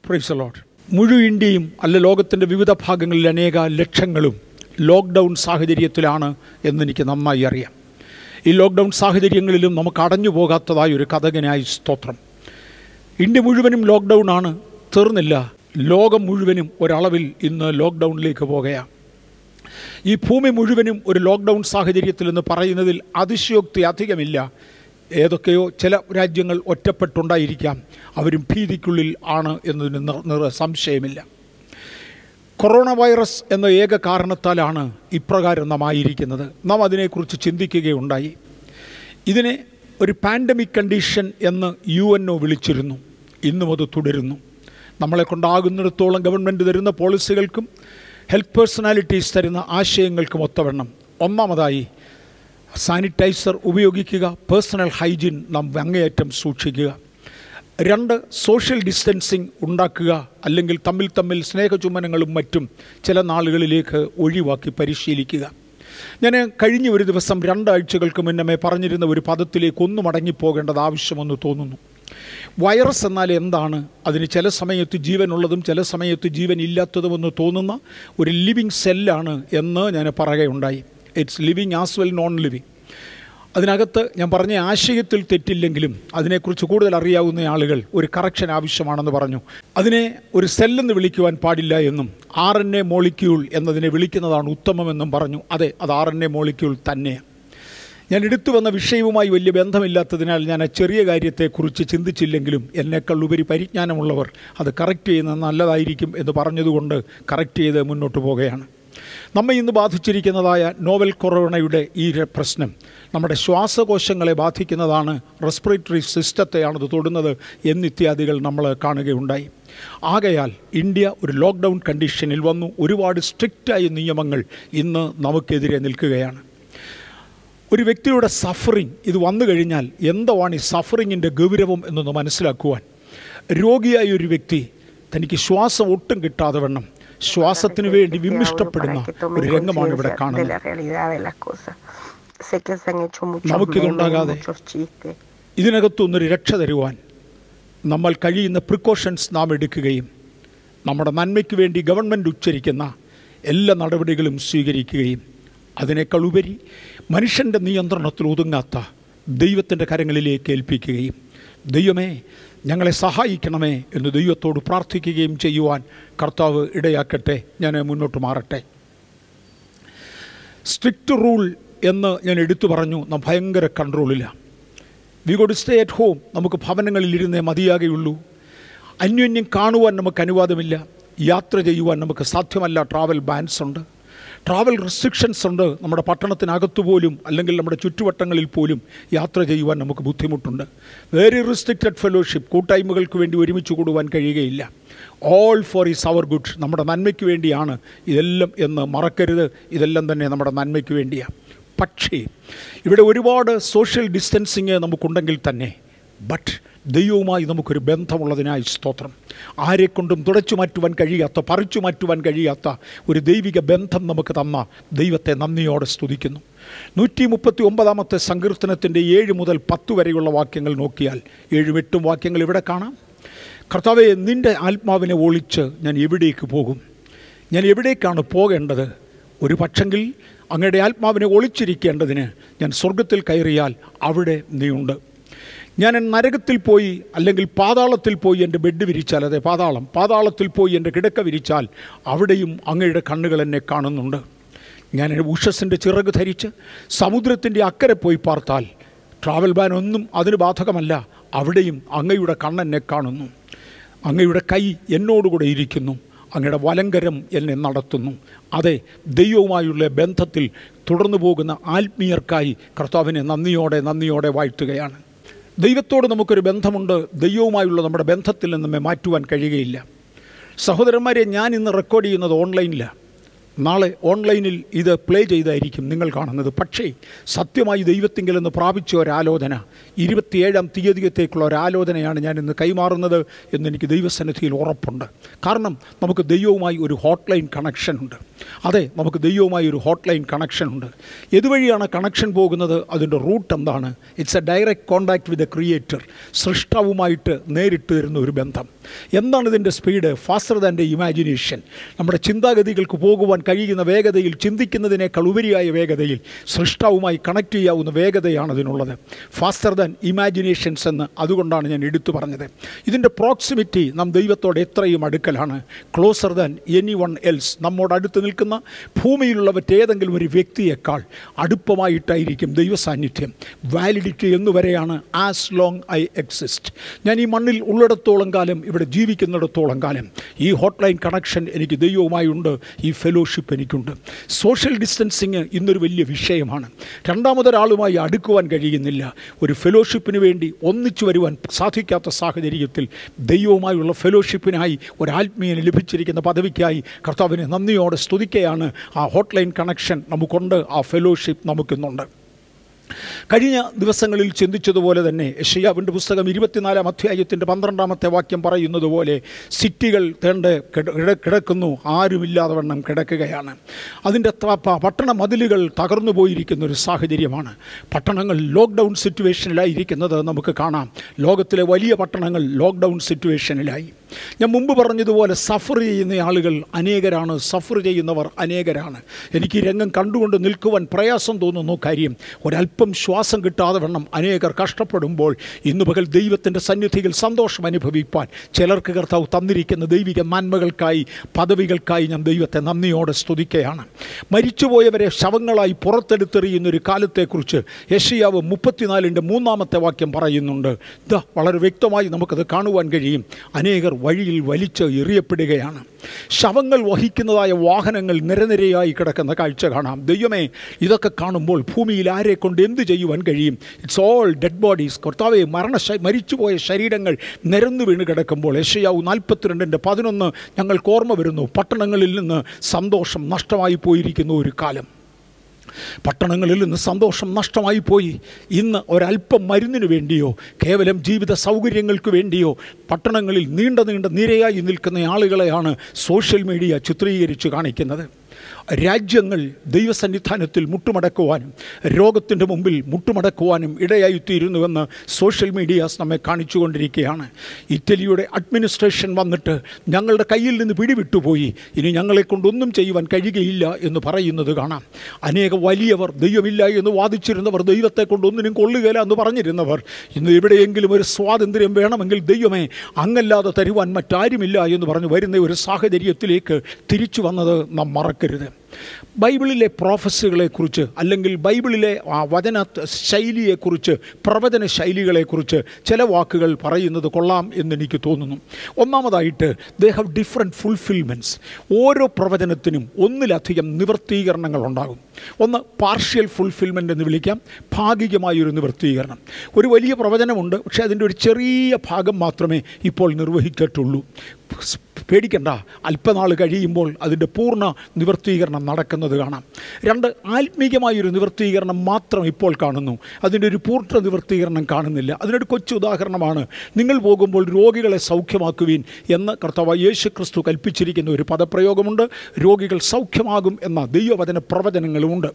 Price load മുഴുവൻ ഇന്ത്യയും അല്ല ലോകത്തിൻ്റെ വിവിധ ഭാഗങ്ങളിൽ അനേക ലക്ഷങ്ങളും ലോക്ക്ഡൗൺ സാഹചര്യത്തിലാണ് എന്നെനിക്ക് നന്നായി അറിയാം ഈ ലോക്ക്ഡൗൺ സാഹചര്യങ്ങളിലും നമുക്ക് അടഞ്ഞു പോകാത്തതായ ഒരു കഥകനായി സ്തോത്രം ഇന്ത്യ മുഴുവനും ലോക്ക്ഡൗൺ ആണ് തീർന്നില്ല ലോകം മുഴുവനും ഒരളവിൽ ഇന്ന് ലോക്ക്ഡൗണിലേക്ക് പോകുകയാണ് ഈ ഭൂമി മുഴുവനും ഒരു ലോക്ക്ഡൗൺ സാഹചര്യത്തിൽ എന്ന് പറയുന്നതിൽ അതിശയോക്തി അധികമില്ല ഏതൊക്കെയോ ചില രാജ്യങ്ങൾ ഒറ്റപ്പെട്ടുണ്ടായിരിക്കാം അവരും ഭീതിക്കുള്ളിൽ ആണ് എന്നതിന് നിർ- നിർ- സംശയമില്ല കൊറോണ വൈറസ് എന്ന ഏക കാരണത്താലാണ് ഇപ്രകാരം നാം ആയിരിക്കുന്നത് നാം അതിനെക്കുറിച്ച് ചിന്തിക്കുകയുണ്ടായി ഇതിനെ ഒരു പാൻഡമിക് കണ്ടീഷൻ എന്ന് യു എൻ ഒ വിളിച്ചിരുന്നു ഇന്നും അത് തുടരുന്നു നമ്മളെ കൊണ്ടാകുന്നിടത്തോളം ഗവൺമെൻറ് തരുന്ന പോളിസികൾക്കും ഹെൽത്ത് പേഴ്സണാലിറ്റീസ് തരുന്ന ആശയങ്ങൾക്കും ഒത്തവണ്ണം ഒന്നാമതായി സാനിറ്റൈസർ ഉപയോഗിക്കുക പേഴ്സണൽ ഹൈജീൻ നാം അങ്ങേയറ്റം സൂക്ഷിക്കുക രണ്ട് സോഷ്യൽ ഡിസ്റ്റൻസിങ് ഉണ്ടാക്കുക അല്ലെങ്കിൽ തമ്മിൽ തമ്മിൽ സ്നേഹചുമനങ്ങളും മറ്റും ചില നാളുകളിലേക്ക് ഒഴിവാക്കി പരിശീലിക്കുക ഞാൻ കഴിഞ്ഞ ഒരു ദിവസം രണ്ടാഴ്ചകൾക്ക് മുന്നമേ പറഞ്ഞിരുന്ന ഒരു പദത്തിലേക്ക് ഒന്ന് മടങ്ങിപ്പോകേണ്ടത് ആവശ്യമെന്ന് തോന്നുന്നു വൈറസ് എന്നാൽ എന്താണ് അതിന് ചില സമയത്ത് ജീവനുള്ളതും ചില സമയത്ത് ജീവൻ ഇല്ലാത്തതുമെന്ന് തോന്നുന്ന ഒരു ലിവിങ് സെല്ലാണ് എന്ന് ഞാൻ പറയുകയുണ്ടായി it's living as well non living അതിനകത്ത് ഞാൻ പറഞ്ഞ ആശയത്തിൽ തെറ്റില്ലെങ്കിലും അതിനെക്കുറിച്ച് കൂടുതൽ അറിയാവുന്ന ആളുകൾ ഒരു കറക്ഷൻ ആവശ്യമാണെന്ന് പറഞ്ഞു അതിനെ ഒരു സെല്ലെന്ന് വിളിക്കുവാൻ പാടില്ല എന്നും ആർ എൻ എ മോളിക്യൂൾ എന്നതിനെ വിളിക്കുന്നതാണ് ഉത്തമമെന്നും പറഞ്ഞു അതെ അത് ആർ എൻ എ മോളിക്യൂൾ തന്നെയാണ് ഞാൻ എടുത്തു വന്ന വിഷയവുമായി വലിയ ബന്ധമില്ലാത്തതിനാൽ ഞാൻ ആ ചെറിയ കാര്യത്തെക്കുറിച്ച് ചിന്തിച്ചില്ലെങ്കിലും എന്നേക്കാൾ ഉപരി പരിജ്ഞാനമുള്ളവർ അത് കറക്റ്റ് ചെയ്യുന്നത് നല്ലതായിരിക്കും എന്ന് പറഞ്ഞതുകൊണ്ട് കറക്റ്റ് ചെയ്ത് മുന്നോട്ട് പോവുകയാണ് നമ്മെ ഇന്ന് ബാധിച്ചിരിക്കുന്നതായ നോവൽ കൊറോണയുടെ ഈ ര- പ്രശ്നം നമ്മുടെ ശ്വാസകോശങ്ങളെ ബാധിക്കുന്നതാണ് റെസ്പിറേറ്ററി സിസ്റ്റത്തെയാണത് തൊടുന്നത് എന്നിത്യാദികൾ നമ്മൾ കാണുകയുണ്ടായി ആകയാൽ ഇന്ത്യ ഒരു ലോക്ക്ഡൗൺ കണ്ടീഷനിൽ വന്നു ഒരുപാട് സ്ട്രിക്റ്റായ നിയമങ്ങൾ ഇന്ന് നമുക്കെതിരെ നിൽക്കുകയാണ് ഒരു വ്യക്തിയുടെ സഫറിങ് ഇത് വന്നു കഴിഞ്ഞാൽ എന്താണ് ഈ സഫറിങ്ങിൻ്റെ ഗൗരവം എന്നൊന്ന് മനസ്സിലാക്കുവാൻ രോഗിയായ ഒരു വ്യക്തി തനിക്ക് ശ്വാസം ഒട്ടും കിട്ടാതെ വണ്ണം ശ്വാസത്തിന് വേണ്ടി വിമ്മിഷ്ടപ്പെടുന്ന ഒരു രംഗമാണ് ഇവിടെ de കാണുന്നത് la realidad de las cosas. Sé que se han hecho muchos നമുക്കിതുണ്ടാകാതെ memes, muchos chistes. ഇതിനകത്തൊന്നൊരു രക്ഷ തരുവാൻ നമ്മൾ കഴിയുന്ന പ്രിക്കോഷൻസ് നാം എടുക്കുകയും നമ്മുടെ നന്മയ്ക്ക് വേണ്ടി ഗവൺമെൻറ് ഉച്ചരിക്കുന്ന എല്ലാ നടപടികളും സ്വീകരിക്കുകയും അതിനേക്കാൾ ഉപരി മനുഷ്യൻ്റെ നിയന്ത്രണത്തിൽ ഒതുങ്ങാത്ത ദൈവത്തിൻ്റെ കരങ്ങളിലേക്ക് ഏൽപ്പിക്കുകയും ദൈവമേ ഞങ്ങളെ സഹായിക്കണമേ എന്ന് ദൈവത്തോട് പ്രാർത്ഥിക്കുകയും ചെയ്യുവാൻ കർത്താവ് ഇടയാക്കട്ടെ ഞാൻ മുന്നോട്ട് മാറട്ടെ സ്ട്രിക്റ്റ് റൂൾ എന്ന് ഞാൻ എടുത്തു പറഞ്ഞു നാം ഭയങ്കര കൺട്രോളിലാണ് we got stay at home നമുക്ക് ഭവനങ്ങളിൽ ഇരുന്നേ മതിയാകെയുള്ളൂ അന്യോന്യം കാണുവാൻ നമുക്ക് അനുവാദമില്ല യാത്ര ചെയ്യുവാൻ നമുക്ക് സാധ്യമല്ല ട്രാവൽ ബാൻസ് ഉണ്ട് ട്രാവൽ റെസ്ട്രിക്ഷൻസ് ഉണ്ട് നമ്മുടെ പട്ടണത്തിനകത്തു പോലും അല്ലെങ്കിൽ നമ്മുടെ ചുറ്റുവട്ടങ്ങളിൽ പോലും യാത്ര ചെയ്യുവാൻ നമുക്ക് ബുദ്ധിമുട്ടുണ്ട് വെരി റിസ്ട്രിക്റ്റഡ് ഫെലോഷിപ്പ് കൂട്ടായ്മകൾക്ക് വേണ്ടി ഒരുമിച്ച് കൂടുവാൻ കഴിയുകയില്ല all for is our good നമ്മുടെ നന്മയ്ക്ക് വേണ്ടിയാണ് ഇതെല്ലാം എന്ന് മറക്കരുത് ഇതെല്ലാം തന്നെ നമ്മുടെ നന്മയ്ക്ക് വേണ്ടിയാണ് പക്ഷേ ഇവിടെ ഒരുപാട് സോഷ്യൽ ഡിസ്റ്റൻസിങ് നമുക്കുണ്ടെങ്കിൽ തന്നെ ബട്ട് ദൈവവുമായി നമുക്കൊരു ബന്ധമുള്ളതിനായി സ്തോത്രം ആരെക്കൊണ്ടും തുടച്ചു മാറ്റുവാൻ കഴിയാത്ത പറിച്ചു മാറ്റുവാൻ കഴിയാത്ത ഒരു ദൈവിക ബന്ധം നമുക്ക് തന്ന ദൈവത്തെ നന്ദിയോടെ സ്തുതിക്കുന്നു നൂറ്റി മുപ്പത്തി ഒമ്പതാമത്തെ സങ്കീർത്തനത്തിൻ്റെ ഏഴ് മുതൽ പത്ത് വരെയുള്ള വാക്യങ്ങൾ നോക്കിയാൽ ഏഴും എട്ടും വാക്യങ്ങൾ ഇവിടെ കാണാം കർത്താവെ നിൻ്റെ ആത്മാവിനെ ഒളിച്ച് ഞാൻ എവിടേക്ക് പോകും ഞാൻ എവിടേക്കാണ് പോകേണ്ടത് ഒരു പക്ഷെങ്കിൽ അങ്ങയുടെ ആത്മാവിനെ ഒളിച്ചിരിക്കേണ്ടതിന് ഞാൻ സ്വർഗത്തിൽ കയറിയാൽ അവിടെ നീയുണ്ട് ഞാൻ നരകത്തിൽ പോയി അല്ലെങ്കിൽ പാതാളത്തിൽ പോയി എൻ്റെ ബെഡ് വിരിച്ചാൽ അതെ പാതാളം പാതാളത്തിൽ പോയി എൻ്റെ കിടക്ക വിരിച്ചാൽ അവിടെയും അങ്ങയുടെ കണ്ണുകൾ എന്നെ കാണുന്നുണ്ട് ഞാൻ ഉഷസിൻ്റെ ചിറക് ധരിച്ച് സമുദ്രത്തിൻ്റെ അക്കരെ പോയി പാർത്താൽ ട്രാവൽ ബാൻ ഒന്നും അതിന് ബാധകമല്ല അവിടെയും അങ്ങയുടെ കണ്ണെന്നെ കാണുന്നു അങ്ങയുടെ കൈ എന്നോടുകൂടെ ഇരിക്കുന്നു അങ്ങയുടെ വലങ്കരം എന്നെ നടത്തുന്നു അതെ ദൈവവുമായുള്ള ബന്ധത്തിൽ തുടർന്നു പോകുന്ന ആത്മീയർക്കായി കർത്താവിനെ നന്ദിയോടെ നന്ദിയോടെ വാഴ്ത്തുകയാണ് ദൈവത്തോട് നമുക്കൊരു ബന്ധമുണ്ട് ദൈവവുമായുള്ള നമ്മുടെ ബന്ധത്തിൽ നിന്ന് നമ്മെ മാറ്റുവാൻ കഴിയുകയില്ല സഹോദരന്മാരെ ഞാൻ ഇന്ന് റെക്കോർഡ് ചെയ്യുന്നത് ഓൺലൈനിലാണ് നാളെ ഓൺലൈനിൽ ഇത് പ്ലേ ചെയ്തായിരിക്കും നിങ്ങൾ കാണുന്നത് പക്ഷേ സത്യമായി ദൈവത്തിങ്കിൽ നിന്ന് പ്രാപിച്ച ഒരാലോചന ഇരുപത്തിയേഴാം തീയതിയത്തേക്കുള്ള ഒരാലോചനയാണ് ഞാൻ ഇന്ന് കൈമാറുന്നത് എന്നെനിക്ക് ദൈവസന്നിധിയിൽ ഉറപ്പുണ്ട് കാരണം നമുക്ക് ദൈവവുമായി ഒരു ഹോട്ട് ലൈൻ കണക്ഷൻ ഉണ്ട് അതെ നമുക്ക് ദൈവവുമായി ഒരു ഹോട്ട് ലൈൻ കണക്ഷൻ ഉണ്ട് ഇതുവഴിയാണ് കണക്ഷൻ പോകുന്നത് അതിൻ്റെ റൂട്ട് എന്താണ് it's a direct contact with a creator സൃഷ്ടാവുമായിട്ട് നേരിട്ട് വരുന്ന ഒരു ബന്ധം എന്താണ് ഇതിൻ്റെ സ്പീഡ് ഫാസ്റ്റർ ദാൻ്റെ ഇമാജിനേഷൻ നമ്മുടെ ചിന്താഗതികൾക്ക് പോകുവാൻ കഴിയുന്ന വേഗതയിൽ ചിന്തിക്കുന്നതിനേക്കാൾ ഉപരിയായ വേഗതയിൽ സൃഷ്ടാവുമായി കണക്ട് ചെയ്യാവുന്ന വേഗതയാണ് അതിനുള്ളത് ഫാസ്റ്റർ ദാൻ ഇമാജിനേഷൻസ് എന്ന് അതുകൊണ്ടാണ് ഞാൻ എടുത്തു പറഞ്ഞത് ഇതിൻ്റെ പ്രോക്സിമിറ്റി നാം ദൈവത്തോട് എത്രയും അടുക്കലാണ് closer than anyone else നമ്മോട് അടുത്ത് നിൽക്കുന്ന ഭൂമിയിലുള്ള മറ്റേതെങ്കിലും ഒരു വ്യക്തിയേക്കാൾ അടുപ്പമായിട്ടായിരിക്കും ദൈവ സാന്നിധ്യം വാലിഡിറ്റി എന്നുവരെയാണ് ആസ് ലോങ് ഐ എക്സിസ്റ്റ് ഞാൻ ഈ മണ്ണിൽ ഉള്ളിടത്തോളം കാലം ഇവിടെ ജീവിക്കുന്നിടത്തോളം കാലം ഈ ഹോട്ട് ലൈൻ കണക്ഷൻ എനിക്ക് ദൈവവുമായി ഉണ്ട് ഈ ഫെലോഷിപ്പ് എനിക്കുണ്ട് സോഷ്യൽ ഡിസ്റ്റൻസിങ് ഇന്നൊരു വലിയ വിഷയമാണ് രണ്ടാമതൊരാളുമായി അടുക്കുവാൻ കഴിയുന്നില്ല ഒരു ഫെലോഷിപ്പിന് വേണ്ടി ഒന്നിച്ചു വരുവാൻ സാധിക്കാത്ത സാഹചര്യത്തിൽ ദൈവവുമായുള്ള ഫെലോഷിപ്പിനായി ഒരാത്മീയന് ലഭിച്ചിരിക്കുന്ന പദവിക്കായി കർത്താവിനെ നന്ദിയോടെ സ്തുതിക്കുകയാണ് ആ ഹോട്ട് ലൈൻ കണക്ഷൻ നമുക്കുണ്ട് ആ ഫെലോഷിപ്പ് നമുക്കിന്നുണ്ട് കഴിഞ്ഞ ദിവസങ്ങളിൽ ചിന്തിച്ചതുപോലെ തന്നെ യഷയാവിൻ്റെ പുസ്തകം ഇരുപത്തിനാലാം അധ്യായത്തിൻ്റെ പന്ത്രണ്ടാമത്തെ വാക്യം പറയുന്നത് പോലെ സിറ്റികൾ തേണ്ട കിട കിടക്കുന്നു ആരുമില്ലാതെ വണ്ണം കിടക്കുകയാണ് അതിൻ്റെ ത- പ- പട്ടണ മതിലുകൾ തകർന്നു പോയിരിക്കുന്ന ഒരു സാഹചര്യമാണ് പട്ടണങ്ങൾ ലോക്ക്ഡൗൺ സിറ്റുവേഷനിലായിരിക്കുന്നത് നമുക്ക് കാണാം ലോകത്തിലെ വലിയ പട്ടണങ്ങൾ ലോക്ക്ഡൗൺ സിറ്റുവേഷനിലായി ഞാൻ മുമ്പ് പറഞ്ഞതുപോലെ സഫർ ചെയ്യുന്ന ആളുകൾ അനേകരാണ് സഫർ ചെയ്യുന്നവർ അനേകരാണ് എനിക്ക് ഈ രംഗം കണ്ടുകൊണ്ട് നിൽക്കുവാൻ പ്രയാസം തോന്നുന്നു കാര്യം ഒരല്പം ശ്വാസം കിട്ടാതെ വണ്ണം അനേകർ കഷ്ടപ്പെടുമ്പോൾ ഇന്ന് പകൽ ദൈവത്തിൻ്റെ സന്നിധിയിൽ സന്തോഷം അനുഭവിപ്പാൻ ചിലർക്ക് കർത്താവ് തന്നിരിക്കുന്ന ദൈവിക നന്മകൾക്കായി പദവികൾക്കായി ഞാൻ ദൈവത്തെ നന്ദിയോടെ സ്തുതിക്കുകയാണ് മരിച്ചുപോയവരെ ശവങ്ങളായി പുറത്തെടുത്തെറിയുന്ന ഒരു കാലത്തെക്കുറിച്ച് യഷിയാവ് മുപ്പത്തിനാലിൻ്റെ മൂന്നാമത്തെ വാക്യം പറയുന്നുണ്ട് ഇതാ വളരെ വ്യക്തമായി നമുക്കത് കാണുവാൻ കഴിയും അനേകർ വഴിയിൽ വലിച്ച് എറിയപ്പെടുകയാണ് ശവങ്ങൾ വഹിക്കുന്നതായ വാഹനങ്ങൾ നിരനിരയായി കിടക്കുന്ന കാഴ്ച കാണാം ദൈവമേ ഇതൊക്കെ കാണുമ്പോൾ ഭൂമിയിൽ ആരെ കൊണ്ട് എന്ത് ചെയ്യുവാൻ കഴിയും ഇറ്റ്സ് ഓൾ ഡെഡ് ബോഡീസ് കർത്താവെ മരണ മരിച്ചുപോയ ശരീരങ്ങൾ നിരന്നു വീണ് കിടക്കുമ്പോൾ യശയാവ് നാൽപ്പത്തിരണ്ടിൻ്റെ പതിനൊന്ന് ഞങ്ങൾക്ക് ഓർമ്മ വരുന്നു പട്ടണങ്ങളിൽ നിന്ന് സന്തോഷം നഷ്ടമായി പോയിരിക്കുന്ന ഒരു കാലം പട്ടണങ്ങളിൽ നിന്ന് സന്തോഷം നഷ്ടമായി പോയി ഇന്ന് ഒരല്പം മരുന്നിന് വേണ്ടിയോ കേവലം ജീവിത സൗകര്യങ്ങൾക്ക് വേണ്ടിയോ പട്ടണങ്ങളിൽ നീണ്ട നീണ്ട നിരയായി നിൽക്കുന്ന ആളുകളെയാണ് സോഷ്യൽ മീഡിയ ചിത്രീകരിച്ച് കാണിക്കുന്നത് രാജ്യങ്ങൾ ദൈവസന്നിധാനത്തിൽ മുട്ടുമടക്കുവാനും രോഗത്തിൻ്റെ മുമ്പിൽ മുട്ടുമടക്കുവാനും ഇടയായിത്തീരുന്നുവെന്ന് സോഷ്യൽ മീഡിയാസ് നമ്മെ കാണിച്ചുകൊണ്ടിരിക്കുകയാണ് ഇറ്റലിയുടെ അഡ്മിനിസ്ട്രേഷൻ വന്നിട്ട് ഞങ്ങളുടെ കയ്യിൽ നിന്ന് പിടിവിട്ടുപോയി ഇനി ഞങ്ങളെ കൊണ്ടൊന്നും ചെയ്യുവാൻ കഴിയുകയില്ല എന്ന് പറയുന്നത് കാണാം അനേക വലിയവർ ദൈവമില്ല എന്ന് വാദിച്ചിരുന്നവർ ദൈവത്തെ കൊണ്ടൊന്നിനും കൊള്ളുകയില്ല എന്ന് പറഞ്ഞിരുന്നവർ ഇന്ന് എവിടെയെങ്കിലും ഒരു സ്വാതന്ത്ര്യം വേണമെങ്കിൽ ദൈവമേ അങ്ങല്ലാതെ തരുവാൻ മറ്റാരുമില്ല എന്ന് പറഞ്ഞ് വരുന്ന ഒരു സാഹചര്യത്തിലേക്ക് തിരിച്ചു വന്നത് നാം മറക്കരുത് ബൈബിളിലെ പ്രോഫസുകളെക്കുറിച്ച് അല്ലെങ്കിൽ ബൈബിളിലെ ആ വചന ശൈലിയെക്കുറിച്ച് പ്രവചന ശൈലികളെക്കുറിച്ച് ചില വാക്കുകൾ പറയുന്നത് കൊള്ളാം എന്നെനിക്ക് തോന്നുന്നു ഒന്നാമതായിട്ട് ദേ ഹാവ് ഡിഫറെൻറ്റ് ഫുൾഫിൽമെൻറ്റ്സ് ഓരോ പ്രവചനത്തിനും ഒന്നിലധികം നിവർത്തീകരണങ്ങൾ ഉണ്ടാകും ഒന്ന് പാർഷ്യൽ ഫുൾഫിൽമെൻ്റ് എന്ന് വിളിക്കാം ഭാഗികമായൊരു നിവർത്തീകരണം ഒരു വലിയ പ്രവചനമുണ്ട് പക്ഷേ അതിൻ്റെ ഒരു ചെറിയ ഭാഗം മാത്രമേ ഇപ്പോൾ നിർവഹിച്ചിട്ടുള്ളൂ പേടിക്കണ്ട അല്പനാൾ കഴിയുമ്പോൾ അതിൻ്റെ പൂർണ്ണ നിവർത്തീകരണം നടക്കുന്നത് കാണാം രണ്ട് ആത്മീയമായൊരു നിവർത്തീകരണം മാത്രം ഇപ്പോൾ കാണുന്നു അതിൻ്റെ ഒരു പൂർണ്ണ നിവർത്തീകരണം കാണുന്നില്ല അതിനൊരു കൊച്ചു ഉദാഹരണമാണ് നിങ്ങൾ പോകുമ്പോൾ രോഗികളെ സൗഖ്യമാക്കുവീൻ എന്ന് കർത്താവ് യേശു ക്രിസ്തു കൽപ്പിച്ചിരിക്കുന്ന ഒരു പദപ്രയോഗമുണ്ട് രോഗികൾ സൗഖ്യമാകും എന്ന ദൈവവചന പ്രവചനങ്ങളുമുണ്ട്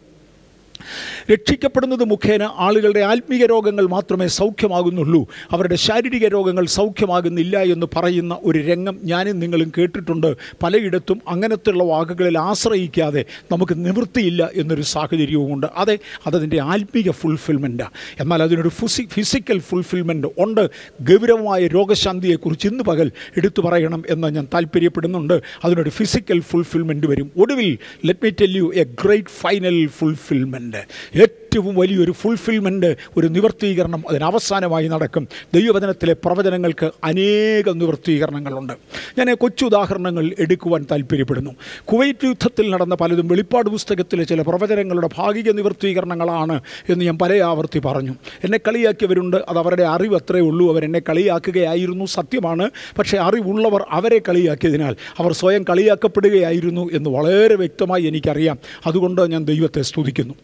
രക്ഷിക്കപ്പെടുന്നത് മുഖേന ആളുകളുടെ ആത്മീയ രോഗങ്ങൾ മാത്രമേ സൗഖ്യമാകുന്നുള്ളൂ അവരുടെ ശാരീരിക രോഗങ്ങൾ സൗഖ്യമാകുന്നില്ല എന്ന് പറയുന്ന ഒരു രംഗം ഞാനും നിങ്ങളും കേട്ടിട്ടുണ്ട് പലയിടത്തും അങ്ങനത്തെയുള്ള വാക്കുകളിൽ ആശ്രയിക്കാതെ നമുക്ക് നിവൃത്തിയില്ല എന്നൊരു സാഹചര്യവുമുണ്ട് അതെ അതതിൻ്റെ ആത്മീയ ഫുൾഫിൽമെൻറ്റാണ് എന്നാൽ അതിനൊരു ഫിസി ഫിസിക്കൽ ഫുൾഫിൽമെൻറ്റ് ഉണ്ട് ഗൗരവമായ രോഗശാന്തിയെക്കുറിച്ച് ഇന്ന് പകൽ എടുത്തു പറയണം എന്ന് ഞാൻ താല്പര്യപ്പെടുന്നുണ്ട് അതിനൊരു ഫിസിക്കൽ ഫുൾഫിൽമെൻറ്റ് വരും ഒടുവിൽ let me tell you a great final fulfilment ഏറ്റവും ഏറ്റവും വലിയൊരു ഫുൾഫിൽമെൻ്റ് ഒരു നിവർത്തീകരണം അതിന് അവസാനമായി നടക്കും ദൈവവചനത്തിലെ പ്രവചനങ്ങൾക്ക് അനേകം നിവർത്തീകരണങ്ങളുണ്ട് ഞാൻ കൊച്ചു ഉദാഹരണങ്ങൾ എടുക്കുവാൻ താല്പര്യപ്പെടുന്നു കുവൈറ്റ് യുദ്ധത്തിൽ നടന്ന പലതും വെളിപ്പാട് പുസ്തകത്തിലെ ചില പ്രവചനങ്ങളുടെ ഭാഗിക നിവർത്തീകരണങ്ങളാണ് എന്ന് ഞാൻ പല ആവർത്തി പറഞ്ഞു എന്നെ കളിയാക്കിയവരുണ്ട് അത് അവരുടെ അറിവ് അത്രേ ഉള്ളൂ അവരെന്നെ കളിയാക്കുകയായിരുന്നു സത്യമാണ് പക്ഷേ അറിവുള്ളവർ അവരെ കളിയാക്കിയതിനാൽ അവർ സ്വയം കളിയാക്കപ്പെടുകയായിരുന്നു എന്ന് വളരെ വ്യക്തമായി എനിക്കറിയാം അതുകൊണ്ട് ഞാൻ ദൈവത്തെ സ്തുതിക്കുന്നു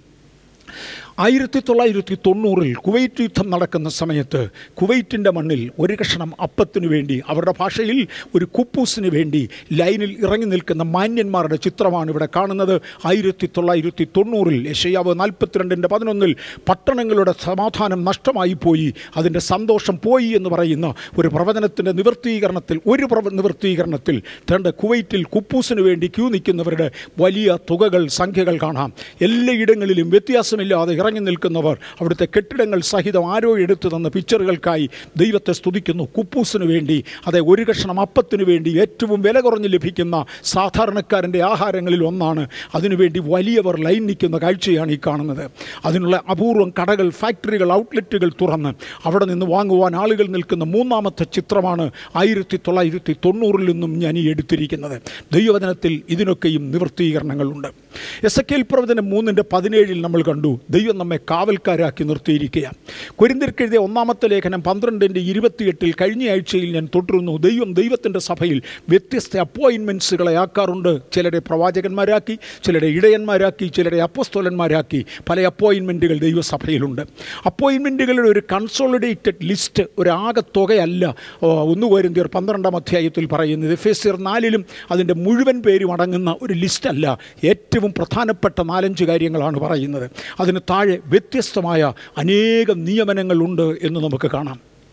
ആയിരത്തി തൊള്ളായിരത്തി തൊണ്ണൂറിൽ കുവൈറ്റ് യുദ്ധം നടക്കുന്ന സമയത്ത് കുവൈറ്റിൻ്റെ മണ്ണിൽ ഒരു കഷണം അപ്പത്തിനു വേണ്ടി അവരുടെ ഭാഷയിൽ ഒരു കുപ്പൂസിന് വേണ്ടി ലൈനിൽ ഇറങ്ങി നിൽക്കുന്ന മാന്യന്മാരുടെ ചിത്രമാണ് ഇവിടെ കാണുന്നത് ആയിരത്തി തൊള്ളായിരത്തി തൊണ്ണൂറിൽ യശയാവ് നാൽപ്പത്തിരണ്ടിൻ്റെ പതിനൊന്നിൽ പട്ടണങ്ങളുടെ സമാധാനം നഷ്ടമായി പോയി അതിൻ്റെ സന്തോഷം പോയി എന്ന് പറയുന്ന ഒരു പ്രവചനത്തിൻ്റെ നിവർത്തീകരണത്തിൽ ഒരു പ്രവ നിവർത്തീകരണത്തിൽ തേണ്ട കുവൈറ്റിൽ കുപ്പൂസിന് വേണ്ടി ക്യൂ നിൽക്കുന്നവരുടെ വലിയ തുകകൾ സംഖ്യകൾ കാണാം എല്ലായിടങ്ങളിലും വ്യത്യാസമില്ലാതെ ഇറങ്ങി നിൽക്കുന്നവർ അവിടുത്തെ കെട്ടിടങ്ങൾ സഹിതം ആരോ എടുത്തു തന്ന പിക്ചറുകൾക്കായി ദൈവത്തെ സ്തുതിക്കുന്നു കുപ്പൂസിന് വേണ്ടി അതെ ഒരു കഷ്ണം അപ്പത്തിനു വേണ്ടി ഏറ്റവും വില കുറഞ്ഞ് ലഭിക്കുന്ന സാധാരണക്കാരൻ്റെ ആഹാരങ്ങളിൽ ഒന്നാണ് അതിനുവേണ്ടി വലിയവർ ലൈൻ നിൽക്കുന്ന കാഴ്ചയാണ് ഈ കാണുന്നത് അതിനുള്ള അപൂർവം കടകൾ ഫാക്ടറികൾ ഔട്ട്ലെറ്റുകൾ തുറന്ന് അവിടെ നിന്ന് വാങ്ങുവാൻ ആളുകൾ നിൽക്കുന്ന മൂന്നാമത്തെ ചിത്രമാണ് ആയിരത്തി തൊള്ളായിരത്തി തൊണ്ണൂറിൽ നിന്നും ഞാൻ ഈ എടുത്തിരിക്കുന്നത് ദൈവവചനത്തിൽ ഇതിനൊക്കെയും നിവൃത്തീകരണങ്ങളുണ്ട് എസ് എ കെൽ പ്രവചനം മൂന്നിൻ്റെ പതിനേഴിൽ നമ്മൾ കണ്ടു ദൈവം നമ്മെ കാവൽക്കാരാക്കി നിർത്തിയിരിക്കുക കൊരിന്തിർക്കെഴുതിയ ഒന്നാമത്തെ ലേഖനം പന്ത്രണ്ടിൻ്റെ ഇരുപത്തിയെട്ടിൽ കഴിഞ്ഞ ആഴ്ചയിൽ ഞാൻ തുടരുന്നു ദൈവം ദൈവത്തിൻ്റെ സഭയിൽ വ്യത്യസ്ത അപ്പോയിൻമെൻറ്റ്സുകളെ ആക്കാറുണ്ട് ചിലരെ പ്രവാചകന്മാരാക്കി ചിലരെ ഇടയന്മാരാക്കി ചിലരെ അപ്പോസ്തോലന്മാരാക്കി പല അപ്പോയിൻമെൻറ്റുകൾ ദൈവസഭയിലുണ്ട് അപ്പോയിൻമെൻറ്റുകളുടെ ഒരു കൺസോളിഡേറ്റഡ് ലിസ്റ്റ് ഒരു ആകത്തുകയല്ല ഓ, ഒന്ന് കോരിന്തിയർ പന്ത്രണ്ടാം അധ്യായത്തിൽ പറയുന്നത് എഫേസിയർ നാലിലും അതിൻ്റെ മുഴുവൻ പേരും അടങ്ങുന്ന ഒരു ലിസ്റ്റല്ല ഏറ്റവും പ്രധാനപ്പെട്ട നാലഞ്ച് കാര്യങ്ങളാണ് പറയുന്നത് അതിന് താഴെ വ്യത്യസ്തമായ അനേകം നിയമനങ്ങളുണ്ട് എന്ന് നമുക്ക് കാണാം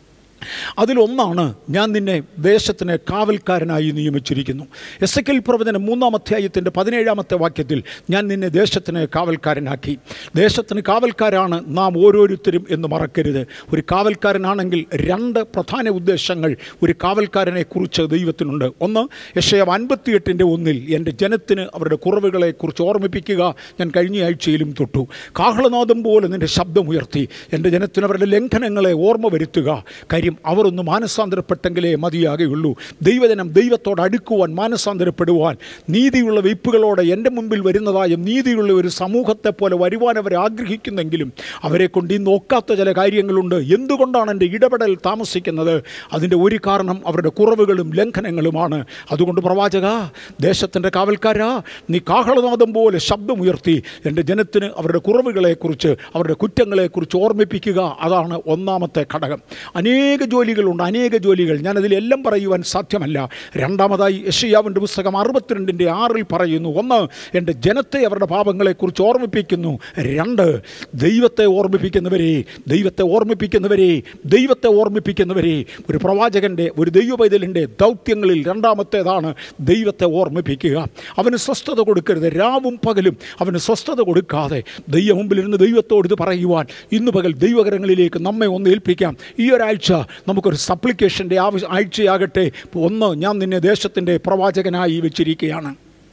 അതിലൊന്നാണ് ഞാൻ നിന്നെ ദേശത്തിന് കാവൽക്കാരനായി നിയമിച്ചിരിക്കുന്നു എസ് എ പ്രവചനം മൂന്നാം അധ്യായത്തിൻ്റെ പതിനേഴാമത്തെ വാക്യത്തിൽ ഞാൻ നിന്നെ ദേശത്തിന് കാവൽക്കാരനാക്കി ദേശത്തിന് കാവൽക്കാരാണ് നാം ഓരോരുത്തരും എന്ന് മറക്കരുത് ഒരു കാവൽക്കാരനാണെങ്കിൽ രണ്ട് പ്രധാന ഉദ്ദേശങ്ങൾ ഒരു കാവൽക്കാരനെ കുറിച്ച് ദൈവത്തിനുണ്ട് ഒന്ന് യശയം അൻപത്തിയെട്ടിൻ്റെ ഒന്നിൽ എൻ്റെ ജനത്തിന് അവരുടെ കുറവുകളെക്കുറിച്ച് ഓർമ്മിപ്പിക്കുക ഞാൻ കഴിഞ്ഞ ആഴ്ചയിലും തൊട്ടു കാഹളനാദം പോലെ നിൻ്റെ ശബ്ദമുയർത്തി എൻ്റെ ജനത്തിന് അവരുടെ ലംഘനങ്ങളെ ഓർമ്മ വരുത്തുക കാര്യം അവർ ഒന്ന് മാനസാന്തരപ്പെട്ടെങ്കിലേ മതിയാകുകയുള്ളൂ ദൈവജനം ദൈവത്തോട് അടുക്കുവാൻ മാനസാന്തരപ്പെടുവാൻ നീതിയുള്ള വെയ്പ്പുകളോടെ എൻ്റെ മുമ്പിൽ വരുന്നതായ നീതിയുള്ള ഒരു സമൂഹത്തെ പോലെ വരുവാൻ അവർ ആഗ്രഹിക്കുന്നെങ്കിലും അവരെ കൊണ്ട് ഈ നോക്കാത്ത ചില കാര്യങ്ങളുണ്ട് എന്തുകൊണ്ടാണ് എൻ്റെ ഇടപെടൽ താമസിക്കുന്നത് അതിൻ്റെ ഒരു കാരണം അവരുടെ കുറവുകളും ലംഘനങ്ങളുമാണ് അതുകൊണ്ട് പ്രവാചക ദേശത്തിൻ്റെ കാവൽക്കാരാ നീ കാഹളനാദം പോലെ ശബ്ദമുയർത്തി എൻ്റെ ജനത്തിന് അവരുടെ കുറവുകളെക്കുറിച്ച് അവരുടെ കുറ്റങ്ങളെക്കുറിച്ച് ഓർമ്മിപ്പിക്കുക അതാണ് ഒന്നാമത്തെ ഘടകം അനേക ജോലികളുണ്ട് അനേക ജോലികൾ ഞാനതിലെല്ലാം പറയുവാൻ സാധ്യമല്ല രണ്ടാമതായി യഷയാവിൻ്റെ പുസ്തകം അറുപത്തിരണ്ടിൻ്റെ ആറിൽ പറയുന്നു ഒന്ന് എൻ്റെ ജനത്തെ അവരുടെ പാപങ്ങളെക്കുറിച്ച് ഓർമ്മിപ്പിക്കുന്നു രണ്ട് ദൈവത്തെ ഓർമ്മിപ്പിക്കുന്നവരെ ദൈവത്തെ ഓർമ്മിപ്പിക്കുന്നവരെ ദൈവത്തെ ഓർമ്മിപ്പിക്കുന്നവരെ ഒരു പ്രവാചകൻ്റെ ഒരു ദൈവപൈതലിൻ്റെ ദൗത്യങ്ങളിൽ രണ്ടാമത്തേതാണ് ദൈവത്തെ ഓർമ്മിപ്പിക്കുക അവന് സ്വസ്ഥത കൊടുക്കരുത് രാവും പകലും അവന് സ്വസ്ഥത കൊടുക്കാതെ ദൈവ മുമ്പിലിരുന്ന് ദൈവത്തോട് ഇത് പറയുവാൻ ഇന്ന് പകൽ ദൈവകരങ്ങളിലേക്ക് നമ്മെ ഒന്ന് ഏൽപ്പിക്കാം ഈ ഒരാഴ്ച നമുക്കൊരു സപ്ലിക്കേഷൻ്റെ ആവശ്യ ആഴ്ചയാകട്ടെ ഒന്ന് ഞാൻ നിന്നെ ദേശത്തിൻ്റെ പ്രവാചകനായി വെച്ചിരിക്കുകയാണ്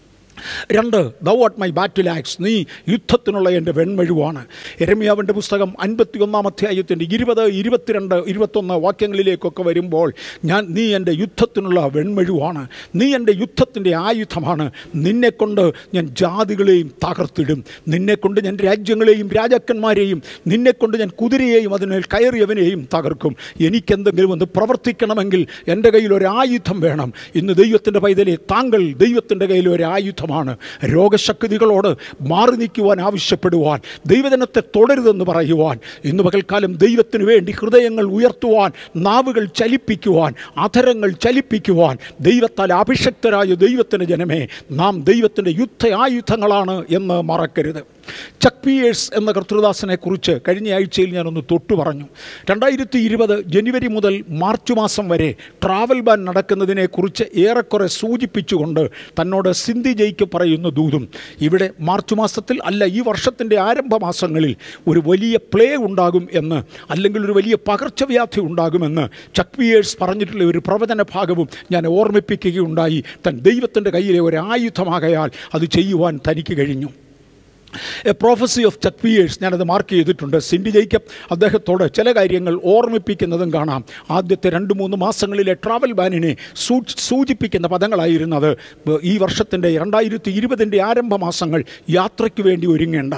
രണ്ട് thou art my battle axe നീ യുദ്ധത്തിനുള്ള എൻ്റെ വെൺമഴുവാണ് എരമിയാവിൻ്റെ പുസ്തകം അൻപത്തി ഒന്നാം അധ്യായത്തിൻ്റെ ഇരുപത് ഇരുപത്തിരണ്ട് ഇരുപത്തൊന്ന് വാക്യങ്ങളിലേക്കൊക്കെ വരുമ്പോൾ ഞാൻ നീ എൻ്റെ യുദ്ധത്തിനുള്ള വെൺമഴുവാണ് നീ എൻ്റെ യുദ്ധത്തിൻ്റെ ആയുധമാണ് നിന്നെക്കൊണ്ട് ഞാൻ ജാതികളെയും തകർത്തിടും നിന്നെക്കൊണ്ട് ഞാൻ രാജ്യങ്ങളെയും രാജാക്കന്മാരെയും നിന്നെക്കൊണ്ട് ഞാൻ കുതിരയെയും അതിന് കയറിയവനെയും തകർക്കും എനിക്കെന്തെങ്കിലും ഒന്ന് പ്രവർത്തിക്കണമെങ്കിൽ എൻ്റെ കയ്യിൽ ഒരു ആയുധം വേണം ഇന്ന് ദൈവത്തിൻ്റെ പൈതലെ താങ്കൾ ദൈവത്തിൻ്റെ കയ്യിൽ ഒരു ആയുധമാണ് രോഗശക്തികളോട് മാറി നിൽക്കുവാൻ ആവശ്യപ്പെടുവാൻ ദൈവജനത്തെ തുടരുതെന്ന് പറയുവാൻ ഇന്ന് പകൽക്കാലം ദൈവത്തിന് വേണ്ടി ഹൃദയങ്ങൾ ഉയർത്തുവാൻ നാവുകൾ ചലിപ്പിക്കുവാൻ അധരങ്ങൾ ചലിപ്പിക്കുവാൻ ദൈവത്താൽ അഭിഷക്തരായ ദൈവത്തിൻ്റെ ജനമേ നാം ദൈവത്തിൻ്റെ യുദ്ധ ആയുധങ്ങളാണ് എന്ന് മറക്കരുത് ചക്ക് പിയേഴ്സ് എന്ന കർത്തൃദാസനെ കുറിച്ച് കഴിഞ്ഞ ആഴ്ചയിൽ ഞാനൊന്ന് തൊട്ടു പറഞ്ഞു രണ്ടായിരത്തി ഇരുപത് ജനുവരി മുതൽ മാർച്ച് മാസം വരെ ട്രാവൽ ബാൻ നടക്കുന്നതിനെക്കുറിച്ച് ഏറെക്കുറെ സൂചിപ്പിച്ചുകൊണ്ട് തന്നോട് സിന്ധി ജയിക്ക് പറയുന്ന ദൂതും ഇവിടെ മാർച്ച് മാസത്തിൽ അല്ല ഈ വർഷത്തിൻ്റെ ആരംഭ മാസങ്ങളിൽ ഒരു വലിയ പ്ലേ ഉണ്ടാകും എന്ന് അല്ലെങ്കിൽ ഒരു വലിയ പകർച്ചവ്യാധി ഉണ്ടാകുമെന്ന് ചക്ക് പിയേഴ്സ് പറഞ്ഞിട്ടുള്ള ഒരു പ്രവചന ഭാഗവും ഞാൻ ഓർമ്മിപ്പിക്കുകയുണ്ടായി തൻ ദൈവത്തിൻ്റെ കയ്യിലെ ഒരു ആയുധമാകയാൽ അത് ചെയ്യുവാൻ തനിക്ക് കഴിഞ്ഞു എ പ്രോഫസി ഓഫ് ചക്വിയേഴ്സ് ഞാനത് മാർക്ക് ചെയ്തിട്ടുണ്ട് സിൻഡി ജേക്കബ് അദ്ദേഹത്തോട് ചില കാര്യങ്ങൾ ഓർമ്മിപ്പിക്കുന്നതും കാണാം ആദ്യത്തെ രണ്ട് മൂന്ന് മാസങ്ങളിലെ ട്രാവൽ ബാനിനെ സൂചി സൂചിപ്പിക്കുന്ന പദങ്ങളായിരുന്നത് ഈ വർഷത്തിൻ്റെ രണ്ടായിരത്തി ഇരുപതിൻ്റെ ആരംഭ മാസങ്ങൾ യാത്രയ്ക്ക് വേണ്ടി ഒരുങ്ങേണ്ട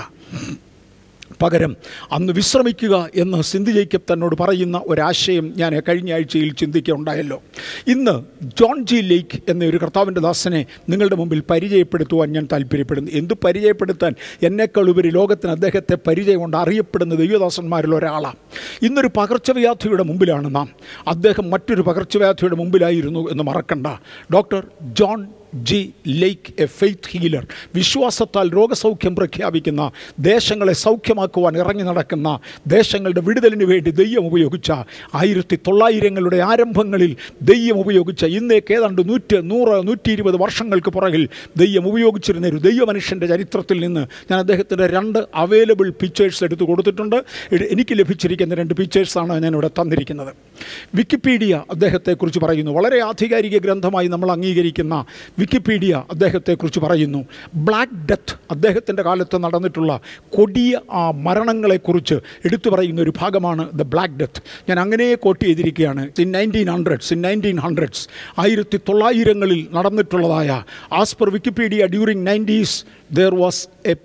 പകരം അന്ന് വിശ്രമിക്കുക എന്ന് സിന്ധു ജേക്കബ് തന്നോട് പറയുന്ന ഒരാശയം ഞാൻ കഴിഞ്ഞ ആഴ്ചയിൽ ചിന്തിക്കുകയുണ്ടായല്ലോ ഇന്ന് ജോൺ ജി ലേക്ക് എന്ന ഒരു കർത്താവിൻ്റെ ദാസനെ നിങ്ങളുടെ മുമ്പിൽ പരിചയപ്പെടുത്തുവാൻ ഞാൻ താല്പര്യപ്പെടുന്നു എന്ത് പരിചയപ്പെടുത്താൻ എന്നേക്കാൾ ഉപരി ലോകത്തിന് അദ്ദേഹത്തെ പരിചയമുണ്ട് അറിയപ്പെടുന്ന ദൈവദാസന്മാരിൽ ഒരാളാണ് ഇന്നൊരു പകർച്ചവ്യാധിയുടെ മുമ്പിലാണ് നാം അദ്ദേഹം മറ്റൊരു പകർച്ചവ്യാധിയുടെ മുമ്പിലായിരുന്നു എന്ന് മറക്കണ്ട doctor John G Lake a faith healer വിശ്വാസത്താൽ രോഗസൗഖ്യം പ്രഖ്യാപിക്കുന്ന ദേശങ്ങളെ സൗഖ്യമാക്കുവാൻ ഇറങ്ങി നടക്കുന്ന ദേശങ്ങളുടെ വിടുതലിന് വേണ്ടി ദൈവം ഉപയോഗിച്ച ആയിരത്തി തൊള്ളായിരങ്ങളുടെ ആരംഭങ്ങളിൽ ദൈവം ഉപയോഗിച്ച ഇന്നേക്ക് ഏതാണ്ട് നൂറ്റ് നൂറ് നൂറ്റി ഇരുപത് വർഷങ്ങൾക്ക് പുറകിൽ ദൈവം ഉപയോഗിച്ചിരുന്ന ഒരു ദൈവമനുഷ്യൻ്റെ ചരിത്രത്തിൽ നിന്ന് ഞാൻ അദ്ദേഹത്തിൻ്റെ രണ്ട് അവൈലബിൾ പിക്ചേഴ്സ് എടുത്ത് കൊടുത്തിട്ടുണ്ട് ഇത് എനിക്ക് ലഭിച്ചിരിക്കുന്ന രണ്ട് പിക്ചേഴ്സാണ് ഞാനിവിടെ തന്നിരിക്കുന്നത് വിക്കിപീഡിയ അദ്ദേഹത്തെക്കുറിച്ച് പറയുന്നു വളരെ ആധികാരിക ഗ്രന്ഥമായി നമ്മൾ അംഗീകരിക്കുന്ന വിക്കിപീഡിയ അദ്ദേഹത്തെക്കുറിച്ച് പറയുന്നു ബ്ലാക്ക് ഡെത്ത് അദ്ദേഹത്തിൻ്റെ കാലത്ത് നടന്നിട്ടുള്ള കൊടിയ ആ മരണങ്ങളെക്കുറിച്ച് എടുത്തു പറയുന്ന ഒരു ഭാഗമാണ് ദ ബ്ലാക്ക് ഡെത്ത് ഞാൻ അങ്ങനെ കോട്ട് ചെയ്തിരിക്കുകയാണ് in nineteen hundreds in nineteen hundreds ആയിരത്തി തൊള്ളായിരങ്ങളിൽ നടന്നിട്ടുള്ളതായ as per Wikipedia during nineties there was a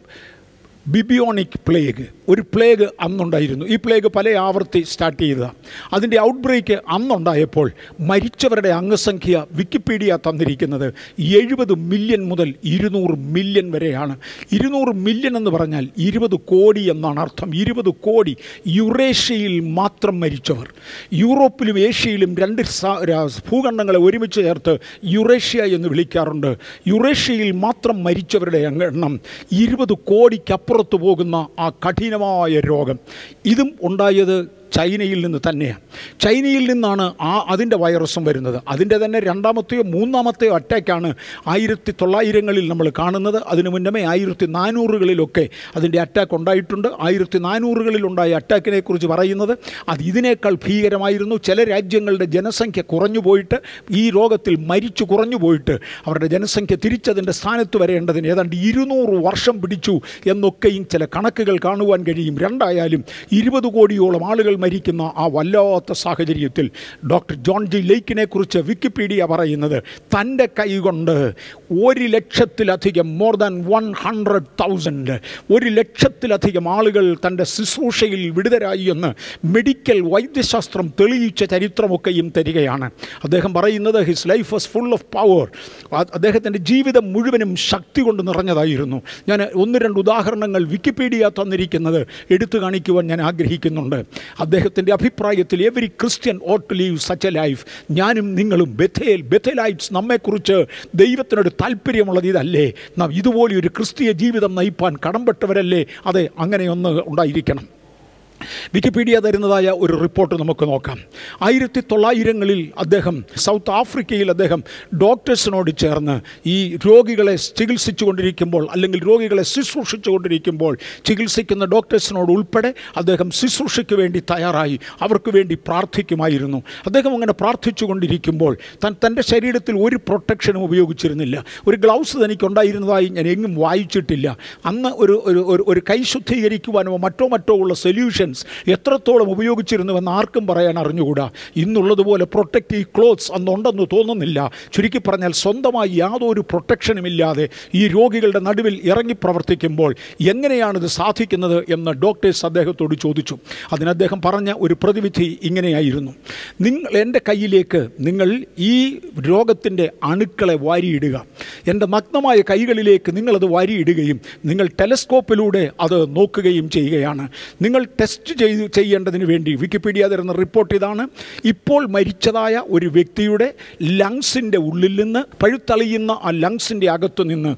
bubonic plague ഒരു പ്ലേഗ് അന്നുണ്ടായിരുന്നു ഈ പ്ലേഗ് പല ആവർത്തി സ്റ്റാർട്ട് ചെയ്തതാണ് അതിൻ്റെ ഔട്ട് ബ്രേക്ക് അന്നുണ്ടായപ്പോൾ മരിച്ചവരുടെ അംഗസംഖ്യ വിക്കിപീഡിയ തന്നിരിക്കുന്നത് എഴുപത് മില്യൺ മുതൽ ഇരുന്നൂറ് മില്യൺ വരെയാണ് ഇരുന്നൂറ് മില്യൺ എന്ന് പറഞ്ഞാൽ ഇരുപത് കോടി എന്നാണ് അർത്ഥം ഇരുപത് കോടി യുറേഷ്യയിൽ മാത്രം മരിച്ചവർ യൂറോപ്പിലും ഏഷ്യയിലും രണ്ട് സ- ര- ഭൂഖണ്ഡങ്ങളെ ഒരുമിച്ച് ചേർത്ത് യുറേഷ്യ എന്ന് വിളിക്കാറുണ്ട് യുറേഷ്യയിൽ മാത്രം മരിച്ചവരുടെ എണ്ണം ഇരുപത് കോടിക്കപ്പുറത്ത് പോകുന്ന ആ കഠിനമായ രോഗം ഇതും ഉണ്ടായത് ചൈനയിൽ നിന്ന് തന്നെയാണ് ചൈനയിൽ നിന്നാണ് ആ അതിൻ്റെ വൈറസും വരുന്നത് അതിൻ്റെ തന്നെ രണ്ടാമത്തെയോ മൂന്നാമത്തെയോ അറ്റാക്കാണ് ആയിരത്തി തൊള്ളായിരങ്ങളിൽ നമ്മൾ കാണുന്നത് അതിനു മുന്നമേ ആയിരത്തി നാനൂറുകളിലൊക്കെ അതിൻ്റെ അറ്റാക്ക് ഉണ്ടായിട്ടുണ്ട് ആയിരത്തി നാനൂറുകളിലുണ്ടായ അറ്റാക്കിനെ കുറിച്ച് പറയുന്നത് അത് ഇതിനേക്കാൾ ഭീകരമായിരുന്നു ചില രാജ്യങ്ങളുടെ ജനസംഖ്യ കുറഞ്ഞു പോയിട്ട് ഈ രോഗത്തിൽ മരിച്ചു കുറഞ്ഞു പോയിട്ട് അവരുടെ ജനസംഖ്യ തിരിച്ചതിൻ്റെ സ്ഥാനത്ത് വരേണ്ടതിന് ഏതാണ്ട് ഇരുന്നൂറ് വർഷം പിടിച്ചു എന്നൊക്കെയും ചില കണക്കുകൾ കാണുവാൻ കഴിയും രണ്ടായാലും ഇരുപത് കോടിയോളം ആളുകൾ മരിക്കുന്ന ആ വല്ലാത്ത സാഹചര്യത്തിൽ ഡോക്ടർ ജോൺ ജി ലേക്കിനെ കുറിച്ച് വിക്കിപീഡിയ പറയുന്നത് തൻ്റെ കൈകൊണ്ട് ഒരു ലക്ഷത്തിലധികം more than one hundred thousand ഒരു ലക്ഷത്തിലധികം ആളുകൾ തൻ്റെ ശുശ്രൂഷയിൽ വിടുതരായി എന്ന് മെഡിക്കൽ വൈദ്യശാസ്ത്രം തെളിയിച്ച ചരിത്രമൊക്കെയും തരികയാണ് അദ്ദേഹം പറയുന്നത് his life was full of power അദ്ദേഹത്തിൻ്റെ ജീവിതം മുഴുവനും ശക്തി കൊണ്ട് നിറഞ്ഞതായിരുന്നു ഞാൻ ഒന്ന് രണ്ട് ഉദാഹരണങ്ങൾ വിക്കിപീഡിയ തന്നിരിക്കുന്നത് എടുത്തു കാണിക്കുവാൻ ഞാൻ ആഗ്രഹിക്കുന്നുണ്ട് അദ്ദേഹത്തിൻ്റെ അഭിപ്രായത്തിൽ every Christian ought to live such a life ഞാനും നിങ്ങളും ബethel ബെഥലൈറ്റ്സ് നമ്മെക്കുറിച്ച് ദൈവത്തിനൊരു താല്പര്യമുള്ളത് ഇതല്ലേ നാം ഇതുപോലെ ഒരു ക്രിസ്തീയ ജീവിതം നയിപ്പാൻ കടംപെട്ടവരല്ലേ അതെ അങ്ങനെയൊന്ന് ഉണ്ടായിരിക്കണം വിക്കിപീഡിയ തരുന്നതായ ഒരു റിപ്പോർട്ട് നമുക്ക് നോക്കാം ആയിരത്തി തൊള്ളായിരങ്ങളിൽ അദ്ദേഹം സൗത്ത് ആഫ്രിക്കയിൽ അദ്ദേഹം ഡോക്ടേഴ്സിനോട് ചേർന്ന് ഈ രോഗികളെ ചികിത്സിച്ചു കൊണ്ടിരിക്കുമ്പോൾ അല്ലെങ്കിൽ രോഗികളെ ശുശ്രൂഷിച്ചു കൊണ്ടിരിക്കുമ്പോൾ ചികിത്സിക്കുന്ന ഡോക്ടേഴ്സിനോട് ഉൾപ്പെടെ അദ്ദേഹം ശുശ്രൂഷയ്ക്ക് വേണ്ടി തയ്യാറായി അവർക്ക് വേണ്ടി പ്രാർത്ഥിക്കുമായിരുന്നു അദ്ദേഹം അങ്ങനെ പ്രാർത്ഥിച്ചു കൊണ്ടിരിക്കുമ്പോൾ താൻ തൻ്റെ ശരീരത്തിൽ ഒരു പ്രൊട്ടക്ഷനും ഉപയോഗിച്ചിരുന്നില്ല ഒരു ഗ്ലൗസ് തനിക്കുണ്ടായിരുന്നതായി ഞാൻ എങ്ങും വായിച്ചിട്ടില്ല അന്ന് ഒരു ഒരു ഒരു- ഒരു കൈ ശുദ്ധീകരിക്കുവാനോ മറ്റോ മറ്റോ ഉള്ള സൊല്യൂഷൻസ് എത്രത്തോളം ഉപയോഗിച്ചിരുന്നുവെന്ന് ആർക്കും പറയാൻ അറിഞ്ഞുകൂടാ ഇന്നുള്ളതുപോലെ പ്രൊട്ടക്റ്റീവ് ക്ലോത്ത്സ് അന്നുണ്ടെന്ന് തോന്നുന്നില്ല ചുരുക്കി പറഞ്ഞാൽ സ്വന്തമായി യാതൊരു പ്രൊട്ടക്ഷനും ഇല്ലാതെ ഈ രോഗികളുടെ നടുവിൽ ഇറങ്ങി പ്രവർത്തിക്കുമ്പോൾ എങ്ങനെയാണിത് സാധിക്കുന്നത് എന്ന് ഡോക്ടേഴ്സ് അദ്ദേഹത്തോട് ചോദിച്ചു അതിന് അദ്ദേഹം പറഞ്ഞ ഒരു പ്രതിവിധി ഇങ്ങനെയായിരുന്നു നിങ്ങൾ എൻ്റെ കയ്യിലേക്ക് നിങ്ങൾ ഈ രോഗത്തിൻ്റെ അണുക്കളെ വാരിയിടുക എൻ്റെ നഗ്നമായ കൈകളിലേക്ക് നിങ്ങളത് വാരിയിടുകയും നിങ്ങൾ ടെലസ്കോപ്പിലൂടെ അത് നോക്കുകയും ചെയ്യുകയാണ് നിങ്ങൾ ടെസ്റ്റ് ചെയ്ത് ചെയ്യേണ്ടതിന് വേണ്ടി വിക്കിപീഡിയ തരുന്ന റിപ്പോർട്ട് ഇതാണ് ഇപ്പോൾ മരിച്ചതായ ഒരു വ്യക്തിയുടെ ലങ്സിൻ്റെ ഉള്ളിൽ നിന്ന് പഴുത്തളിയുന്ന ആ ലങ്സിൻ്റെ അകത്തു നിന്ന്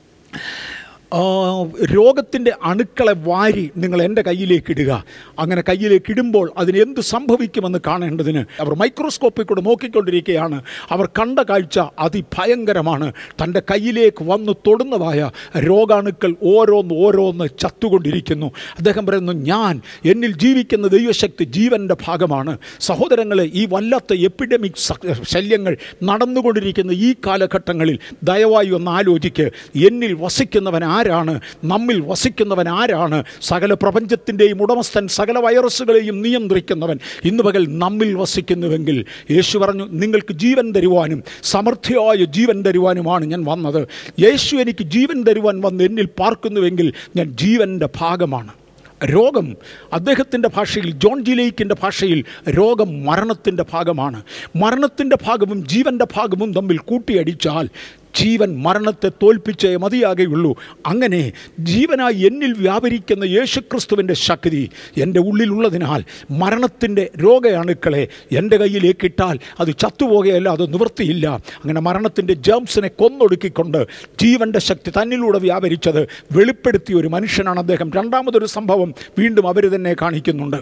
ആ, രോഗത്തിൻ്റെ അണുക്കളെ വാരി നിങ്ങൾ എൻ്റെ കയ്യിലേക്ക് ഇടുക അങ്ങനെ കയ്യിലേക്ക് ഇടുമ്പോൾ അതിന് എന്ത് സംഭവിക്കുമെന്ന് കാണേണ്ടതിന് അവർ മൈക്രോസ്കോപ്പിൽ കൂടെ നോക്കിക്കൊണ്ടിരിക്കുകയാണ് അവർ കണ്ട കാഴ്ച അതിഭയങ്കരമാണ് തൻ്റെ കയ്യിലേക്ക് വന്ന് തൊടുന്നതായ രോഗാണുക്കൾ ഓരോന്ന് ഓരോന്ന് ചത്തുകൊണ്ടിരിക്കുന്നു അദ്ദേഹം പറയുന്നു ഞാൻ എന്നിൽ ജീവിക്കുന്ന ദൈവശക്തി ജീവൻ്റെ ഭാഗമാണ് സഹോദരങ്ങളെ ഈ വല്ലാത്ത എപ്പിഡമിക് ശല്യങ്ങൾ നടന്നുകൊണ്ടിരിക്കുന്ന ഈ കാലഘട്ടങ്ങളിൽ ദയവായി ഒന്ന് ആലോചിക്ക് എന്നിൽ വസിക്കുന്നവൻ ആരാണ് നമ്മിൽ വസിക്കുന്നവൻ ആരാണ് സകല പ്രപഞ്ചത്തിൻ്റെയും ഉടമസ്ഥൻ സകല വൈറസുകളെയും നിയന്ത്രിക്കുന്നവൻ ഇന്ന് പകൽ നമ്മിൽ വസിക്കുന്നുവെങ്കിൽ യേശു പറഞ്ഞു നിങ്ങൾക്ക് ജീവൻ തരുവാനും സമൃദ്ധിയായ ജീവൻ തരുവാനുമാണ് ഞാൻ വന്നത് യേശു എനിക്ക് ജീവൻ തരുവാൻ വന്ന് എന്നിൽ പാർക്കുന്നുവെങ്കിൽ ഞാൻ ജീവൻ്റെ ഭാഗമാണ് രോഗം അദ്ദേഹത്തിൻ്റെ ഭാഷയിൽ ജോൺ ജി ലേക്കിൻ്റെ ഭാഷയിൽ രോഗം മരണത്തിൻ്റെ ഭാഗമാണ് മരണത്തിൻ്റെ ഭാഗവും ജീവൻ്റെ ഭാഗവും തമ്മിൽ കൂട്ടിയടിച്ചാൽ ജീവൻ മരണത്തെ തോൽപ്പിച്ചേ മതിയാകെയുള്ളൂ അങ്ങനെ ജീവനായി എന്നിൽ വ്യാപരിക്കുന്ന യേശുക്രിസ്തുവിൻ്റെ ശക്തി എൻ്റെ ഉള്ളിലുള്ളതിനാൽ മരണത്തിൻ്റെ രോഗാണുക്കളെ എൻ്റെ കയ്യിലേക്കിട്ടാൽ അത് ചത്തുപോകുകയല്ല അത് നിവൃത്തിയില്ല അങ്ങനെ മരണത്തിൻ്റെ ജേംസിനെ കൊന്നൊടുക്കിക്കൊണ്ട് ജീവൻ്റെ ശക്തി തന്നിലൂടെ വ്യാപരിച്ചത് വെളിപ്പെടുത്തിയ ഒരു മനുഷ്യനാണ് അദ്ദേഹം രണ്ടാമതൊരു സംഭവം വീണ്ടും അവർ തന്നെ കാണിക്കുന്നുണ്ട്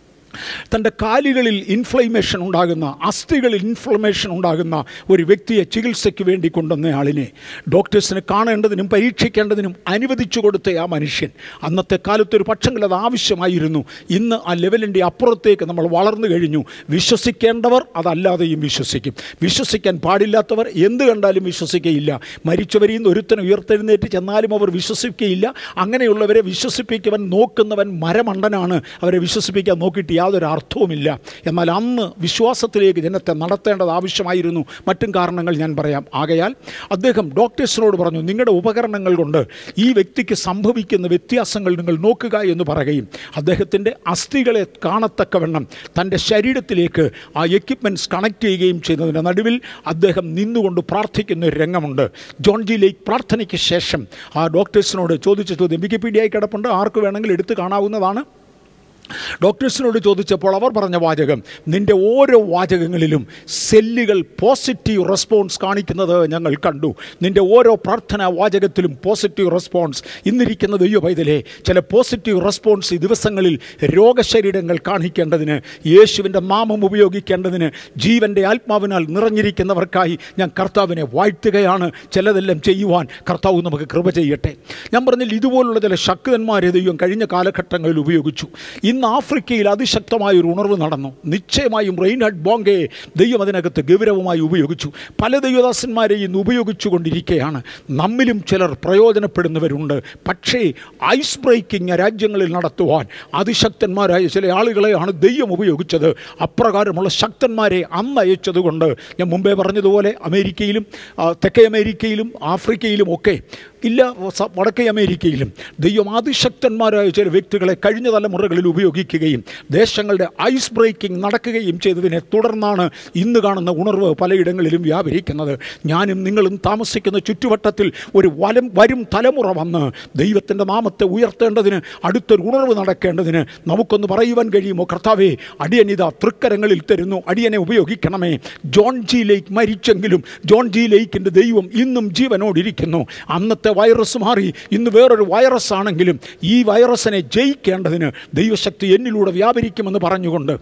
തൻ്റെ കാലുകളിൽ ഇൻഫ്ലമേഷൻ ഉണ്ടാകുന്ന അസ്ഥികളിൽ ഇൻഫ്ലമേഷൻ ഉണ്ടാകുന്ന ഒരു വ്യക്തിയെ ചികിത്സയ്ക്ക് വേണ്ടി കൊണ്ടുവന്ന ആളിനെ ഡോക്ടേഴ്സിന് കാണേണ്ടതിനും പരീക്ഷിക്കേണ്ടതിനും അനുവദിച്ചു കൊടുത്ത ആ മനുഷ്യൻ അന്നത്തെ കാലത്ത് ഒരു പക്ഷെങ്കിൽ അത് ആവശ്യമായിരുന്നു ഇന്ന് ആ ലെവലിൻ്റെ അപ്പുറത്തേക്ക് നമ്മൾ വളർന്നു കഴിഞ്ഞു വിശ്വസിക്കേണ്ടവർ അതല്ലാതെയും വിശ്വസിക്കും വിശ്വസിക്കാൻ പാടില്ലാത്തവർ എന്ത് കണ്ടാലും വിശ്വസിക്കുകയില്ല മരിച്ചവരിൽ നിന്ന് ഒരുത്തൻ ഉയർത്തെഴുന്നേറ്റ് ചെന്നാലും അവർ വിശ്വസിക്കുകയില്ല അങ്ങനെയുള്ളവരെ വിശ്വസിപ്പിക്കുവാൻ നോക്കുന്നവൻ മരമണ്ടനാണ് അവരെ വിശ്വസിപ്പിക്കാൻ നോക്കിയിട്ട് യാതൊരു അർത്ഥവുമില്ല എന്നാൽ അന്ന് വിശ്വാസത്തിലേക്ക് ജനത്തെ നടത്തേണ്ടത് ആവശ്യമായിരുന്നു മറ്റും കാരണങ്ങൾ ഞാൻ പറയാം ആകയാൽ അദ്ദേഹം ഡോക്ടേഴ്സിനോട് പറഞ്ഞു നിങ്ങളുടെ ഉപകരണങ്ങൾ കൊണ്ട് ഈ വ്യക്തിക്ക് സംഭവിക്കുന്ന വ്യത്യാസങ്ങൾ നിങ്ങൾ നോക്കുക എന്ന് പറയുകയും അദ്ദേഹത്തിൻ്റെ അസ്ഥികളെ കാണത്തക്കവണ്ണം തൻ്റെ ശരീരത്തിലേക്ക് ആ എക്യുപ്മെൻറ്റ്സ് കണക്ട് ചെയ്യുകയും ചെയ്യുന്നതിൻ്റെ നടുവിൽ അദ്ദേഹം നിന്നുകൊണ്ട് പ്രാർത്ഥിക്കുന്ന ഒരു രംഗമുണ്ട് ജോൺ ജി ലേക്ക് പ്രാർത്ഥനയ്ക്ക് ശേഷം ആ ഡോക്ടേഴ്സിനോട് ചോദിച്ച ചോദ്യം വിക്കിപീഡിയയിൽ കിടപ്പുണ്ട് ആർക്ക് വേണമെങ്കിൽ എടുത്ത് കാണാവുന്നതാണ് ഡോക്ടേഴ്സിനോട് ചോദിച്ചപ്പോൾ അവർ പറഞ്ഞ വാചകം നിൻ്റെ ഓരോ വാചകങ്ങളിലും സെല്ലുകൾ പോസിറ്റീവ് റെസ്പോൺസ് കാണിക്കുന്നത് ഞങ്ങൾ കണ്ടു നിൻ്റെ ഓരോ പ്രാർത്ഥനാ വാചകത്തിലും പോസിറ്റീവ് റെസ്പോൺസ് ഇന്നിരിക്കുന്ന ദൈവ പൈതലേ ചില പോസിറ്റീവ് റെസ്പോൺസ് ഈ ദിവസങ്ങളിൽ രോഗശരീരങ്ങൾ കാണിക്കേണ്ടതിന് യേശുവിൻ്റെ നാമം ഉപയോഗിക്കേണ്ടതിന് ജീവൻ്റെ ആത്മാവിനാൽ നിറഞ്ഞിരിക്കുന്നവർക്കായി ഞാൻ കർത്താവിനെ വാഴ്ത്തുകയാണ് ചിലതെല്ലാം ചെയ്യുവാൻ കർത്താവ് നമുക്ക് കൃപ ചെയ്യട്ടെ ഞാൻ പറഞ്ഞാൽ ഇതുപോലുള്ള ചില ശക്തന്മാരെ ദൈവം കഴിഞ്ഞ കാലഘട്ടങ്ങളിൽ ഉപയോഗിച്ചു ഇന്ന് ആഫ്രിക്കയിൽ അതിശക്തമായ ഒരു ഉണർവ് നടന്നു നിശ്ചയമായും റെയിൻഹഡ് ബോങ്കയെ ദൈവം അതിനകത്ത് ഗൗരവമായി ഉപയോഗിച്ചു പല ദൈവദാസന്മാരെ ഇന്ന് ഉപയോഗിച്ചു കൊണ്ടിരിക്കുകയാണ് നമ്മിലും ചിലർ പ്രയോജനപ്പെടുന്നവരുണ്ട് പക്ഷേ ഐസ് ബ്രേക്കിംഗ് രാജ്യങ്ങളിൽ നടത്തുവാൻ അതിശക്തന്മാരായ ചില ആളുകളെയാണ് ദൈവം ഉപയോഗിച്ചത് അപ്രകാരമുള്ള ശക്തന്മാരെ അന്ന് അയച്ചതുകൊണ്ട് ഞാൻ മുമ്പേ പറഞ്ഞതുപോലെ അമേരിക്കയിലും ആ, തെക്കേ അമേരിക്കയിലും ആഫ്രിക്കയിലും ഒക്കെ ഇല്ല സ- വടക്കേ അമേരിക്കയിലും ദൈവം അതിശക്തന്മാരായ ചില വ്യക്തികളെ കഴിഞ്ഞ തലമുറകളിൽ ഉപയോഗിക്കുകയും ദേശങ്ങളുടെ ഐസ് ബ്രേക്കിംഗ് നടക്കുകയും ചെയ്തതിനെ തുടർന്നാണ് ഇന്ന് കാണുന്ന ഉണർവ് പലയിടങ്ങളിലും വ്യാപരിക്കുന്നത് ഞാനും നിങ്ങളും താമസിക്കുന്ന ചുറ്റുവട്ടത്തിൽ ഒരു വലം വരും തലമുറ വന്ന് ദൈവത്തിൻ്റെ നാമത്തെ ഉയർത്തേണ്ടതിന് അടുത്തൊരു ഉണർവ് നടക്കേണ്ടതിന് നമുക്കൊന്ന് പറയുവാൻ കഴിയുമോ കർത്താവേ അടിയനിത തൃക്കരങ്ങളിൽ തരുന്നു അടിയനെ ഉപയോഗിക്കണമേ ജോൺ ജി ലേക്ക് മരിച്ചെങ്കിലും ജോൺ ജി ലേക്കിൻ്റെ ദൈവം ഇന്നും ജീവനോടിരിക്കുന്നു അന്നത്തെ വൈറസ് മാറി ഇന്ന് വേറൊരു വൈറസ് ആണെങ്കിലും ഈ വൈറസിനെ ജയിക്കേണ്ടതിന് ദൈവശക്തി എന്നിലൂടെ വ്യാപരിക്കുമെന്ന് പറഞ്ഞുകൊണ്ട്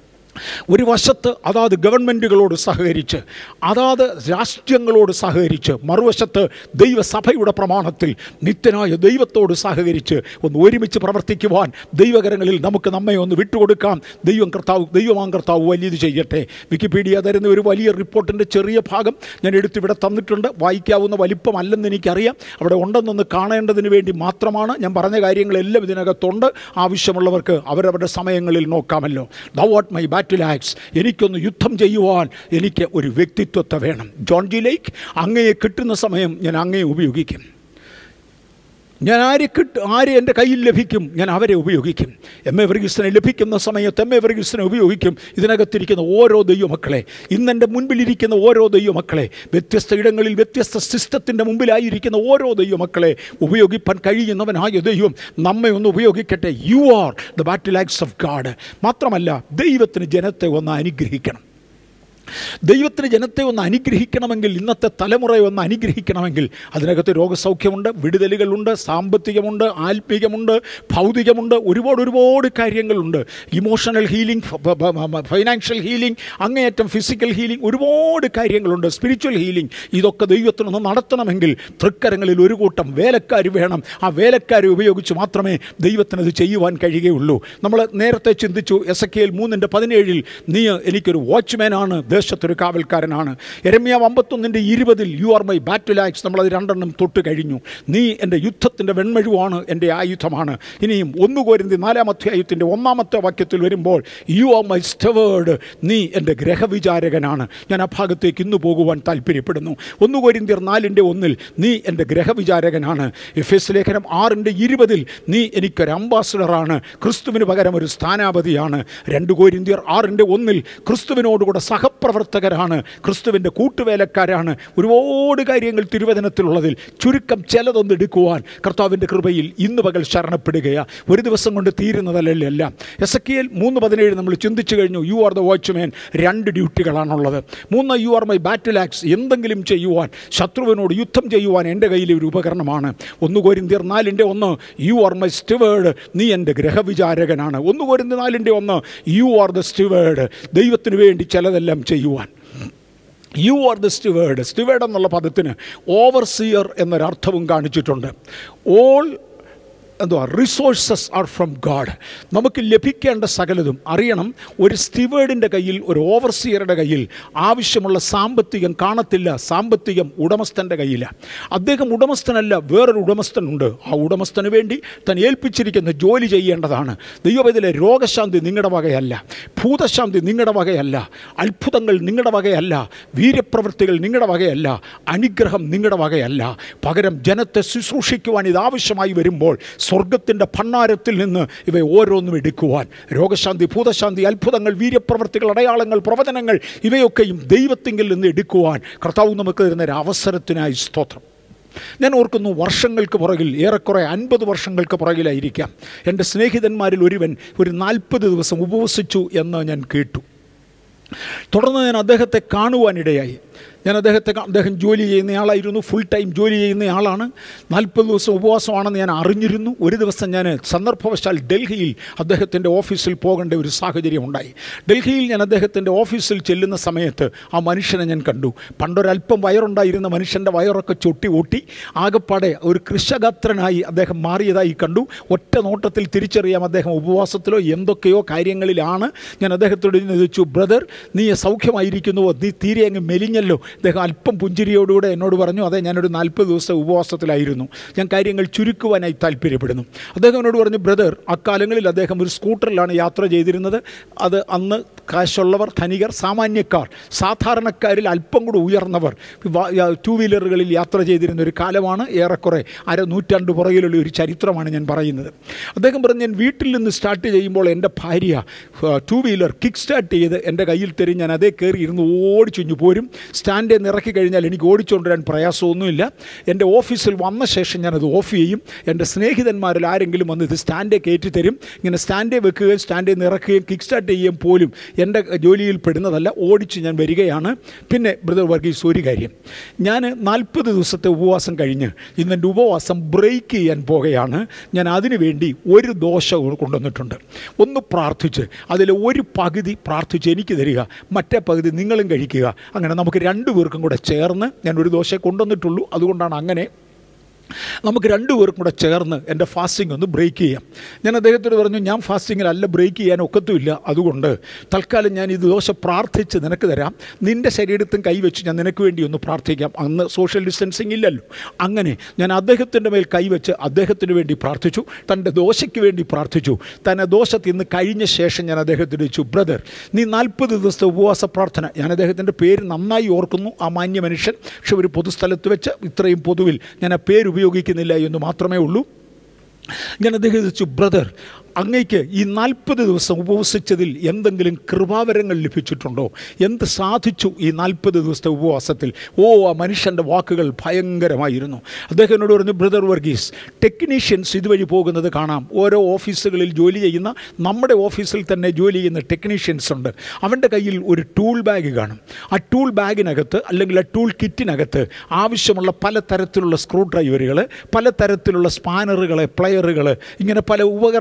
ഒരു വശത്ത് അതാത് ഗവൺമെൻറ്റുകളോട് സഹകരിച്ച് അതാത് രാഷ്ട്രങ്ങളോട് സഹകരിച്ച് മറുവശത്ത് ദൈവസഭയുടെ പ്രമാണത്തിൽ നിത്യനായ ദൈവത്തോട് സഹകരിച്ച് ഒന്ന് ഒരുമിച്ച് പ്രവർത്തിക്കുവാൻ ദൈവകരങ്ങളിൽ നമുക്ക് നമ്മെ ഒന്ന് വിട്ടുകൊടുക്കാം ദൈവം കർത്താവ് ദൈവമാം കർത്താവ് വലിയത് ചെയ്യട്ടെ വിക്കിപീഡിയ തരുന്ന ഒരു വലിയ റിപ്പോർട്ടിൻ്റെ ചെറിയ ഭാഗം ഞാൻ എടുത്തിവിടെ തന്നിട്ടുണ്ട് വായിക്കാവുന്ന വലിപ്പമല്ലെന്ന് എനിക്കറിയാം അവിടെ ഉണ്ടെന്നൊന്ന് കാണേണ്ടതിന് വേണ്ടി മാത്രമാണ് ഞാൻ പറഞ്ഞ കാര്യങ്ങളെല്ലാം ഇതിനകത്തുണ്ട് ആവശ്യമുള്ളവർക്ക് അവരവരുടെ സമയങ്ങളിൽ നോക്കാമല്ലോ thou art my battle axe എനിക്കൊന്ന് യുദ്ധം ചെയ്യുവാൻ എനിക്ക് ഒരു വ്യക്തിത്വത്തെ വേണം ജോൺ ജി ലേക്ക് അങ്ങയെ കിട്ടുന്ന സമയം ഞാൻ അങ്ങയെ ഉപയോഗിക്കും ഞാൻ ആരെ കിട്ട് ആരെ എൻ്റെ കയ്യിൽ ലഭിക്കും ഞാൻ അവരെ ഉപയോഗിക്കും എം എ വർഗീസിനെ ലഭിക്കുന്ന സമയത്ത് എം എ വർഗീസിനെ ഉപയോഗിക്കും ഇതിനകത്തിരിക്കുന്ന ഓരോ ദൈവമക്കളെ ഇന്നെൻ്റെ മുൻപിലിരിക്കുന്ന ഓരോ ദൈവമക്കളെ വ്യത്യസ്ത ഇടങ്ങളിൽ വ്യത്യസ്ത സിസ്റ്റത്തിൻ്റെ മുമ്പിലായിരിക്കുന്ന ഓരോ ദൈവമക്കളെ ഉപയോഗിപ്പാൻ കഴിയുന്നവനായ ദൈവം നമ്മെ ഒന്ന് ഉപയോഗിക്കട്ടെ you are the battle axe of God മാത്രമല്ല ദൈവത്തിന് ജനത്തെ ഒന്ന് അനുഗ്രഹിക്കണം ദൈവത്തിന് ജനത്തെ ഒന്ന് അനുഗ്രഹിക്കണമെങ്കിൽ ഇന്നത്തെ തലമുറയെ ഒന്ന് അനുഗ്രഹിക്കണമെങ്കിൽ അതിനകത്ത് രോഗസൗഖ്യമുണ്ട് വിടുതലുകളുണ്ട് സാമ്പത്തികമുണ്ട് ആത്മീകമുണ്ട് ഭൗതികമുണ്ട് ഒരുപാട് ഒരുപാട് കാര്യങ്ങളുണ്ട് ഇമോഷണൽ ഹീലിംഗ് ഫൈനാൻഷ്യൽ ഹീലിംഗ് അങ്ങേയറ്റം ഫിസിക്കൽ ഹീലിംഗ് ഒരുപാട് കാര്യങ്ങളുണ്ട് സ്പിരിച്വൽ ഹീലിംഗ് ഇതൊക്കെ ദൈവത്തിനൊന്ന് നടത്തണമെങ്കിൽ തൃക്കരങ്ങളിൽ ഒരു കൂട്ടം വേലക്കാർ വേണം ആ വേലക്കാരെ ഉപയോഗിച്ച് മാത്രമേ ദൈവത്തിനത് ചെയ്യുവാൻ കഴിയുകയുള്ളൂ നമ്മൾ നേരത്തെ ചിന്തിച്ചു എസ് എ കെ എൽ മൂന്നിൻ്റെ പതിനേഴിൽ നീ എനിക്കൊരു വാച്ച്മാനാണ് ദേശത്തൊരു കാവൽക്കാരനാണ് എരമ്യ അമ്പത്തൊന്നിൻ്റെ ഇരുപതിൽ you are my battle axe നമ്മളത് രണ്ടെണ്ണം തൊട്ട് കഴിഞ്ഞു നീ എൻ്റെ യുദ്ധത്തിൻ്റെ വെൺമഴുവാണ് എൻ്റെ ആയുധമാണ് ഇനിയും ഒന്ന് കോരിന്തി നാലാം അധ്യായത്തിൻ്റെ ഒന്നാമത്തെ വാക്യത്തിൽ വരുമ്പോൾ യു ആർ മൈ സ്റ്റവേർഡ് നീ എൻ്റെ ഗ്രഹവിചാരകനാണ് ഞാൻ ആ ഭാഗത്തേക്ക് ഇന്ന് പോകുവാൻ താല്പര്യപ്പെടുന്നു ഒന്ന് കോരിന്തിയർ നാലിൻ്റെ ഒന്നിൽ നീ എൻ്റെ ഗ്രഹവിചാരകനാണ് എഫ് എസ് ലേഖനം ആറിൻ്റെ ഇരുപതിൽ നീ എനിക്കൊരു അംബാസഡറാണ് ക്രിസ്തുവിന് പകരം ഒരു സ്ഥാനാപതിയാണ് രണ്ട് കോരിന്തിയർ ആറിൻ്റെ ഒന്നിൽ ക്രിസ്തുവിനോടുകൂടെ സഹപ്രവർത്തകരാണ് ക്രിസ്തുവിൻ്റെ കൂട്ടുവേലക്കാരാണ് ഒരുപാട് കാര്യങ്ങൾ തിരുവചനത്തിലുള്ളതിൽ ചുരുക്കം ചിലതൊന്ന് എടുക്കുവാൻ കർത്താവിൻ്റെ കൃപയിൽ ഇന്ന് പകൽ ശരണപ്പെടുകയാണ് ഒരു ദിവസം കൊണ്ട് തീരുന്നതല്ലല്ലോ എല്ലാം എസ് എ മൂന്ന് പതിനേഴ് നമ്മൾ ചിന്തിച്ചു കഴിഞ്ഞു യു ആർ ദ വാച്ച്മാൻ രണ്ട് ഡ്യൂട്ടികളാണുള്ളത് മൂന്ന് you are my battle axe എന്തെങ്കിലും ചെയ്യുവാൻ ശത്രുവിനോട് യുദ്ധം ചെയ്യുവാൻ എൻ്റെ കയ്യിൽ ഒരു ഉപകരണമാണ് ഒന്ന് കോരിന്തിയർ നാലിൻ്റെ ഒന്ന് യു ആർ മൈ സ്റ്റിവേഡ് നീ എൻ്റെ ഗ്രഹവിചാരകനാണ് ഒന്ന് കോരിന്തി നാലിൻ്റെ ഒന്ന് യു ആർ ദ സ്റ്റിവേഡ് ദൈവത്തിന് വേണ്ടി ചിലതെല്ലാം ചെയ്യുവാൻ you are the steward steward എന്നുള്ള പദത്തിന് ഓവർസിയർ എന്നൊരർത്ഥവും കാണിച്ചിട്ടുണ്ട് ഓൾ എന്തുവാ റിസോഴ്സസ് ആർ ഫ്രം ഗാഡ് നമുക്ക് ലഭിക്കേണ്ട സകലതും അറിയണം ഒരു സ്റ്റിവേഡിൻ്റെ കയ്യിൽ ഒരു ഓവർസിയറുടെ കയ്യിൽ ആവശ്യമുള്ള സാമ്പത്തികം കാണത്തില്ല സാമ്പത്തികം ഉടമസ്ഥൻ്റെ കയ്യിലാണ് അദ്ദേഹം ഉടമസ്ഥനല്ല വേറൊരു ഉടമസ്ഥനുണ്ട് ആ ഉടമസ്ഥന് വേണ്ടി താൻ ഏൽപ്പിച്ചിരിക്കുന്ന ജോലി ചെയ്യേണ്ടതാണ് ദൈവവേദിലെ രോഗശാന്തി നിങ്ങളുടെ വകയല്ല ഭൂതശാന്തി നിങ്ങളുടെ വകയല്ല അത്ഭുതങ്ങൾ നിങ്ങളുടെ വകയല്ല വീര്യപ്രവൃത്തികൾ നിങ്ങളുടെ വകയല്ല അനുഗ്രഹം നിങ്ങളുടെ വകയല്ല പകരം ജനത്തെ ശുശ്രൂഷിക്കുവാൻ ഇത് ആവശ്യമായി വരുമ്പോൾ സ്വർഗത്തിൻ്റെ ഭണ്ണാരത്തിൽ നിന്ന് ഇവ ഓരോന്നും എടുക്കുവാൻ രോഗശാന്തി ഭൂതശാന്തി അത്ഭുതങ്ങൾ വീര്യപ്രവൃത്തികൾ അടയാളങ്ങൾ പ്രവചനങ്ങൾ ഇവയൊക്കെയും ദൈവത്തിങ്കിൽ നിന്ന് എടുക്കുവാൻ കർത്താവ് നമുക്ക് തരുന്ന ഒരു അവസരത്തിനായി സ്തോത്രം ഞാൻ ഓർക്കുന്നു വർഷങ്ങൾക്ക് പുറകിൽ ഏറെക്കുറെ അൻപത് വർഷങ്ങൾക്ക് പുറകിലായിരിക്കാം എൻ്റെ സ്നേഹിതന്മാരിൽ ഒരുവൻ ഒരു നാൽപ്പത് ദിവസം ഉപവസിച്ചു എന്ന് ഞാൻ കേട്ടു തുടർന്ന് ഞാൻ അദ്ദേഹത്തെ കാണുവാനിടയായി ഞാൻ അദ്ദേഹത്തെ കാ- അദ്ദേഹം ജോലി ചെയ്യുന്നയാളായിരുന്നു ഫുൾ ടൈം ജോലി ചെയ്യുന്നയാളാണ് നാൽപ്പത് ദിവസം ഉപവാസമാണെന്ന് ഞാൻ അറിഞ്ഞിരുന്നു ഒരു ദിവസം ഞാൻ സന്ദർഭവശാൽ ഡൽഹിയിൽ അദ്ദേഹത്തിൻ്റെ ഓഫീസിൽ പോകേണ്ട ഒരു സാഹചര്യം ഉണ്ടായി ഡൽഹിയിൽ ഞാൻ അദ്ദേഹത്തിൻ്റെ ഓഫീസിൽ ചെല്ലുന്ന സമയത്ത് ആ മനുഷ്യനെ ഞാൻ കണ്ടു പണ്ടൊരല്പം വയറുണ്ടായിരുന്ന മനുഷ്യൻ്റെ വയറൊക്കെ ചൊട്ടി ഓട്ടി ആകപ്പാടെ ഒരു കൃഷഗാത്രനായി അദ്ദേഹം മാറിയതായി കണ്ടു ഒറ്റ നോട്ടത്തിൽ തിരിച്ചറിയാം അദ്ദേഹം ഉപവാസത്തിലോ എന്തൊക്കെയോ കാര്യങ്ങളിലാണ് ഞാൻ അദ്ദേഹത്തോട് ഇന്ന് ചോദിച്ചു ബ്രദർ നീ സൗഖ്യമായിരിക്കുന്നുവോ നീ തീരെ അങ്ങ് മെലിഞ്ഞല്ലോ അദ്ദേഹം അല്പം പുഞ്ചിരിയോടുകൂടെ എന്നോട് പറഞ്ഞു അതെ ഞാനൊരു നാൽപ്പത് ദിവസം ഉപവാസത്തിലായിരുന്നു ഞാൻ കാര്യങ്ങൾ ചുരുക്കുവാനായി താല്പര്യപ്പെടുന്നു അദ്ദേഹം എന്നോട് പറഞ്ഞു ബ്രദർ അക്കാലങ്ങളിൽ അദ്ദേഹം ഒരു സ്കൂട്ടറിലാണ് യാത്ര ചെയ്തിരുന്നത് അത് അന്ന് കാശുള്ളവർ ധനികർ സാമാന്യക്കാർ സാധാരണക്കാരിൽ അല്പം കൂടി ഉയർന്നവർ വ- യ- ടൂ വീലറുകളിൽ യാത്ര ചെയ്തിരുന്ന ഒരു കാലമാണ് ഏറെക്കുറെ അര നൂറ്റാണ്ട് പുറകിലുള്ള ഒരു ചരിത്രമാണ് ഞാൻ പറയുന്നത് അദ്ദേഹം പറഞ്ഞു ഞാൻ വീട്ടിൽ നിന്ന് സ്റ്റാർട്ട് ചെയ്യുമ്പോൾ എൻ്റെ ഭാര്യ ആ, ടൂ വീലർ കിക്ക് സ്റ്റാർട്ട് ചെയ്ത് എൻ്റെ കയ്യിൽ തരും ഞാൻ അതേ കയറി ഇരുന്ന് ഓടിച്ചുഞ്ഞു പോരും സ്റ്റാൻഡിൽ നിന്ന് ഇറക്കി കഴിഞ്ഞാൽ എനിക്ക് ഓടിച്ചുകൊണ്ടുവരാൻ പ്രയാസമൊന്നുമില്ല എൻ്റെ ഓഫീസിൽ വന്ന ശേഷം ഞാനത് ഓഫ് ചെയ്യും എൻ്റെ സ്നേഹിതന്മാരിൽ ആരെങ്കിലും വന്ന് ഇത് സ്റ്റാൻഡേ കയറ്റി തരും ഇങ്ങനെ സ്റ്റാൻഡേ വെക്കുകയും സ്റ്റാൻഡിൽ നിന്ന് ഇറക്കുകയും കിക്ക് സ്റ്റാർട്ട് ചെയ്യുകയും പോലും എൻ്റെ ജോലിയിൽ പെടുന്നതല്ല ഓടിച്ച് ഞാൻ വരികയാണ് പിന്നെ ബ്രദർ വർഗീസ് ഒരു കാര്യം ഞാൻ നാൽപ്പത് ദിവസത്തെ ഉപവാസം കഴിഞ്ഞ് ഇന്ന് എൻ്റെ ഉപവാസം ബ്രേക്ക് ചെയ്യാൻ പോകുകയാണ് ഞാൻ അതിനു വേണ്ടി ഒരു ദോശ കൊണ്ടുവന്നിട്ടുണ്ട് ഒന്ന് പ്രാർത്ഥിച്ച് അതിൽ ഒരു പകുതി പ്രാർത്ഥിച്ച് എനിക്ക് തരിക മറ്റേ പകുതി നിങ്ങളും കഴിക്കുക അങ്ങനെ നമുക്ക് രണ്ടു പേർക്കും കൂടെ ചേർന്ന് ഞാൻ ഒരു ദോശ കൊണ്ടുവന്നിട്ടുള്ളൂ അതുകൊണ്ടാണ് അങ്ങനെ നമുക്ക് രണ്ടുപേർക്കും കൂടെ ചേർന്ന് എൻ്റെ ഫാസ്റ്റിംഗ് ഒന്ന് ബ്രേക്ക് ചെയ്യാം ഞാൻ അദ്ദേഹത്തോട് പറഞ്ഞു ഞാൻ ഫാസ്റ്റിങ്ങിലല്ല ബ്രേക്ക് ചെയ്യാൻ ഒക്കത്തുമില്ല അതുകൊണ്ട് തൽക്കാലം ഞാൻ ഈ ദോശ പ്രാർത്ഥിച്ച് നിനക്ക് തരാം നിൻ്റെ ശരീരത്തും കൈവച്ച് ഞാൻ നിനക്ക് വേണ്ടി ഒന്ന് പ്രാർത്ഥിക്കാം അന്ന് സോഷ്യൽ ഡിസ്റ്റൻസിങ് ഇല്ലല്ലോ അങ്ങനെ ഞാൻ അദ്ദേഹത്തിൻ്റെ മേൽ കൈവച്ച് അദ്ദേഹത്തിന് വേണ്ടി പ്രാർത്ഥിച്ചു തൻ്റെ ദോശയ്ക്ക് വേണ്ടി പ്രാർത്ഥിച്ചു തന്നെ ദോശ തിന്ന് കഴിഞ്ഞ ശേഷം ഞാൻ അദ്ദേഹത്തിന് ചോദിച്ചു ബ്രദർ നീ നാൽപ്പത് ദിവസത്തെ ഉപവാസ പ്രാർത്ഥന ഞാൻ അദ്ദേഹത്തിൻ്റെ പേര് നന്നായി ഓർക്കുന്നു ആ മാന്യ മനുഷ്യൻ പക്ഷെ ഒരു പൊതുസ്ഥലത്ത് വെച്ച് ഇത്രയും പൊതുവിൽ ഞാൻ ആ പേര് ഉപയോഗിക്കുന്നില്ല എന്ന് മാത്രമേ ഉള്ളൂ ഞാൻ അദ്ദേഹം ചോദിച്ചു ബ്രദർ അങ്ങയ്ക്ക് ഈ നാൽപ്പത് ദിവസം ഉപവസിച്ചതിൽ എന്തെങ്കിലും കൃപാവരങ്ങൾ ലഭിച്ചിട്ടുണ്ടോ എന്ത് സാധിച്ചു ഈ നാൽപ്പത് ദിവസത്തെ ഉപവാസത്തിൽ ഓ ആ മനുഷ്യൻ്റെ വാക്കുകൾ ഭയങ്കരമായിരുന്നു അദ്ദേഹം എന്നോട് പറഞ്ഞു ബ്രദർ വർഗീസ് ടെക്നീഷ്യൻസ് ഇതുവഴി പോകുന്നത് കാണാം ഓരോ ഓഫീസുകളിൽ ജോലി ചെയ്യുന്ന നമ്മുടെ ഓഫീസിൽ തന്നെ ജോലി ചെയ്യുന്ന ടെക്നീഷ്യൻസ് ഉണ്ട് അവൻ്റെ കയ്യിൽ ഒരു ടൂൾ ബാഗ് കാണും ആ ടൂൾ ബാഗിനകത്ത് അല്ലെങ്കിൽ ആ ടൂൾ കിറ്റിനകത്ത് ആവശ്യമുള്ള പലതരത്തിലുള്ള സ്ക്രൂ ഡ്രൈവറുകൾ പലതരത്തിലുള്ള സ്പാനറുകൾ പ്ലെയറുകൾ ഇങ്ങനെ പല ഉപകരണങ്ങൾ കാണും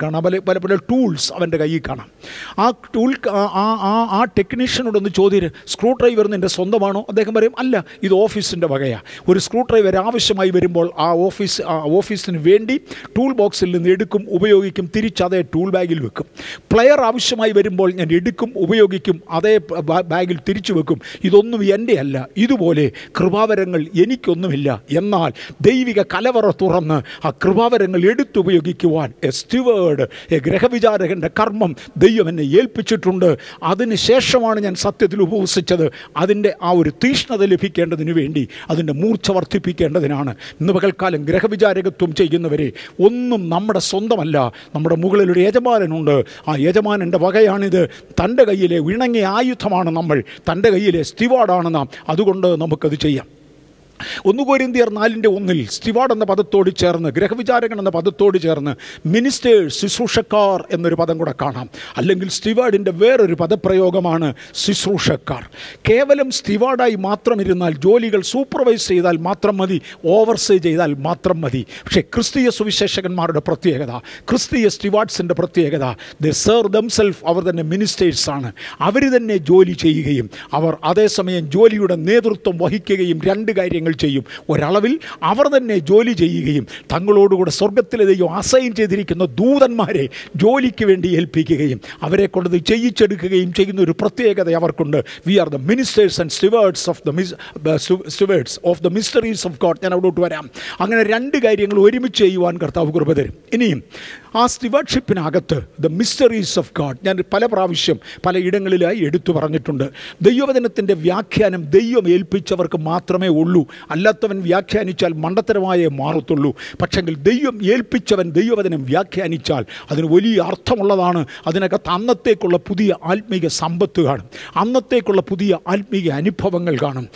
കാണാം പല പല പല ടൂൾസ് അവൻ്റെ കയ്യിൽ കാണാം ആ ടൂൾ ആ- ആ ആ ആ ടെക്നീഷ്യനോടൊന്ന് ചോദ്യം സ്ക്രൂ ഡ്രൈവർ നിൻ്റെ സ്വന്തമാണോ അദ്ദേഹം പറയും അല്ല ഇത് ഓഫീസിൻ്റെ വകയാണ് ഒരു സ്ക്രൂ ഡ്രൈവർ ആവശ്യമായി വരുമ്പോൾ ആ ഓഫീസ് ആ ഓഫീസിന് വേണ്ടി ടൂൾ ബോക്സിൽ നിന്ന് എടുക്കും ഉപയോഗിക്കും തിരിച്ച് അതേ ടൂൾ ബാഗിൽ വെക്കും പ്ലെയർ ആവശ്യമായി വരുമ്പോൾ ഞാൻ എടുക്കും ഉപയോഗിക്കും അതേ ബാ- ബാഗിൽ തിരിച്ചു വെക്കും ഇതൊന്നും എൻ്റെ അല്ല ഇതുപോലെ കൃപാവരങ്ങൾ എനിക്കൊന്നുമില്ല എന്നാൽ ദൈവിക കലവറ തുറന്ന് ആ കൃപാവരങ്ങൾ എടുത്തുപയോഗിക്കുവാൻ എ സ്റ്റിവേർഡ് എ ഗ്രഹവിചാരകൻ്റെ കർമ്മം ദൈവം എന്നെ ഏൽപ്പിച്ചിട്ടുണ്ട് അതിന് ശേഷമാണ് ഞാൻ സത്യത്തിൽ ഉപവസിച്ചത് അതിൻ്റെ ആ ഒരു തീഷ്ണത ലഭിക്കേണ്ടതിന് വേണ്ടി അതിൻ്റെ മൂർച്ച വർദ്ധിപ്പിക്കേണ്ടതിനാണ് ഇന്ന് പകൽക്കാലം ഗ്രഹവിചാരകത്വം ചെയ്യുന്നവരെ ഒന്നും നമ്മുടെ സ്വന്തമല്ല നമ്മുടെ മുകളിൽ ഒരു യജമാനനുണ്ട് ആ യജമാനൻ്റെ വകയാണിത് തൻ്റെ കയ്യിലെ ഇണങ്ങിയ ആയുധമാണ് നമ്മൾ തൻ്റെ കയ്യിലെ സ്റ്റിവാർഡാണ് നാം അതുകൊണ്ട് നമുക്കത് ചെയ്യാം ഒന്ന് കോരിന്തിയർ നാലിൻ്റെ ഒന്നിൽ സ്റ്റിവാർഡ് എന്ന പദത്തോട് ചേർന്ന് ഗ്രഹവിചാരകൻ എന്ന പദത്തോട് ചേർന്ന് മിനിസ്റ്റേഴ്സ് ശുശ്രൂഷക്കാർ എന്നൊരു പദം കൂടെ കാണാം അല്ലെങ്കിൽ സ്റ്റിവാർഡിൻ്റെ വേറൊരു പദപ്രയോഗമാണ് ശുശ്രൂഷക്കാർ കേവലം സ്റ്റിവാർഡായി മാത്രം ഇരുന്നാൽ ജോലികൾ സൂപ്പർവൈസ് ചെയ്താൽ മാത്രം മതി ഓവർസേ ചെയ്താൽ മാത്രം മതി പക്ഷേ ക്രിസ്തീയ സുവിശേഷകന്മാരുടെ പ്രത്യേകത ക്രിസ്തീയ സ്റ്റിവാർഡ്സിൻ്റെ പ്രത്യേകത ദ സെർവ് ദംസെൽഫ് അവർ തന്നെ മിനിസ്റ്റേഴ്സാണ് അവർ തന്നെ ജോലി ചെയ്യുകയും അവർ അതേസമയം ജോലിയുടെ നേതൃത്വം വഹിക്കുകയും രണ്ട് കാര്യങ്ങൾ ചെയ്യും ഒരളവിൽ അവർ തന്നെ ജോലി ചെയ്യുകയും തങ്ങളോടുകൂടെ സ്വർഗത്തിലെ ദൈവം അസൈൻ ചെയ്തിരിക്കുന്ന ദൂതന്മാരെ ജോലിക്ക് വേണ്ടി ഏൽപ്പിക്കുകയും അവരെ കൊണ്ട് ഇത് ചെയ്യിച്ചെടുക്കുകയും ചെയ്യുന്ന ഒരു പ്രത്യേകത അവർക്കുണ്ട് we are the ministers and stewards of the mis stewards of the mysteries of God ഞാൻ അവിടോട്ട് വരാം അങ്ങനെ രണ്ട് കാര്യങ്ങൾ ഒരുമിച്ച് ചെയ്യുവാൻ കർത്താവ് കൃപ തരും ഇനിയും ആ സ്റ്റിവേർഡ്ഷിപ്പിനകത്ത് ദ മിസ്റ്ററീസ് ഓഫ് ഗോഡ് ഞാൻ പല പ്രാവശ്യം പല ഇടങ്ങളിലായി എടുത്തു പറഞ്ഞിട്ടുണ്ട് ദൈവവചനത്തിൻ്റെ വ്യാഖ്യാനം ദൈവം ഏൽപ്പിച്ചവർക്ക് മാത്രമേ ഉള്ളൂ അല്ലാത്തവൻ വ്യാഖ്യാനിച്ചാൽ മണ്ടത്തരമായേ മാറത്തുള്ളൂ പക്ഷെങ്കിൽ ദൈവം ഏൽപ്പിച്ചവൻ ദൈവവചനം വ്യാഖ്യാനിച്ചാൽ അതിന് വലിയ അർത്ഥമുള്ളതാണ് അതിനകത്ത് അന്നത്തേക്കുള്ള പുതിയ ആത്മീക സമ്പത്ത് കാണും അന്നത്തേക്കുള്ള പുതിയ ആത്മീക അനുഭവങ്ങൾ കാണും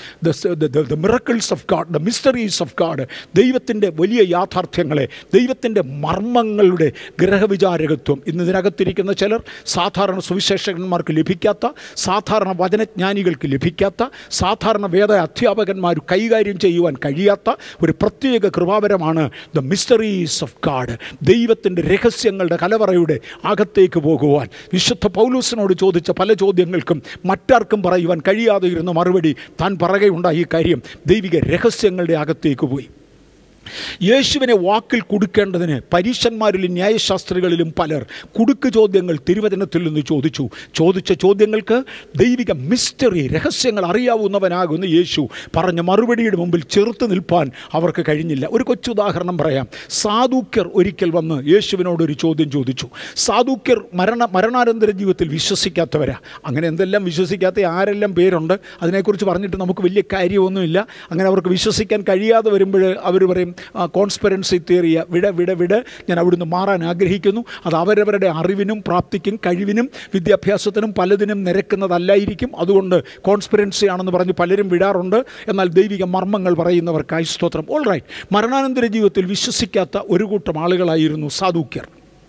the miracles of God the mysteries of God ദൈവത്തിൻ്റെ വലിയ യാഥാർത്ഥ്യങ്ങളെ ദൈവത്തിൻ്റെ മർമ്മങ്ങളുടെ ഗ്രഹവിചാരകത്വം ഇന്ന് ഇതിനകത്തിരിക്കുന്ന ചിലർ സാധാരണ സുവിശേഷകന്മാർക്ക് ലഭിക്കാത്ത സാധാരണ വചനജ്ഞാനികൾക്ക് ലഭിക്കാത്ത സാധാരണ വേദ അധ്യാപകന്മാർ കൈകാര്യം ചെയ്യുവാൻ കഴിയാത്ത ഒരു പ്രത്യേക കൃപാവരമാണ് ദ മിസ്റ്ററീസ് ഓഫ് ഗാഡ് ദൈവത്തിൻ്റെ രഹസ്യങ്ങളുടെ കലവറയുടെ അകത്തേക്ക് പോകുവാൻ വിശുദ്ധ പൗലൂസിനോട് ചോദിച്ച പല ചോദ്യങ്ങൾക്കും മറ്റാർക്കും പറയുവാൻ കഴിയാതെ ഇരുന്ന മറുപടി താൻ പറയുകയുണ്ടായി ഈ കാര്യം ദൈവിക രഹസ്യങ്ങളുടെ അകത്തേക്ക് പോയി യേശുവിനെ വാക്കിൽ കൊടുക്കേണ്ടതിന് പരീക്ഷന്മാരിലും ന്യായശാസ്ത്രികളിലും പലർ കുടുക്ക് ചോദ്യങ്ങൾ തിരുവചനത്തിൽ നിന്ന് ചോദിച്ചു ചോദിച്ച ചോദ്യങ്ങൾക്ക് ദൈവിക മിസ്റ്ററി രഹസ്യങ്ങൾ അറിയാവുന്നവനാകുന്ന യേശു പറഞ്ഞ മറുപടിയുടെ മുമ്പിൽ ചെറുത്ത് നിൽപ്പാൻ അവർക്ക് കഴിഞ്ഞില്ല ഒരു കൊച്ചുദാഹരണം പറയാം സാധൂക്യർ ഒരിക്കൽ വന്ന് യേശുവിനോട് ഒരു ചോദ്യം ചോദിച്ചു സാധൂക്യർ മരണ മരണാനന്തര ജീവിതത്തിൽ വിശ്വസിക്കാത്തവരാ അങ്ങനെ എന്തെല്ലാം വിശ്വസിക്കാത്ത ആരെല്ലാം പേരുണ്ട് അതിനെക്കുറിച്ച് പറഞ്ഞിട്ട് നമുക്ക് വലിയ കാര്യമൊന്നുമില്ല അങ്ങനെ അവർക്ക് വിശ്വസിക്കാൻ കഴിയാതെ വരുമ്പോൾ അവർ പറയും കോൺസ്പെറൻസി തിയറിയ വിട വിട വിട ഞാൻ അവിടുന്ന് മാറാൻ ആഗ്രഹിക്കുന്നു അത് അവരവരുടെ അറിവിനും പ്രാപ്തിക്കും കഴിവിനും വിദ്യാഭ്യാസത്തിനും പലതിനും നിരക്കുന്നതല്ലായിരിക്കും അതുകൊണ്ട് കോൺസ്പിറൻസി ആണെന്ന് പറഞ്ഞ് പലരും വിടാറുണ്ട് എന്നാൽ ദൈവിക മർമ്മങ്ങൾ പറയുന്നവർക്കായി സ്തോത്രം ഓൾ റൈറ്റ് മരണാനന്തര ജീവിതത്തിൽ വിശ്വസിക്കാത്ത ഒരു കൂട്ടം ആളുകളായിരുന്നു സാധൂക്യർ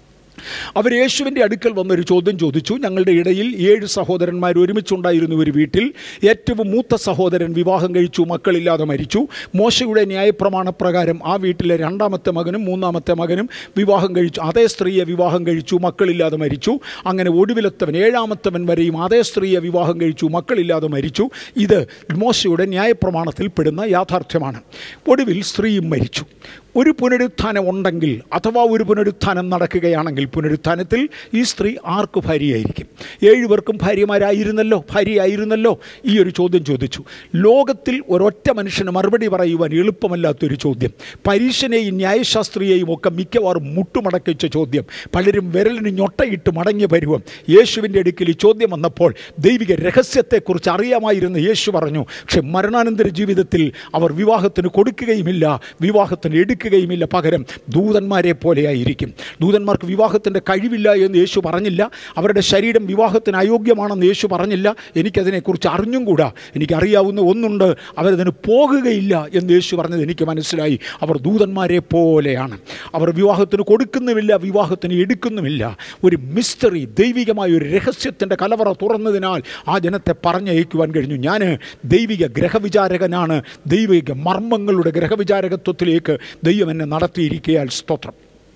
അവർ യേശുവിൻ്റെ അടുക്കൽ വന്നൊരു ചോദ്യം ചോദിച്ചു ഞങ്ങളുടെ ഇടയിൽ ഏഴ് സഹോദരന്മാർ ഒരുമിച്ചുണ്ടായിരുന്നു ഒരു വീട്ടിൽ ഏറ്റവും മൂത്ത സഹോദരൻ വിവാഹം കഴിച്ചു മക്കളില്ലാതെ മരിച്ചു മോശയുടെ ന്യായപ്രമാണപ്രകാരം ആ വീട്ടിലെ രണ്ടാമത്തെ മകനും മൂന്നാമത്തെ മകനും വിവാഹം കഴിച്ചു അതേ സ്ത്രീയെ വിവാഹം കഴിച്ചു മക്കളില്ലാതെ മരിച്ചു അങ്ങനെ ഒടുവിലെത്തവൻ ഏഴാമത്തവൻ വരെയും അതേ സ്ത്രീയെ വിവാഹം കഴിച്ചു മക്കളില്ലാതെ മരിച്ചു ഇത് മോശയുടെ ന്യായപ്രമാണത്തിൽ പെടുന്ന യാഥാർത്ഥ്യമാണ് ഒടുവിൽ സ്ത്രീയും മരിച്ചു ഒരു പുനരുത്ഥാനം ഉണ്ടെങ്കിൽ അഥവാ ഒരു പുനരുത്ഥാനം നടക്കുകയാണെങ്കിൽ പുനരുത്ഥാനത്തിൽ ഈ സ്ത്രീ ആർക്ക് ഭാര്യയായിരിക്കും ഏഴുപേർക്കും ഭാര്യമാരായിരുന്നല്ലോ ഭാര്യയായിരുന്നല്ലോ ഈ ഒരു ചോദ്യം ചോദിച്ചു ലോകത്തിൽ ഒരൊറ്റ മനുഷ്യന് മറുപടി പറയുവാൻ എളുപ്പമല്ലാത്തൊരു ചോദ്യം പരീക്ഷനെയും ന്യായശാസ്ത്രിയെയും ഒക്കെ മിക്കവാറും മുട്ടുമടക്കിച്ച ചോദ്യം പലരും വിരലിന് ഞൊട്ടയിട്ട് മടങ്ങിയ പരുവം യേശുവിൻ്റെ അടുക്കൽ ഈ ചോദ്യം വന്നപ്പോൾ ദൈവിക രഹസ്യത്തെക്കുറിച്ച് അറിയാമായിരുന്ന യേശു പറഞ്ഞു പക്ഷെ മരണാനന്തര ജീവിതത്തിൽ അവർ വിവാഹത്തിന് കൊടുക്കുകയുമില്ല വിവാഹത്തിന് എടുക്കുകയുമില്ല പകരം ദൂതന്മാരെ പോലെയായിരിക്കും ദൂതന്മാർക്ക് വിവാഹത്തിൻ്റെ കഴിവില്ല എന്ന് യേശു പറഞ്ഞില്ല അവരുടെ ശരീരം വിവാഹത്തിന് അയോഗ്യമാണെന്ന് യേശു പറഞ്ഞില്ല എനിക്കതിനെക്കുറിച്ച് അറിഞ്ഞും കൂടാ എനിക്കറിയാവുന്ന ഒന്നുണ്ട് അവരതിന് പോകുകയില്ല എന്ന് യേശു പറഞ്ഞത് എനിക്ക് മനസ്സിലായി അവർ ദൂതന്മാരെ പോലെയാണ് അവർ വിവാഹത്തിന് കൊടുക്കുന്നുമില്ല വിവാഹത്തിന് എടുക്കുന്നുമില്ല ഒരു മിസ്റ്ററി ദൈവികമായ ഒരു രഹസ്യത്തിൻ്റെ കലവറ തുറന്നതിനാൽ ആ ജനത്തെ പറഞ്ഞയക്കുവാൻ കഴിഞ്ഞു ഞാൻ ദൈവിക ഗ്രഹവിചാരകനാണ് ദൈവിക മർമ്മങ്ങളുടെ ഗ്രഹവിചാരകത്വത്തിലേക്ക് ദൈവം എന്നെ നടത്തിയിരിക്കയാൽ സ്തോത്രം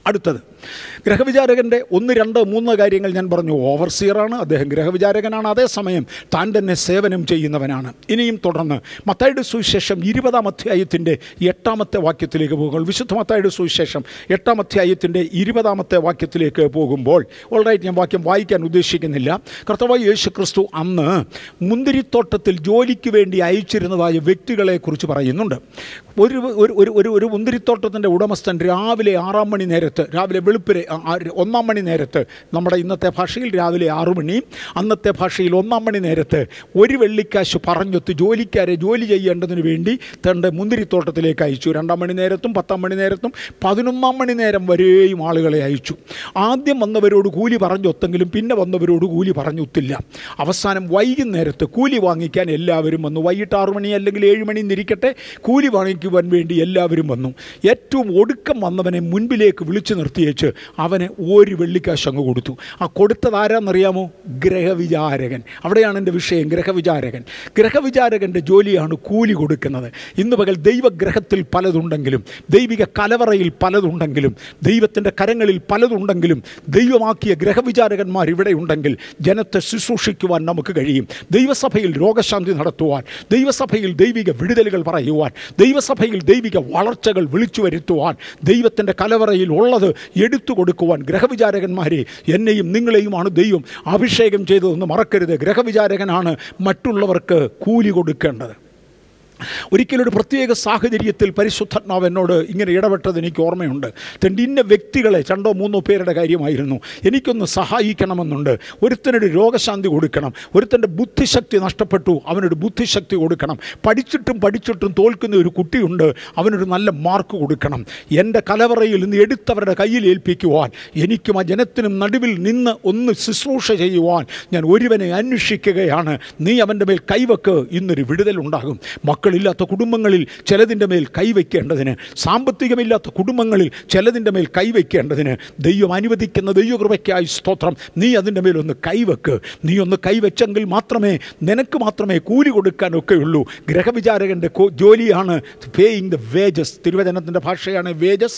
അടുത്തത് ഗ്രഹവിചാരകൻ്റെ ഒന്ന് രണ്ട് മൂന്ന് കാര്യങ്ങൾ ഞാൻ പറഞ്ഞു ഓവർസിയറാണ് അദ്ദേഹം ഗ്രഹവിചാരകനാണ് അതേസമയം താൻ തന്നെ സേവനം ചെയ്യുന്നവനാണ് ഇനിയും തുടർന്ന് മത്തായുടെ സുവിശേഷം ഇരുപതാം അധ്യായത്തിൻ്റെ എട്ടാമത്തെ വാക്യത്തിലേക്ക് പോകുമ്പോൾ വിശുദ്ധ മത്തായുടെ സുവിശേഷം എട്ടാം അധ്യായത്തിൻ്റെ ഇരുപതാമത്തെ വാക്യത്തിലേക്ക് പോകുമ്പോൾ ഓൾറൈറ്റ് ഞാൻ വാക്യം വായിക്കാൻ ഉദ്ദേശിക്കുന്നില്ല കർത്തവായ യേശു ക്രിസ്തു അന്ന് മുന്തിരിത്തോട്ടത്തിൽ ജോലിക്ക് വേണ്ടി അയച്ചിരുന്നതായ വ്യക്തികളെക്കുറിച്ച് പറയുന്നുണ്ട് ഒരു ഒരു ഒരു ഒരു ഒരു മുന്തിരിത്തോട്ടത്തിൻ്റെ ഉടമസ്ഥൻ രാവിലെ ആറാം മണി നേരത്ത് രാവിലെ വെളുപ്പിലെ ആ- ആ ഒന്നാം മണി നേരത്ത് നമ്മുടെ ഇന്നത്തെ ഭാഷയിൽ രാവിലെ ആറു മണി അന്നത്തെ ഭാഷയിൽ ഒന്നാം മണി നേരത്ത് ഒരു വെള്ളിക്കാശ് പറഞ്ഞൊത്ത് ജോലിക്കാരെ ജോലി ചെയ്യേണ്ടതിന് വേണ്ടി തൻ്റെ മുന്തിരിത്തോട്ടത്തിലേക്ക് അയച്ചു രണ്ടാം മണി നേരത്തും പത്താം മണി നേരത്തും പതിനൊന്നാം മണി നേരം വരെയും ആളുകളെ അയച്ചു ആദ്യം വന്നവരോട് കൂലി പറഞ്ഞൊത്തെങ്കിലും പിന്നെ വന്നവരോട് കൂലി പറഞ്ഞൊത്തില്ല അവസാനം വൈകുന്നേരത്ത് കൂലി വാങ്ങിക്കാൻ എല്ലാവരും വന്നു വൈകിട്ട് ആറു മണി അല്ലെങ്കിൽ ഏഴ് മണി എന്നിരിക്കട്ടെ കൂലി വാങ്ങിക്കുവാൻ വേണ്ടി എല്ലാവരും വന്നു ഏറ്റവും ഒടുക്കം വന്നവനെ മുൻപിലേക്ക് വിളിച്ചു നിർത്തിയേച്ച് അവന് ഒരു വെള്ളിക്കാശ് അങ്ങ് കൊടുത്തു ആ കൊടുത്തത് ആരാന്നറിയാമോ ഗ്രഹവിചാരകൻ അവിടെയാണ് എൻ്റെ വിഷയം ഗ്രഹവിചാരകൻ ഗ്രഹവിചാരകൻ്റെ ജോലിയാണ് കൂലി കൊടുക്കുന്നത് ഇന്ന് പകൽ ദൈവഗ്രഹത്തിൽ പലതുണ്ടെങ്കിലും ദൈവിക കലവറയിൽ പലതുണ്ടെങ്കിലും ദൈവത്തിൻ്റെ കരങ്ങളിൽ പലതുണ്ടെങ്കിലും ദൈവമാക്കിയ ഗ്രഹവിചാരകന്മാർ ഇവിടെ ഉണ്ടെങ്കിൽ ജനത്തെ ശുശ്രൂഷിക്കുവാൻ നമുക്ക് കഴിയും ദൈവസഭയിൽ രോഗശാന്തി നടത്തുവാൻ ദൈവസഭയിൽ ദൈവിക വിടുതലുകൾ പറയുവാൻ ദൈവസഭയിൽ ദൈവിക വളർച്ചകൾ വിളിച്ചു വരുത്തുവാൻ ദൈവത്തിൻ്റെ കലവറയിൽ ഉള്ളത് എടുത്തു കൊടുക്കുവാൻ ഗ്രഹവിചാരകന്മാരെ എന്നെയും നിങ്ങളെയുമാണ് ദൈവം അഭിഷേകം ചെയ്തതെന്ന് മറക്കരുത് ഗ്രഹവിചാരകനാണ് മറ്റുള്ളവർക്ക് കൂലി കൊടുക്കേണ്ടത് ഒരിക്കലൊരു പ്രത്യേക സാഹചര്യത്തിൽ പരിശുദ്ധാത്മാവ് എന്നോട് ഇങ്ങനെ ഇടപെട്ടത് എനിക്ക് ഓർമ്മയുണ്ട് തൻ്റെ ഇന്ന വ്യക്തികളെ രണ്ടോ മൂന്നോ പേരുടെ കാര്യമായിരുന്നു എനിക്കൊന്ന് സഹായിക്കണമെന്നുണ്ട് ഒരുത്തനൊരു രോഗശാന്തി കൊടുക്കണം ഒരുത്തൻ്റെ ബുദ്ധിശക്തി നഷ്ടപ്പെട്ടു അവനൊരു ബുദ്ധിശക്തി കൊടുക്കണം പഠിച്ചിട്ടും പഠിച്ചിട്ടും തോൽക്കുന്ന ഒരു കുട്ടിയുണ്ട് അവനൊരു നല്ല മാർക്ക് കൊടുക്കണം എൻ്റെ കലവറയിൽ നിന്ന് എടുത്തവരുടെ കയ്യിൽ ഏൽപ്പിക്കുവാൻ എനിക്കും ആ ജനത്തിനും നടുവിൽ നിന്ന് ഒന്ന് ശുശ്രൂഷ ചെയ്യുവാൻ ഞാൻ ഒരുവനെ അന്വേഷിക്കുകയാണ് നീ അവൻ്റെ മേൽ കൈവക്ക് ഇന്നൊരു വിടുതലുണ്ടാകും മക്കളില്ലാത്ത കുടുംബങ്ങളിൽ ചിലതിൻ്റെ മേൽ കൈവയ്ക്കേണ്ടതിന് സാമ്പത്തികമില്ലാത്ത കുടുംബങ്ങളിൽ ചിലതിൻ്റെ മേൽ കൈവയ്ക്കേണ്ടതിന് ദൈവം അനുവദിക്കുന്ന ദൈവകൃപയ്ക്കായി സ്തോത്രം നീ അതിൻ്റെ മേലൊന്ന് കൈവെക്ക് നീ ഒന്ന് കൈവച്ചെങ്കിൽ മാത്രമേ നിനക്ക് മാത്രമേ കൂലി കൊടുക്കാനൊക്കെ ഉള്ളൂ ഗ്രഹവിചാരകൻ്റെ കോ- ജോലിയാണ് പേയിങ് ദ വേജസ് തിരുവചനത്തിൻ്റെ ഭാഷയാണ് വേജസ്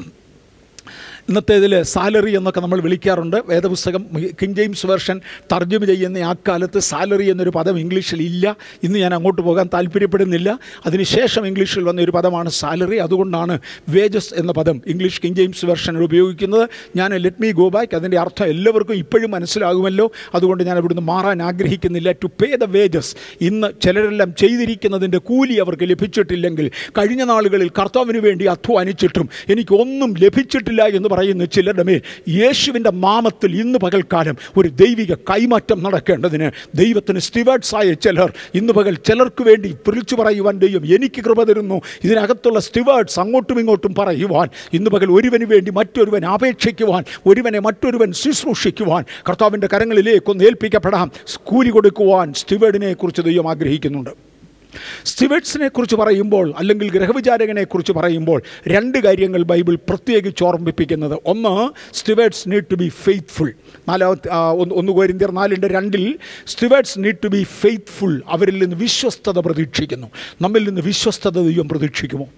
ഇന്നത്തെ ഇതിൽ സാലറി എന്നൊക്കെ നമ്മൾ വിളിക്കാറുണ്ട് വേദപുസ്തകം കിങ് ജെയിംസ് വേർഷൻ തർജ്ജമ ചെയ്യുന്ന ആ കാലത്ത് സാലറി എന്നൊരു പദം ഇംഗ്ലീഷിൽ ഇല്ല ഇന്ന് ഞാൻ അങ്ങോട്ട് പോകാൻ താല്പര്യപ്പെടുന്നില്ല അതിനുശേഷം ഇംഗ്ലീഷിൽ വന്ന ഒരു പദമാണ് സാലറി അതുകൊണ്ടാണ് വേജസ് എന്ന പദം ഇംഗ്ലീഷ് കിങ് ജെയിംസ് വേർഷനിൽ ഉപയോഗിക്കുന്നത് ഞാൻ ലെറ്റ് മീ ഗോ ബാക്ക് അതിൻ്റെ അർത്ഥം എല്ലാവർക്കും ഇപ്പോഴും മനസ്സിലാകുമല്ലോ അതുകൊണ്ട് ഞാൻ ഇവിടുന്ന് മാറാൻ ആഗ്രഹിക്കുന്നില്ല ടു പേ ദ വേജസ് ഇന്ന് ചിലരെല്ലാം ചെയ്തിരിക്കുന്നതിൻ്റെ കൂലി അവർക്ക് ലഭിച്ചിട്ടില്ലെങ്കിൽ കഴിഞ്ഞ നാളുകളിൽ കർത്താവിന് വേണ്ടി അധ്വാനിച്ചിട്ടും എനിക്കൊന്നും ലഭിച്ചിട്ടില്ല എന്ന് പറയുന്ന ചിലരുടെ മേൽ യേശുവിൻ്റെ നാമത്തിൽ ഇന്ന് പകൽക്കാലം ഒരു ദൈവിക കൈമാറ്റം നടക്കേണ്ടതിന് ദൈവത്തിന് സ്റ്റിവേർഡ്സ് ആയ ചിലർ ഇന്ന് പകൽ ചിലർക്ക് വേണ്ടി വിളിച്ചു പറയുവാൻ ദൈവം എനിക്ക് കൃപ തരുന്നു ഇതിനകത്തുള്ള സ്റ്റിവേർഡ്സ് അങ്ങോട്ടും ഇങ്ങോട്ടും പറയുവാൻ ഇന്ന് പകൽ ഒരുവന് വേണ്ടി മറ്റൊരുവൻ അപേക്ഷിക്കുവാൻ ഒരുവനെ മറ്റൊരുവൻ ശുശ്രൂഷിക്കുവാൻ കർത്താവിൻ്റെ കരങ്ങളിലേക്കൊന്ന് ഏൽപ്പിക്കപ്പെടാം കൂലി കൊടുക്കുവാൻ സ്റ്റിവേർഡിനെ കുറിച്ച് ദൈവം ആഗ്രഹിക്കുന്നുണ്ട് സ്റ്റിവേർഡ്സിനെ കുറിച്ച് പറയുമ്പോൾ അല്ലെങ്കിൽ ഗ്രഹവിചാരകനെ കുറിച്ച് പറയുമ്പോൾ രണ്ട് കാര്യങ്ങൾ ബൈബിൾ പ്രത്യേകിച്ച് ഓർമ്മിപ്പിക്കുന്നത് ഒന്ന് stewards need to be faithful നാലാമത്തെ ആ, ഒന്ന് ഒന്ന് കോരിന്ത്യർ നാലിൻ്റെ രണ്ടിൽ stewards need to be faithful അവരിൽ നിന്ന് വിശ്വസ്തത പ്രതീക്ഷിക്കുന്നു നമ്മിൽ നിന്ന് വിശ്വസ്തത ദൈവം പ്രതീക്ഷിക്കുമോ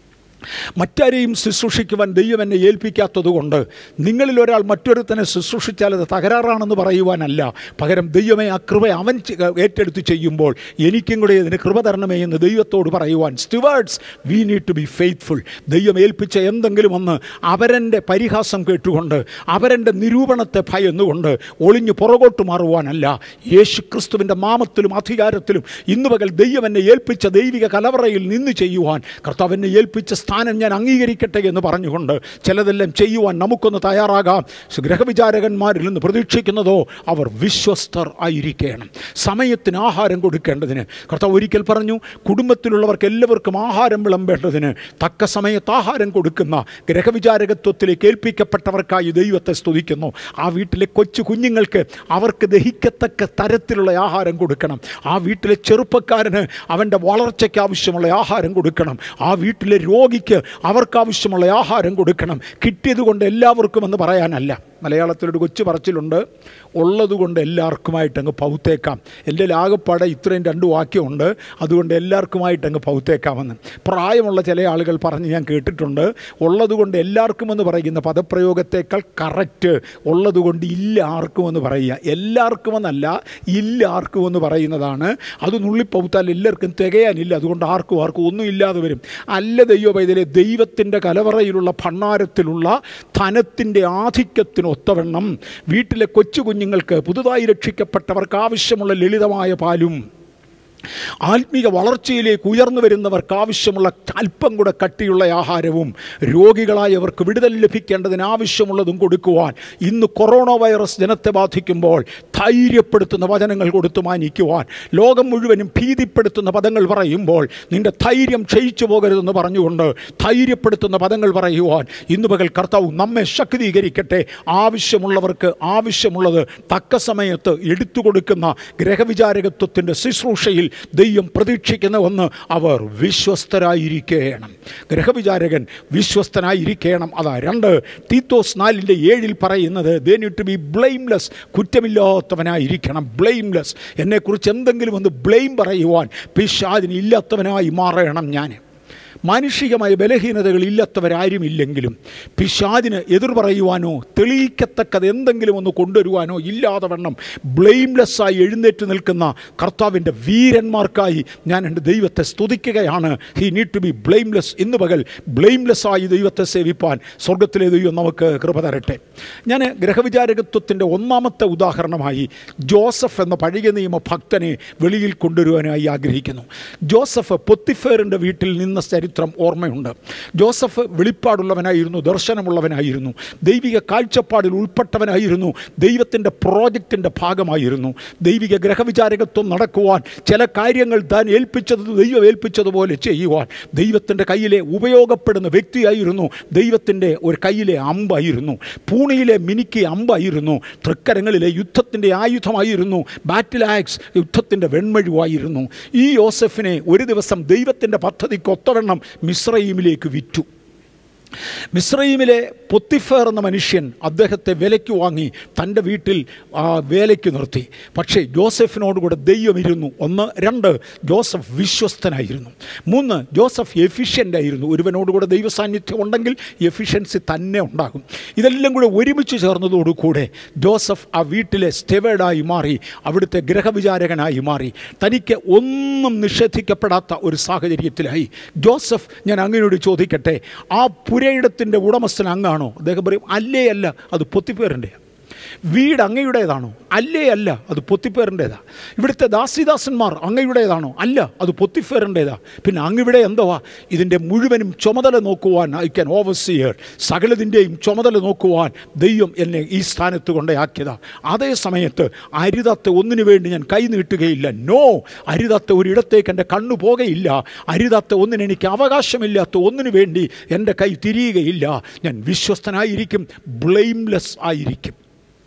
മറ്റാരെയും ശുശ്രൂഷിക്കുവാൻ ദൈവം എന്നെ ഏൽപ്പിക്കാത്തതുകൊണ്ട് നിങ്ങളിൽ ഒരാൾ മറ്റൊരുത്തനെ ശുശ്രൂഷിച്ചാൽ അത് തകരാറാണെന്ന് പറയുവാനല്ല പകരം ദൈവമേ ആ കൃപ അവൻ ചെ- ഏറ്റെടുത്ത് ചെയ്യുമ്പോൾ എനിക്കും കൂടെ ഇതിന് കൃപ തരണമേ എന്ന് ദൈവത്തോട് പറയുവാൻ stewards we need to be faithful ദൈവം ഏൽപ്പിച്ച എന്തെങ്കിലും ഒന്ന് അവരൻ്റെ പരിഹാസം കേട്ടുകൊണ്ട് അവരൻ്റെ നിരൂപണത്തെ ഭയന്നുകൊണ്ട് ഒളിഞ്ഞു പുറകോട്ട് മാറുവാനല്ല യേശു ക്രിസ്തുവിൻ്റെ നാമത്തിലും അധികാരത്തിലും ഇന്ന് പകൽ ദൈവം എന്നെ ഏൽപ്പിച്ച ദൈവിക കലവറയിൽ നിന്ന് ചെയ്യുവാൻ കർത്താവ് എന്നെ ഏൽപ്പിച്ച സ്ഥാനം ഞാൻ അംഗീകരിക്കട്ടെ എന്ന് പറഞ്ഞുകൊണ്ട് ചിലതെല്ലാം ചെയ്യുവാൻ നമുക്കൊന്ന് തയ്യാറാകാം ഗ്രഹവിചാരകന്മാരിൽ നിന്ന് പ്രതീക്ഷിക്കുന്നതോ അവർ വിശ്വസ്തർ ആയിരിക്കണം സമയത്തിന് ആഹാരം കൊടുക്കേണ്ടതിന് കർത്താവ് ഒരിക്കൽ പറഞ്ഞു കുടുംബത്തിലുള്ളവർക്ക് എല്ലാവർക്കും ആഹാരം വിളമ്പേണ്ടതിന് തക്ക സമയത്ത് ആഹാരം കൊടുക്കുന്ന ഗ്രഹവിചാരകത്വത്തിലേക്ക് ഏൽപ്പിക്കപ്പെട്ടവർക്കായി ദൈവത്തെ സ്തുതിക്കുന്നു ആ വീട്ടിലെ കൊച്ചു കുഞ്ഞുങ്ങൾക്ക് അവർക്ക് ദഹിക്കത്തക്ക തരത്തിലുള്ള ആഹാരം കൊടുക്കണം ആ വീട്ടിലെ ചെറുപ്പക്കാരന് അവൻ്റെ വളർച്ചയ്ക്ക് ആവശ്യമുള്ള ആഹാരം കൊടുക്കണം ആ വീട്ടിലെ രോഗിക്ക് അവർക്കാവശ്യമുള്ള ആഹാരം കൊടുക്കണം കിട്ടിയത് കൊണ്ട് എല്ലാവർക്കും എന്ന് പറയാനല്ല മലയാളത്തിലൊരു കൊച്ചു പറച്ചിലുണ്ട് ഉള്ളതുകൊണ്ട് എല്ലാവർക്കുമായിട്ട് അങ്ങ് പൗത്തേക്കാം എൻ്റെ ലാകപ്പാടെ ഇത്രയും രണ്ട് വാക്യമുണ്ട് അതുകൊണ്ട് എല്ലാവർക്കുമായിട്ട് അങ്ങ് പൗത്തേക്കാമെന്ന് പ്രായമുള്ള ചില ആളുകൾ പറഞ്ഞ് ഞാൻ കേട്ടിട്ടുണ്ട് ഉള്ളതുകൊണ്ട് എല്ലാവർക്കും എന്ന് പറയുന്ന പദപ്രയോഗത്തേക്കാൾ കറക്റ്റ് ഉള്ളതുകൊണ്ട് ഇല്ല ആർക്കും എന്ന് പറയുക എല്ലാവർക്കുമെന്നല്ല ഇല്ല ആർക്കും എന്ന് പറയുന്നതാണ് അത് നുള്ളിപ്പൗത്താൽ എല്ലാവർക്കും തികയാനില്ല അതുകൊണ്ട് ആർക്കും ആർക്കും ഒന്നും ഇല്ലാതെ വരും അല്ല ദൈവ പൈതലെ ദൈവത്തിൻ്റെ കലവറയിലുള്ള ഭണ്ണാരത്തിലുള്ള ധനത്തിൻ്റെ ആധിക്യത്തിന് ഒത്തവണ്ണം വീട്ടിലെ കൊച്ചു കുഞ്ഞുങ്ങൾക്ക് പുതുതായി രക്ഷിക്കപ്പെട്ടവർക്ക് ആവശ്യമുള്ള ലളിതമായ പാലും ആത്മീക വളർച്ചയിലേക്ക് ഉയർന്നു വരുന്നവർക്ക് ആവശ്യമുള്ള അല്പം കൂടെ കട്ടിയുള്ള ആഹാരവും രോഗികളായവർക്ക് വിടുതൽ ലഭിക്കേണ്ടതിന് ആവശ്യമുള്ളതും കൊടുക്കുവാൻ ഇന്ന് കൊറോണ വൈറസ് ജനത്തെ ബാധിക്കുമ്പോൾ ധൈര്യപ്പെടുത്തുന്ന വചനങ്ങൾ കൊടുത്തു മാനിക്കുവാൻ ലോകം മുഴുവനും ഭീതിപ്പെടുത്തുന്ന പദങ്ങൾ പറയുമ്പോൾ നിന്റെ ധൈര്യം ക്ഷയിച്ചു പോകരുതെന്ന് പറഞ്ഞുകൊണ്ട് ധൈര്യപ്പെടുത്തുന്ന പദങ്ങൾ പറയുവാൻ ഇന്ന് പകൽ കർത്താവ് നമ്മെ ശക്തീകരിക്കട്ടെ ആവശ്യമുള്ളവർക്ക് ആവശ്യമുള്ളത് തക്ക സമയത്ത് എടുത്തു കൊടുക്കുന്ന ഗ്രഹവിചാരകത്വത്തിൻ്റെ ശുശ്രൂഷയിൽ ദൈവം പ്രതീക്ഷിക്കുന്ന ഒന്ന് അവർ വിശ്വസ്തരായിരിക്കണം ഗ്രഹവിചാരകൻ വിശ്വസ്തനായിരിക്കണം അതാ രണ്ട് തീത്തോസ് നാലിൻ്റെ ഏഴിൽ പറയുന്നത് they need to be blameless കുറ്റമില്ലാത്തവനായിരിക്കണം ബ്ലെയിംലെസ് എന്നെക്കുറിച്ച് എന്തെങ്കിലും ഒന്ന് ബ്ലെയിം പറയുവാൻ പിശാദിന് ഇല്ലാത്തവനായി മാറണം ഞാൻ മാനുഷികമായ ബലഹീനതകൾ ഇല്ലാത്തവരാരുമില്ലെങ്കിലും പിശാദിന് എതിർ പറയുവാനോ തെളിയിക്കത്തക്കത് എന്തെങ്കിലും ഒന്ന് കൊണ്ടുവരുവാനോ ഇല്ലാതെ വണ്ണം ബ്ലെയിംലെസ്സായി എഴുന്നേറ്റ് നിൽക്കുന്ന കർത്താവിൻ്റെ വീരന്മാർക്കായി ഞാൻ എൻ്റെ ദൈവത്തെ സ്തുതിക്കുകയാണ് he need to be blameless ഇന്ന് പകൽ ബ്ലെയിംലെസ്സായി ദൈവത്തെ സേവിപ്പാൻ സ്വർഗത്തിലെ ദൈവം നമുക്ക് കൃപ തരട്ടെ ഞാൻ ഗ്രഹവിചാരകത്വത്തിൻ്റെ ഒന്നാമത്തെ ഉദാഹരണമായി ജോസഫ് എന്ന പഴയ നിയമ ഭക്തനെ വെളിയിൽ കൊണ്ടുവരുവാനായി ആഗ്രഹിക്കുന്നു ജോസഫ് പൊത്തിഫേറിൻ്റെ വീട്ടിൽ നിന്ന ചരിത്രം ഓർമ്മയുണ്ട് ജോസഫ് വെളിപ്പാടുള്ളവനായിരുന്നു ദർശനമുള്ളവനായിരുന്നു ദൈവിക കാഴ്ചപ്പാടിൽ ഉൾപ്പെട്ടവനായിരുന്നു ദൈവത്തിൻ്റെ പ്രോജക്റ്റിൻ്റെ ഭാഗമായിരുന്നു ദൈവിക ഗ്രഹവിചാരകത്വം നടക്കുവാൻ ചില കാര്യങ്ങൾ താൻ ഏൽപ്പിച്ചത് ദൈവം ഏൽപ്പിച്ചതുപോലെ ചെയ്യുവാൻ ദൈവത്തിൻ്റെ കയ്യിലെ ഉപയോഗപ്പെടുന്ന വ്യക്തിയായിരുന്നു ദൈവത്തിൻ്റെ ഒരു കയ്യിലെ അമ്പായിരുന്നു പൂണിയിലെ മിനിക്ക് അമ്പായിരുന്നു തൃക്കരങ്ങളിലെ യുദ്ധത്തിൻ്റെ ആയുധമായിരുന്നു ബാറ്റിൽ ആക്സ് യുദ്ധത്തിൻ്റെ വെൺമഴുവായിരുന്നു ഈ യോസഫിനെ ഒരു ദിവസം ദൈവത്തിൻ്റെ പദ്ധതിക്ക് ഒത്തവണ്ണം മിശ്രയിമിലേക്ക് വിറ്റു മിശ്രയിമിലെ പൊത്തിഫേർ എന്ന മനുഷ്യൻ അദ്ദേഹത്തെ വിലയ്ക്ക് വാങ്ങി തൻ്റെ വീട്ടിൽ ആ, വേലയ്ക്ക് നിർത്തി പക്ഷേ ജോസഫിനോടുകൂടെ ദൈവം ഇരുന്നു ഒന്ന് രണ്ട് ജോസഫ് വിശ്വസ്തനായിരുന്നു മൂന്ന് ജോസഫ് എഫിഷ്യൻ്റ് ആയിരുന്നു ഒരുവനോടുകൂടെ ദൈവ സാന്നിധ്യം ഉണ്ടെങ്കിൽ എഫിഷ്യൻസി തന്നെ ഉണ്ടാകും ഇതെല്ലാം കൂടെ ഒരുമിച്ച് ചേർന്നതോടുകൂടെ ജോസഫ് ആ വീട്ടിലെ സ്റ്റെവേഡായി മാറി അവിടുത്തെ ഗ്രഹവിചാരകനായി മാറി തനിക്ക് ഒന്നും നിഷേധിക്കപ്പെടാത്ത ഒരു സാഹചര്യത്തിലായി ജോസഫ് ഞാൻ അങ്ങനോട് ചോദിക്കട്ടെ ആ പുരയിടത്തിൻ്റെ ഉടമസ്ഥൻ അങ്ങാണോ അദ്ദേഹം പറയും അല്ലേ അല്ല അത് പൊത്തിപ്പേറിൻ്റെ വീട് അങ്ങയുടേതാണോ അല്ലേ അല്ല അത് പൊത്തിപ്പേറിൻ്റേതാ ഇവിടുത്തെ ദാസിദാസന്മാർ അങ്ങയുടേതാണോ അല്ല അത് പൊത്തിഫേറിൻ്റേതാ പിന്നെ അങ്ങിവിടെ എന്തുവാ ഇതിൻ്റെ മുഴുവനും ചുമതല നോക്കുവാൻ ഐ ക്യാൻ ഓവർസിയർ സകലതിൻ്റെയും ചുമതല നോക്കുവാൻ ദൈവം എന്നെ ഈ സ്ഥാനത്ത് കൊണ്ടയാക്കിയതാ അതേ സമയത്ത് അരുതാത്ത ഒന്നിനു വേണ്ടി ഞാൻ കൈ നീട്ടുകയില്ല നോ അരുതാത്ത ഒരിടത്തേക്ക് എൻ്റെ കണ്ണു പോകുകയില്ല അരുതാത്ത ഒന്നിന് എനിക്ക് അവകാശമില്ലാത്ത ഒന്നിനു വേണ്ടി എൻ്റെ കൈ തിരിയുകയില്ല ഞാൻ വിശ്വസ്തനായിരിക്കും ബ്ലെയിംലെസ് ആയിരിക്കും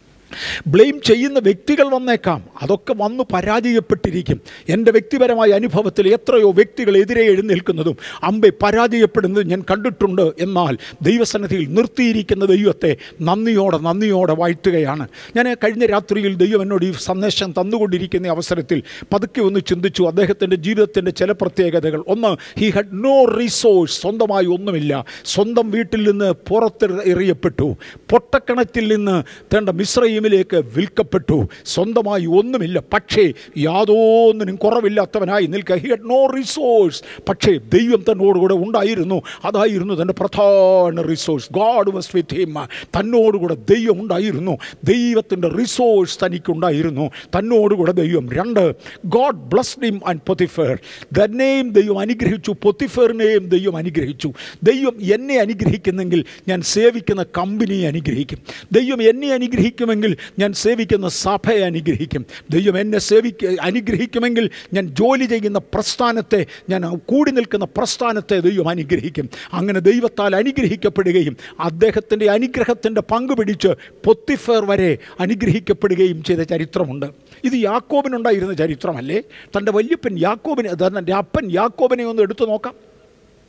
ബ്ലെയിം ചെയ്യുന്ന വ്യക്തികൾ വന്നേക്കാം അതൊക്കെ വന്നു പരാജയപ്പെട്ടിരിക്കും എൻ്റെ വ്യക്തിപരമായ അനുഭവത്തിൽ എത്രയോ വ്യക്തികൾ എതിരെ എഴുന്നേൽക്കുന്നതും അമ്പെ പരാജയപ്പെടുന്നതും ഞാൻ കണ്ടിട്ടുണ്ട് എന്നാൽ ദൈവസന്നിധിയിൽ നിർത്തിയിരിക്കുന്ന ദൈവത്തെ നന്ദിയോടെ നന്ദിയോടെ വാഴ്ത്തുകയാണ് ഞാൻ കഴിഞ്ഞ രാത്രിയിൽ ദൈവം എന്നോട് ഈ സന്ദേശം തന്നുകൊണ്ടിരിക്കുന്ന അവസരത്തിൽ പതുക്കെ ഒന്ന് ചിന്തിച്ചു അദ്ദേഹത്തിൻ്റെ ജീവിതത്തിൻ്റെ ചില പ്രത്യേകതകൾ ഒന്ന് ഹി ഹാഡ് നോ റിസോഴ്സ് സ്വന്തമായി ഒന്നുമില്ല സ്വന്തം വീട്ടിൽ നിന്ന് പുറത്ത് എറിയപ്പെട്ടു പൊട്ടക്കണത്തിൽ നിന്ന് തേണ്ട മിശ്രയിമിലേക്ക് വിൽക്കപ്പെട്ടു സ്വന്തമായി ഒന്നുമില്ല പക്ഷേ യാതൊന്നിനും കുറവില്ലാത്തവനായി നിൽക്കുക ഹി ഹഡ് നോ റിസോഴ്സ് പക്ഷേ ദൈവം തന്നോടുകൂടെ ഉണ്ടായിരുന്നു അതായിരുന്നു തൻ്റെ പ്രധാന resource God was with him തന്നോടുകൂടെ ദൈവം ഉണ്ടായിരുന്നു ദൈവത്തിൻ്റെ റിസോഴ്സ് തനിക്കുണ്ടായിരുന്നു തന്നോടുകൂടെ ദൈവം രണ്ട് God blessed him and Potiphar തന്നെയും ദൈവം അനുഗ്രഹിച്ചു പൊത്തിഫേറിനെയും ദൈവം അനുഗ്രഹിച്ചു ദൈവം എന്നെ അനുഗ്രഹിക്കുന്നെങ്കിൽ ഞാൻ സേവിക്കുന്ന കമ്പനിയെ അനുഗ്രഹിക്കും ദൈവം എന്നെ അനുഗ്രഹിക്കുമെങ്കിൽ ഞാൻ സേവിക്കുന്ന സഭയെ അനുഗ്രഹിക്കും ദൈവം എന്നെ സേവിക്ക അനുഗ്രഹിക്കുമെങ്കിൽ ഞാൻ ജോലി ചെയ്യുന്ന പ്രസ്ഥാനത്തെ ഞാൻ കൂടി നിൽക്കുന്ന പ്രസ്ഥാനത്തെ ദൈവം അനുഗ്രഹിക്കും അങ്ങനെ ദൈവത്താൽ അനുഗ്രഹിക്കപ്പെടുകയും അദ്ദേഹത്തിൻ്റെ അനുഗ്രഹത്തിൻ്റെ പങ്ക് പിടിച്ച് പൊത്തിഫേർ വരെ അനുഗ്രഹിക്കപ്പെടുകയും ചെയ്ത ചരിത്രമുണ്ട് ഇത് യാക്കോബിനുണ്ടായിരുന്ന ചരിത്രമല്ലേ തൻ്റെ വല്യപ്പൻ യാക്കോബിനെ തൻ്റെ അപ്പൻ യാക്കോബിനെ ഒന്ന് എടുത്തു നോക്കാം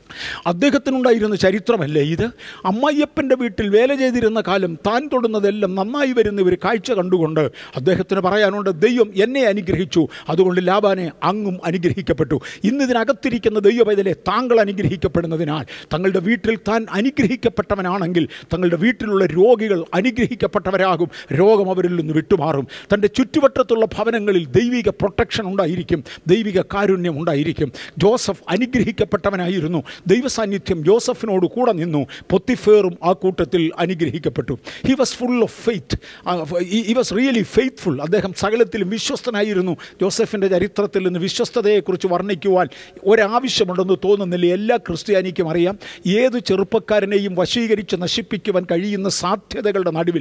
അദ്ദേഹത്തിനുണ്ടായിരുന്ന ചരിത്രമല്ലേ ഇത് അമ്മയ്യപ്പൻ്റെ വീട്ടിൽ വേല ചെയ്തിരുന്ന കാലം താൻ തൊടുന്നതെല്ലാം നന്നായി വരുന്ന ഒരു കാഴ്ച കണ്ടുകൊണ്ട് അദ്ദേഹത്തിന് പറയാനുണ്ട് ദൈവം എന്നെ അനുഗ്രഹിച്ചു അതുകൊണ്ട് ലാബാനെ അങ്ങും അനുഗ്രഹിക്കപ്പെട്ടു ഇന്ന് ഇതിനകത്തിരിക്കുന്ന ദൈവപൈതലെ താങ്കൾ അനുഗ്രഹിക്കപ്പെടുന്നതിനാൽ തങ്ങളുടെ വീട്ടിൽ താൻ അനുഗ്രഹിക്കപ്പെട്ടവനാണെങ്കിൽ തങ്ങളുടെ വീട്ടിലുള്ള രോഗികൾ അനുഗ്രഹിക്കപ്പെട്ടവരാകും രോഗം അവരിൽ നിന്ന് വിട്ടുമാറും തൻ്റെ ചുറ്റുവട്ടത്തുള്ള ഭവനങ്ങളിൽ ദൈവിക പ്രൊട്ടക്ഷൻ ഉണ്ടായിരിക്കും ദൈവിക കാരുണ്യം ഉണ്ടായിരിക്കും ജോസഫ് അനുഗ്രഹിക്കപ്പെട്ടവനായിരുന്നു ദൈവസാന്നിധ്യം ജോസഫിനോട് കൂടെ നിന്നു പൊത്തിഫേറും ആ കൂട്ടത്തിൽ അനുഗ്രഹിക്കപ്പെട്ടു he was full of faith he was really faithful അദ്ദേഹം സകലത്തിലും വിശ്വസ്തനായിരുന്നു ജോസഫിൻ്റെ ചരിത്രത്തിൽ നിന്ന് വിശ്വസ്തതയെക്കുറിച്ച് വർണ്ണിക്കുവാൻ ഒരാവശ്യമുണ്ടെന്ന് തോന്നുന്നില്ല എല്ലാ ക്രിസ്ത്യാനിക്കും അറിയാം ഏത് ചെറുപ്പക്കാരനെയും വശീകരിച്ച് നശിപ്പിക്കുവാൻ കഴിയുന്ന സാധ്യതകളുടെ നടുവിൽ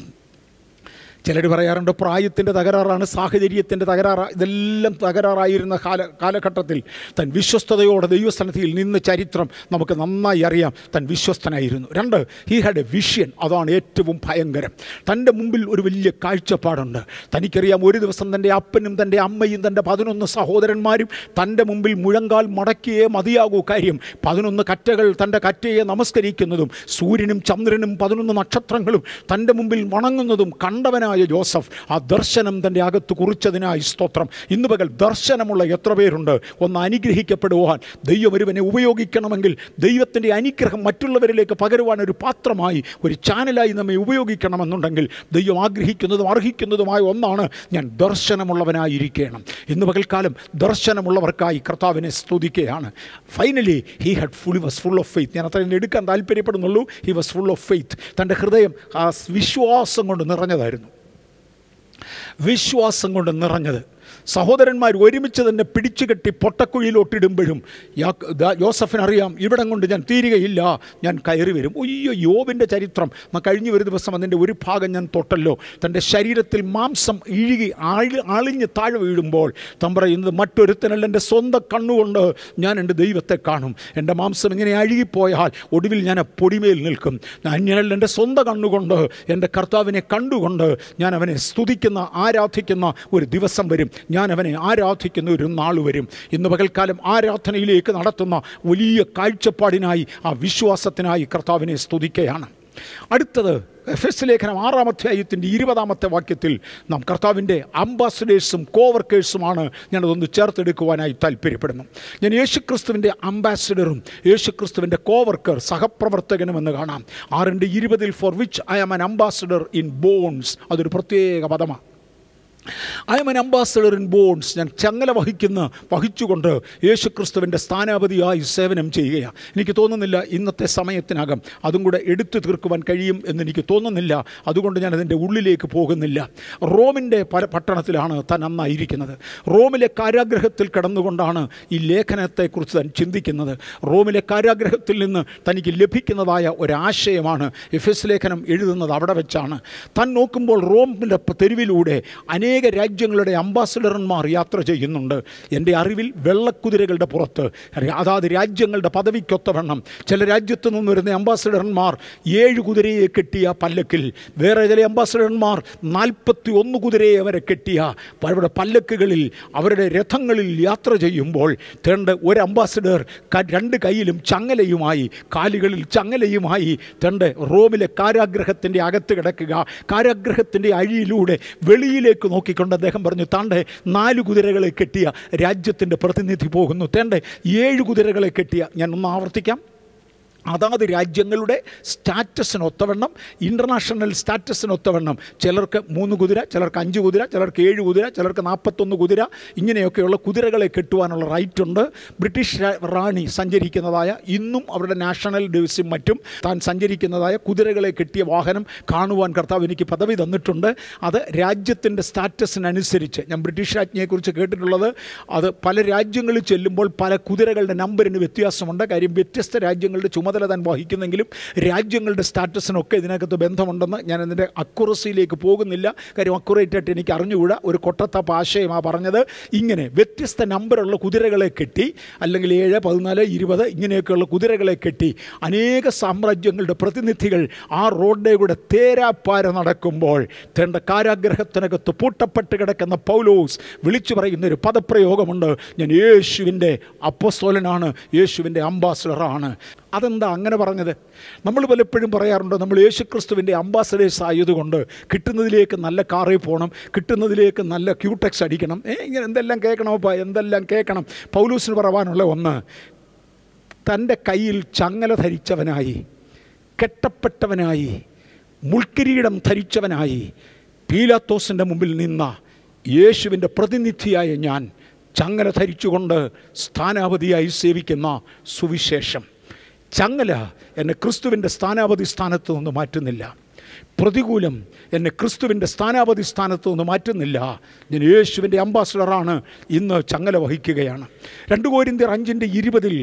ചിലർ പറയാറുണ്ട് പ്രായത്തിൻ്റെ തകരാറാണ് സാഹചര്യത്തിൻ്റെ തകരാറ് ഇതെല്ലാം തകരാറായിരുന്ന കാല കാലഘട്ടത്തിൽ തൻ വിശ്വസ്തയോടെ ദൈവസ്ഥാനത്തിൽ നിന്ന് ചരിത്രം നമുക്ക് നന്നായി അറിയാം തൻ വിശ്വസ്തനായിരുന്നു രണ്ട് ഹി ഹാഡ് എ വിഷ്യൻ അതാണ് ഏറ്റവും ഭയങ്കരം തൻ്റെ മുമ്പിൽ ഒരു വലിയ കാഴ്ചപ്പാടുണ്ട് തനിക്കറിയാം ഒരു ദിവസം തൻ്റെ അപ്പനും തൻ്റെ അമ്മയും തൻ്റെ പതിനൊന്ന് സഹോദരന്മാരും തൻ്റെ മുമ്പിൽ മുഴങ്കാൽ മടക്കിയേ മതിയാകൂ കാര്യം പതിനൊന്ന് കറ്റകൾ തൻ്റെ കറ്റയെ നമസ്കരിക്കുന്നതും സൂര്യനും ചന്ദ്രനും പതിനൊന്ന് നക്ഷത്രങ്ങളും തൻ്റെ മുമ്പിൽ വണങ്ങുന്നതും കണ്ടവനായ ജോസഫ് ആ ദർശനം തൻ്റെ അകത്ത് കുറിച്ചതിനായി സ്തോത്രം ഇന്ന് പകൽ ദർശനമുള്ള എത്ര പേരുണ്ട് ഒന്ന് അനുഗ്രഹിക്കപ്പെടുവാൻ ദൈവം ഒരുവനെ ഉപയോഗിക്കണമെങ്കിൽ ദൈവത്തിൻ്റെ അനുഗ്രഹം മറ്റുള്ളവരിലേക്ക് പകരുവാൻ ഒരു പാത്രമായി ഒരു ചാനലായി നമ്മെ ഉപയോഗിക്കണമെന്നുണ്ടെങ്കിൽ ദൈവം ആഗ്രഹിക്കുന്നതും അർഹിക്കുന്നതുമായ ഒന്നാണ് ഞാൻ ദർശനമുള്ളവനായിരിക്കണം ഇന്ന് പകൽക്കാലം ദർശനമുള്ളവർക്കായി കർത്താവിനെ സ്തുതിക്കുകയാണ് finally he had full was full of faith ഞാൻ അത്രയും എടുക്കാൻ താല്പര്യപ്പെടുന്നുള്ളൂ he was full of faith തൻ്റെ ഹൃദയം ആ വിശ്വാസം കൊണ്ട് നിറഞ്ഞതായിരുന്നു വിശ്വാസം കൊണ്ട് നിറഞ്ഞത് സഹോദരന്മാർ ഒരുമിച്ച് തന്നെ പിടിച്ചു കെട്ടി പൊട്ടക്കുഴിയിലോട്ടിടുമ്പോഴും യാ- ദാ- യോസഫിനറിയാം ഇവിടം കൊണ്ട് ഞാൻ തീരുകയില്ല ഞാൻ കയറി വരും ഒയ്യോ യോബിൻ്റെ ചരിത്രം ന കഴിഞ്ഞ ഒരു ദിവസം അതിൻ്റെ ഒരു ഭാഗം ഞാൻ തൊട്ടല്ലോ തൻ്റെ ശരീരത്തിൽ മാംസം ഇഴുകി ആഴി ആളിഞ്ഞ് താഴെ വീഴുമ്പോൾ താൻ പറയുന്നത് മറ്റൊരുത്തനല്ല എൻ്റെ സ്വന്തം കണ്ണുകൊണ്ട് ഞാൻ എൻ്റെ ദൈവത്തെ കാണും എൻ്റെ മാംസം ഇങ്ങനെ അഴുകിപ്പോയാൽ ഒടുവിൽ ഞാൻ ആ പൊടിമേൽ നിൽക്കും അന്യനല്ല എൻ്റെ സ്വന്തം കണ്ണുകൊണ്ട് എൻ്റെ കർത്താവിനെ കണ്ടുകൊണ്ട് ഞാൻ അവനെ സ്തുതിക്കുന്ന ആരാധിക്കുന്ന ഒരു ദിവസം വരും ഞാൻ അവനെ ആരാധിക്കുന്ന ഒരു നാൾ വരും ഇന്ന് പകൽക്കാലം ആരാധനയിലേക്ക് നടത്തുന്ന വലിയ കാഴ്ചപ്പാടിനായി ആ വിശ്വാസത്തിനായി കർത്താവിനെ സ്തുതിക്കുകയാണ് അടുത്തത് എഫ് എസ് ലേഖനം ആറാം അധ്യായത്തിൻ്റെ ഇരുപതാമത്തെ വാക്യത്തിൽ നാം കർത്താവിൻ്റെ അംബാസഡേഴ്സും കോവർക്കേഴ്സുമാണ് ഞാനതൊന്ന് ചേർത്തെടുക്കുവാനായി താല്പര്യപ്പെടുന്നു ഞാൻ യേശുക്രിസ്തുവിൻ്റെ അംബാസഡറും യേശുക്രിസ്തുവിൻ്റെ കോവർക്കർ സഹപ്രവർത്തകനുമെന്ന് കാണാം ആറിൻ്റെ ഇരുപതിൽ for which I am an ambassador in bonds അതൊരു പ്രത്യേക പദമാണ് I am an ambassador in bonds ഞാൻ ചങ്ങല വഹിക്കുന്ന വഹിച്ചുകൊണ്ട് യേശുക്രിസ്തുവിൻ്റെ സ്ഥാനാപതിയായി സേവനം ചെയ്യുകയാണ് എനിക്ക് തോന്നുന്നില്ല ഇന്നത്തെ സമയത്തിനകം അതും കൂടെ എടുത്തു തീർക്കുവാൻ കഴിയും എന്നെനിക്ക് തോന്നുന്നില്ല അതുകൊണ്ട് ഞാൻ അതിൻ്റെ ഉള്ളിലേക്ക് പോകുന്നില്ല റോമിൻ്റെ പല പട്ടണത്തിലാണ് താൻ നന്നായിരിക്കുന്നത് റോമിലെ കാരാഗ്രഹത്തിൽ കിടന്നുകൊണ്ടാണ് ഈ ലേഖനത്തെക്കുറിച്ച് താൻ ചിന്തിക്കുന്നത് റോമിലെ കാരാഗ്രഹത്തിൽ നിന്ന് തനിക്ക് ലഭിക്കുന്നതായ ഒരാശയമാണ് എഫ് എസ് ലേഖനം എഴുതുന്നത് അവിടെ വെച്ചാണ് താൻ നോക്കുമ്പോൾ റോമിൻ്റെ തെരുവിലൂടെ അനേക രാജ്യങ്ങളുടെ അംബാസഡർമാർ യാത്ര ചെയ്യുന്നുണ്ട് എൻ്റെ അറിവിൽ വെള്ളക്കുതിരകളുടെ പുറത്ത് അതാത് രാജ്യങ്ങളുടെ പദവിക്കൊത്തവണ്ണം ചില രാജ്യത്തു നിന്ന് വരുന്ന അംബാസഡർമാർ ഏഴ് കുതിരയെ കെട്ടിയ പല്ലക്കിൽ വേറെ ചില അംബാസഡർമാർ നാൽപ്പത്തി ഒന്ന് കുതിരയെ വരെ കെട്ടിയ അവരുടെ പല്ലക്കുകളിൽ അവരുടെ രഥങ്ങളിൽ യാത്ര ചെയ്യുമ്പോൾ തേണ്ട ഒരു അംബാസഡർ ക- രണ്ട് കൈയിലും ചങ്ങലയുമായി കാലുകളിൽ ചങ്ങലയുമായി തൻ്റെ റോമിലെ കാരാഗ്രഹത്തിൻ്റെ അകത്ത് കിടക്കുക കാരാഗ്രഹത്തിൻ്റെ അഴിയിലൂടെ വെളിയിലേക്ക് നോക്കിക്കൊണ്ട് അദ്ദേഹം പറഞ്ഞു താണ്ടെ നാല് കുതിരകളെ കെട്ടിയ രാജ്യത്തിൻ്റെ പ്രതിനിധി പോകുന്നു തേണ്ടെ ഏഴ് കുതിരകളെ കെട്ടിയ ഞാൻ ഒന്ന് ആവർത്തിക്കാം അതാത് രാജ്യങ്ങളുടെ സ്റ്റാറ്റസിനൊത്തവണ്ണം ഇൻ്റർനാഷണൽ സ്റ്റാറ്റസിനൊത്തവണ്ണം ചിലർക്ക് മൂന്ന് കുതിര ചിലർക്ക് അഞ്ച് കുതിര ചിലർക്ക് ഏഴ് കുതിര ചിലർക്ക് നാൽപ്പത്തൊന്ന് കുതിര ഇങ്ങനെയൊക്കെയുള്ള കുതിരകളെ കെട്ടുവാനുള്ള റൈറ്റ് ഉണ്ട് ബ്രിട്ടീഷ് രാ- റാണി സഞ്ചരിക്കുന്നതായ ഇന്നും അവരുടെ നാഷണൽ ദിവസം മറ്റും താൻ സഞ്ചരിക്കുന്നതായ കുതിരകളെ കെട്ടിയ വാഹനം കാണുവാൻ കർത്താവ് എനിക്ക് പദവി തന്നിട്ടുണ്ട് അത് രാജ്യത്തിൻ്റെ സ്റ്റാറ്റസിനനുസരിച്ച് ഞാൻ ബ്രിട്ടീഷ് രാജ്ഞിയെക്കുറിച്ച് കേട്ടിട്ടുള്ളത് അത് പല രാജ്യങ്ങളിൽ ചെല്ലുമ്പോൾ പല കുതിരകളുടെ നമ്പറിന് വ്യത്യാസമുണ്ട് കാര്യം വ്യത്യസ്ത രാജ്യങ്ങളുടെ ചുമതല ചുമതല താൻ വഹിക്കുന്നെങ്കിലും രാജ്യങ്ങളുടെ സ്റ്റാറ്റസിനൊക്കെ ഇതിനകത്ത് ബന്ധമുണ്ടെന്ന് ഞാൻ അതിൻ്റെ അക്കുറസിയിലേക്ക് പോകുന്നില്ല കാര്യം അക്കുറേറ്റ് ആയിട്ട് എനിക്ക് അറിഞ്ഞുകൂടാ ഒരു കൊട്ടത്തപ്പ് ആശയമാണ് പറഞ്ഞത് ഇങ്ങനെ വ്യത്യസ്ത നമ്പറുള്ള കുതിരകളെ കെട്ടി അല്ലെങ്കിൽ ഏഴ് പതിനാല് ഇരുപത് ഇങ്ങനെയൊക്കെയുള്ള കുതിരകളെ കെട്ടി അനേക സാമ്രാജ്യങ്ങളുടെ പ്രതിനിധികൾ ആ റോഡിൻ്റെ കൂടെ തേരാപ്പാര നടക്കുമ്പോൾ തേണ്ട കാരാഗ്രഹത്തിനകത്ത് പൂട്ടപ്പെട്ട് കിടക്കുന്ന പൗലോസ് വിളിച്ചു പറയുന്ന ഒരു പദപ്രയോഗമുണ്ട് ഞാൻ യേശുവിൻ്റെ അപ്പസ്തോലനാണ് യേശുവിൻ്റെ അംബാസഡറാണ് അതെന്താ അങ്ങനെ പറഞ്ഞത് നമ്മൾ പലപ്പോഴും പറയാറുണ്ട് നമ്മൾ യേശുക്രിസ്തുവിൻ്റെ അംബാസഡേഴ്സ് ആയതുകൊണ്ട് കിട്ടുന്നതിലേക്ക് നല്ല കാറിൽ പോകണം കിട്ടുന്നതിലേക്ക് നല്ല ക്യൂടെക്സ് അടിക്കണം ഏ ഇങ്ങനെ എന്തെല്ലാം കേൾക്കണം അപ്പോൾ എന്തെല്ലാം കേൾക്കണം പൗലൂസിന് പറവാനുള്ള ഒന്ന് തൻ്റെ കയ്യിൽ ചങ്ങല ധരിച്ചവനായി കെട്ടപ്പെട്ടവനായി മുൾക്കിരീടം ധരിച്ചവനായി പീലാത്തോസിൻ്റെ മുമ്പിൽ നിന്ന യേശുവിൻ്റെ പ്രതിനിധിയായ ഞാൻ ചങ്ങല ധരിച്ചുകൊണ്ട് സ്ഥാനാപതിയായി സേവിക്കുന്ന സുവിശേഷം ചങ്ങല എന്നെ ക്രിസ്തുവിൻ്റെ സ്ഥാനാപതി സ്ഥാനത്ത് നിന്ന് മാറ്റുന്നില്ല പ്രതികൂലം എന്നെ ക്രിസ്തുവിൻ്റെ സ്ഥാനാപതി സ്ഥാനത്ത് നിന്ന് മാറ്റുന്നില്ല ഞാൻ യേശുവിൻ്റെ അംബാസഡറാണ് ഇന്ന് ചങ്ങല വഹിക്കുകയാണ് രണ്ട് കോരിന്തിയർ അഞ്ചിൻ്റെ ഇരുപതിൽ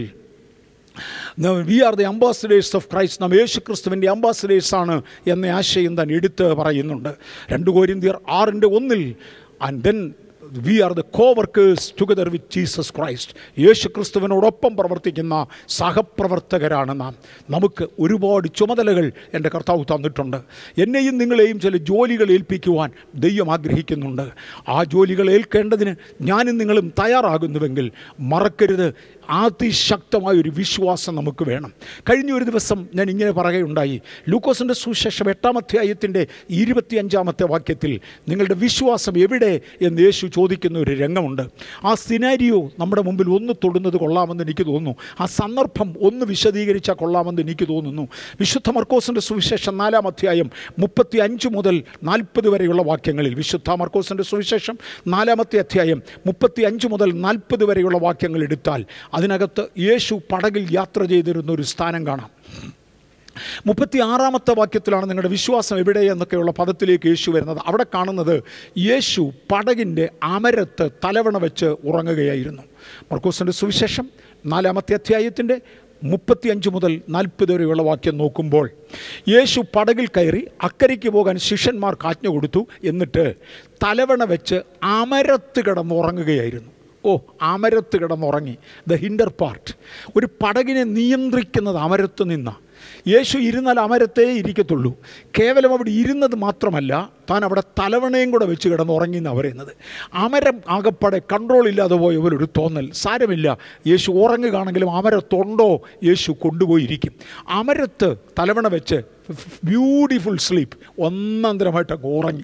we are the ambassadors of Christ നാം യേശു ക്രിസ്തുവിൻ്റെ അംബാസഡേഴ്സാണ് എന്ന ആശയം താൻ എടുത്ത് പറയുന്നുണ്ട് രണ്ട് കോരിന്തിയർ ആറിൻ്റെ ഒന്നിൽ and then we are the coworkers together with Jesus Christ യേശു ക്രിസ്തുവിനോടൊപ്പം പ്രവർത്തിക്കുന്ന സഹപ്രവർത്തകരാണ് നാം നമുക്ക് ഒരുപാട് ചുമതലകൾ എൻ്റെ കർത്താവ് തന്നിട്ടുണ്ട് എന്നെയും നിങ്ങളെയും ചില ജോലികൾ ഏൽപ്പിക്കുവാൻ ദൈവം ആഗ്രഹിക്കുന്നുണ്ട് ആ ജോലികൾ ഏൽക്കേണ്ടതിന് ഞാനും നിങ്ങളും തയ്യാറാകുന്നുവെങ്കിൽ മറക്കരുത് അതിശക്തമായ ഒരു വിശ്വാസം നമുക്ക് വേണം കഴിഞ്ഞ ഒരു ദിവസം ഞാൻ ഇങ്ങനെ പറയുകയുണ്ടായി ലൂക്കോസിൻ്റെ സുശേഷം എട്ടാം അധ്യായത്തിൻ്റെ ഇരുപത്തിയഞ്ചാമത്തെ വാക്യത്തിൽ നിങ്ങളുടെ വിശ്വാസം എവിടെ എന്ന് യേശു ചോദിക്കുന്ന ഒരു രംഗമുണ്ട് ആ സിനാരിയോ നമ്മുടെ മുമ്പിൽ ഒന്ന് തൊടുന്നത് കൊള്ളാമെന്ന് എനിക്ക് തോന്നുന്നു ആ സന്ദർഭം ഒന്ന് വിശദീകരിച്ചാൽ കൊള്ളാമെന്ന് എനിക്ക് തോന്നുന്നു വിശുദ്ധ മർക്കോസിൻ്റെ സുവിശേഷം നാലാം അധ്യായം മുപ്പത്തി അഞ്ച് മുതൽ നാൽപ്പത് വരെയുള്ള വാക്യങ്ങളിൽ വിശുദ്ധ മർക്കോസിൻ്റെ സുവിശേഷം നാലാമത്തെ അധ്യായം മുപ്പത്തി അഞ്ച് മുതൽ നാൽപ്പത് വരെയുള്ള വാക്യങ്ങൾ എടുത്താൽ അതിനകത്ത് യേശു പടകിൽ യാത്ര ചെയ്തിരുന്ന ഒരു സ്ഥാനം കാണാം മുപ്പത്തി ആറാമത്തെ വാക്യത്തിലാണ് നിങ്ങളുടെ വിശ്വാസം എവിടെ എന്നൊക്കെയുള്ള പദത്തിലേക്ക് യേശു വരുന്നത് അവിടെ കാണുന്നത് യേശു പടകിൻ്റെ അമരത്ത് തലവണ വെച്ച് ഉറങ്ങുകയായിരുന്നു മർക്കൂസിൻ്റെ സുവിശേഷം നാലാമത്തെ അധ്യായത്തിൻ്റെ മുപ്പത്തിയഞ്ച് മുതൽ നാൽപ്പത് വരെയുള്ള വാക്യം നോക്കുമ്പോൾ യേശു പടകിൽ കയറി അക്കരയ്ക്ക് പോകാൻ ശിഷ്യന്മാർക്ക് ആജ്ഞ കൊടുത്തു എന്നിട്ട് തലവണ വെച്ച് അമരത്ത് കിടന്നുറങ്ങുകയായിരുന്നു ഓ അമരത്ത് കിടന്നുറങ്ങി ദ ഹിൻഡർ പാർട്ട് ഒരു പടകിനെ നിയന്ത്രിക്കുന്നത് അമരത്ത് നിന്ന യേശു ഇരുന്നാൽ അമരത്തേ ഇരിക്കത്തുള്ളൂ കേവലം അവിടെ ഇരുന്നത് മാത്രമല്ല താൻ അവിടെ തലവണയും കൂടെ വെച്ച് കിടന്നുറങ്ങി എന്നാണ് പറയുന്നത് അമരം ആകപ്പാടെ കൺട്രോൾ ഇല്ലാതെ പോയ ഒരു തോന്നൽ സാരമില്ല യേശു ഉറങ്ങുകയാണെങ്കിലും അമരത്തുണ്ടോ യേശു കൊണ്ടുപോയിരിക്കും അമരത്ത് തലവണ വെച്ച് ബ്യൂട്ടിഫുൾ സ്ലീപ്പ് ഒന്നാന്തരമായിട്ട് അങ്ങ് ഉറങ്ങി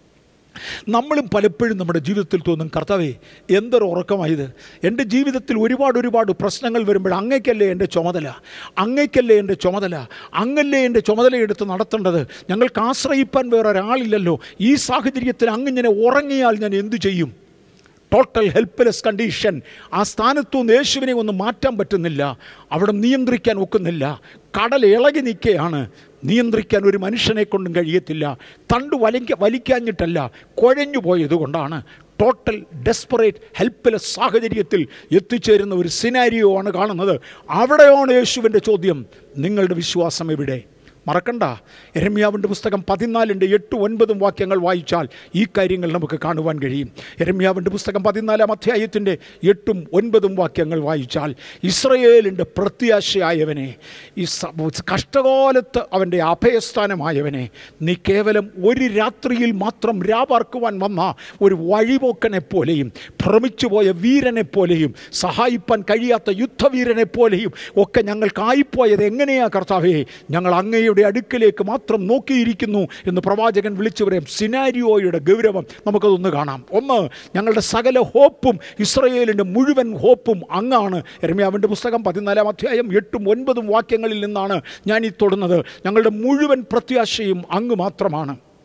നമ്മളും പലപ്പോഴും നമ്മുടെ ജീവിതത്തിൽ തോന്നും കർത്താവേ എന്തൊരു ഉറക്കമായത് എൻ്റെ ജീവിതത്തിൽ ഒരുപാട് ഒരുപാട് പ്രശ്നങ്ങൾ വരുമ്പോൾ അങ്ങയ്ക്കല്ലേ എൻ്റെ ചുമതല അങ്ങയ്ക്കല്ലേ എൻ്റെ ചുമതല അങ്ങല്ലേ എൻ്റെ ചുമതല എടുത്ത് നടത്തേണ്ടത് ഞങ്ങൾക്ക് ആശ്രയിപ്പാൻ വേറെ ഒരാളില്ലല്ലോ ഈ സാഹചര്യത്തിൽ അങ്ങിങ്ങനെ ഉറങ്ങിയാൽ ഞാൻ എന്തു ചെയ്യും ടോട്ടൽ ഹെൽപ്ലെസ് കണ്ടീഷൻ ആ സ്ഥാനത്തുനിന്ന് യേശുവിനെ ഒന്നും മാറ്റാൻ പറ്റുന്നില്ല അവിടെ നിയന്ത്രിക്കാൻ ഒക്കുന്നില്ല കടൽ ഇളകി നിൽക്കുകയാണ് നിയന്ത്രിക്കാൻ ഒരു മനുഷ്യനെ കൊണ്ടും കഴിയത്തില്ല തണ്ട് വലിക്ക വലിക്കാഞ്ഞിട്ടല്ല കുഴഞ്ഞു പോയത് കൊണ്ടാണ് ടോട്ടൽ ഡെസ്പറേറ്റ് ഹെൽപ്ലെസ് സാഹചര്യത്തിൽ എത്തിച്ചേരുന്ന ഒരു സിനാരിയോ ആണ് കാണുന്നത് അവിടെയാണ് യേശുവിൻ്റെ ചോദ്യം നിങ്ങളുടെ വിശ്വാസം എവിടെ മറക്കണ്ട എരമ്യാവിൻ്റെ പുസ്തകം പതിനാലിൻ്റെ എട്ട് ഒൻപതും വാക്യങ്ങൾ വായിച്ചാൽ ഈ കാര്യങ്ങൾ നമുക്ക് കാണുവാൻ കഴിയും എരമ്യാവിൻ്റെ പുസ്തകം പതിനാലാം അധ്യായത്തിൻ്റെ എട്ടും ഒൻപതും വാക്യങ്ങൾ വായിച്ചാൽ ഇസ്രയേലിൻ്റെ പ്രത്യാശയായവനെ ഈ സ- കഷ്ടകാലത്ത് അവൻ്റെ അഭയസ്ഥാനമായവനെ നീ കേവലം ഒരു രാത്രിയിൽ മാത്രം രാപാർക്കുവാൻ വന്ന ഒരു വഴിപോക്കനെ പോലെയും ഭ്രമിച്ചുപോയ വീരനെ പോലെയും സഹായിപ്പാൻ കഴിയാത്ത യുദ്ധവീരനെ പോലെയും ഒക്കെ ഞങ്ങൾക്കായിപ്പോയത് എങ്ങനെയാ കർത്താവേ ഞങ്ങൾ അങ്ങയുടെ അടുക്കലേക്ക് മാത്രം നോക്കിയിരിക്കുന്നു എന്ന് പ്രവാചകൻ വിളിച്ചു പറയും സിനാരിയോയുടെ ഗൗരവം നമുക്കതൊന്ന് കാണാം ഒന്ന് ഞങ്ങളുടെ സകല ഹോപ്പും ഇസ്രയേലിൻ്റെ മുഴുവൻ ഹോപ്പും അങ്ങാണ് എരമ്യാവിൻ്റെ പുസ്തകം പതിനാലാം അധ്യായം എട്ടും ഒൻപതും വാക്യങ്ങളിൽ നിന്നാണ് ഞാൻ ഈ തൊടുന്നത് ഞങ്ങളുടെ മുഴുവൻ പ്രത്യാശയും അങ്ങ് മാത്രമാണ്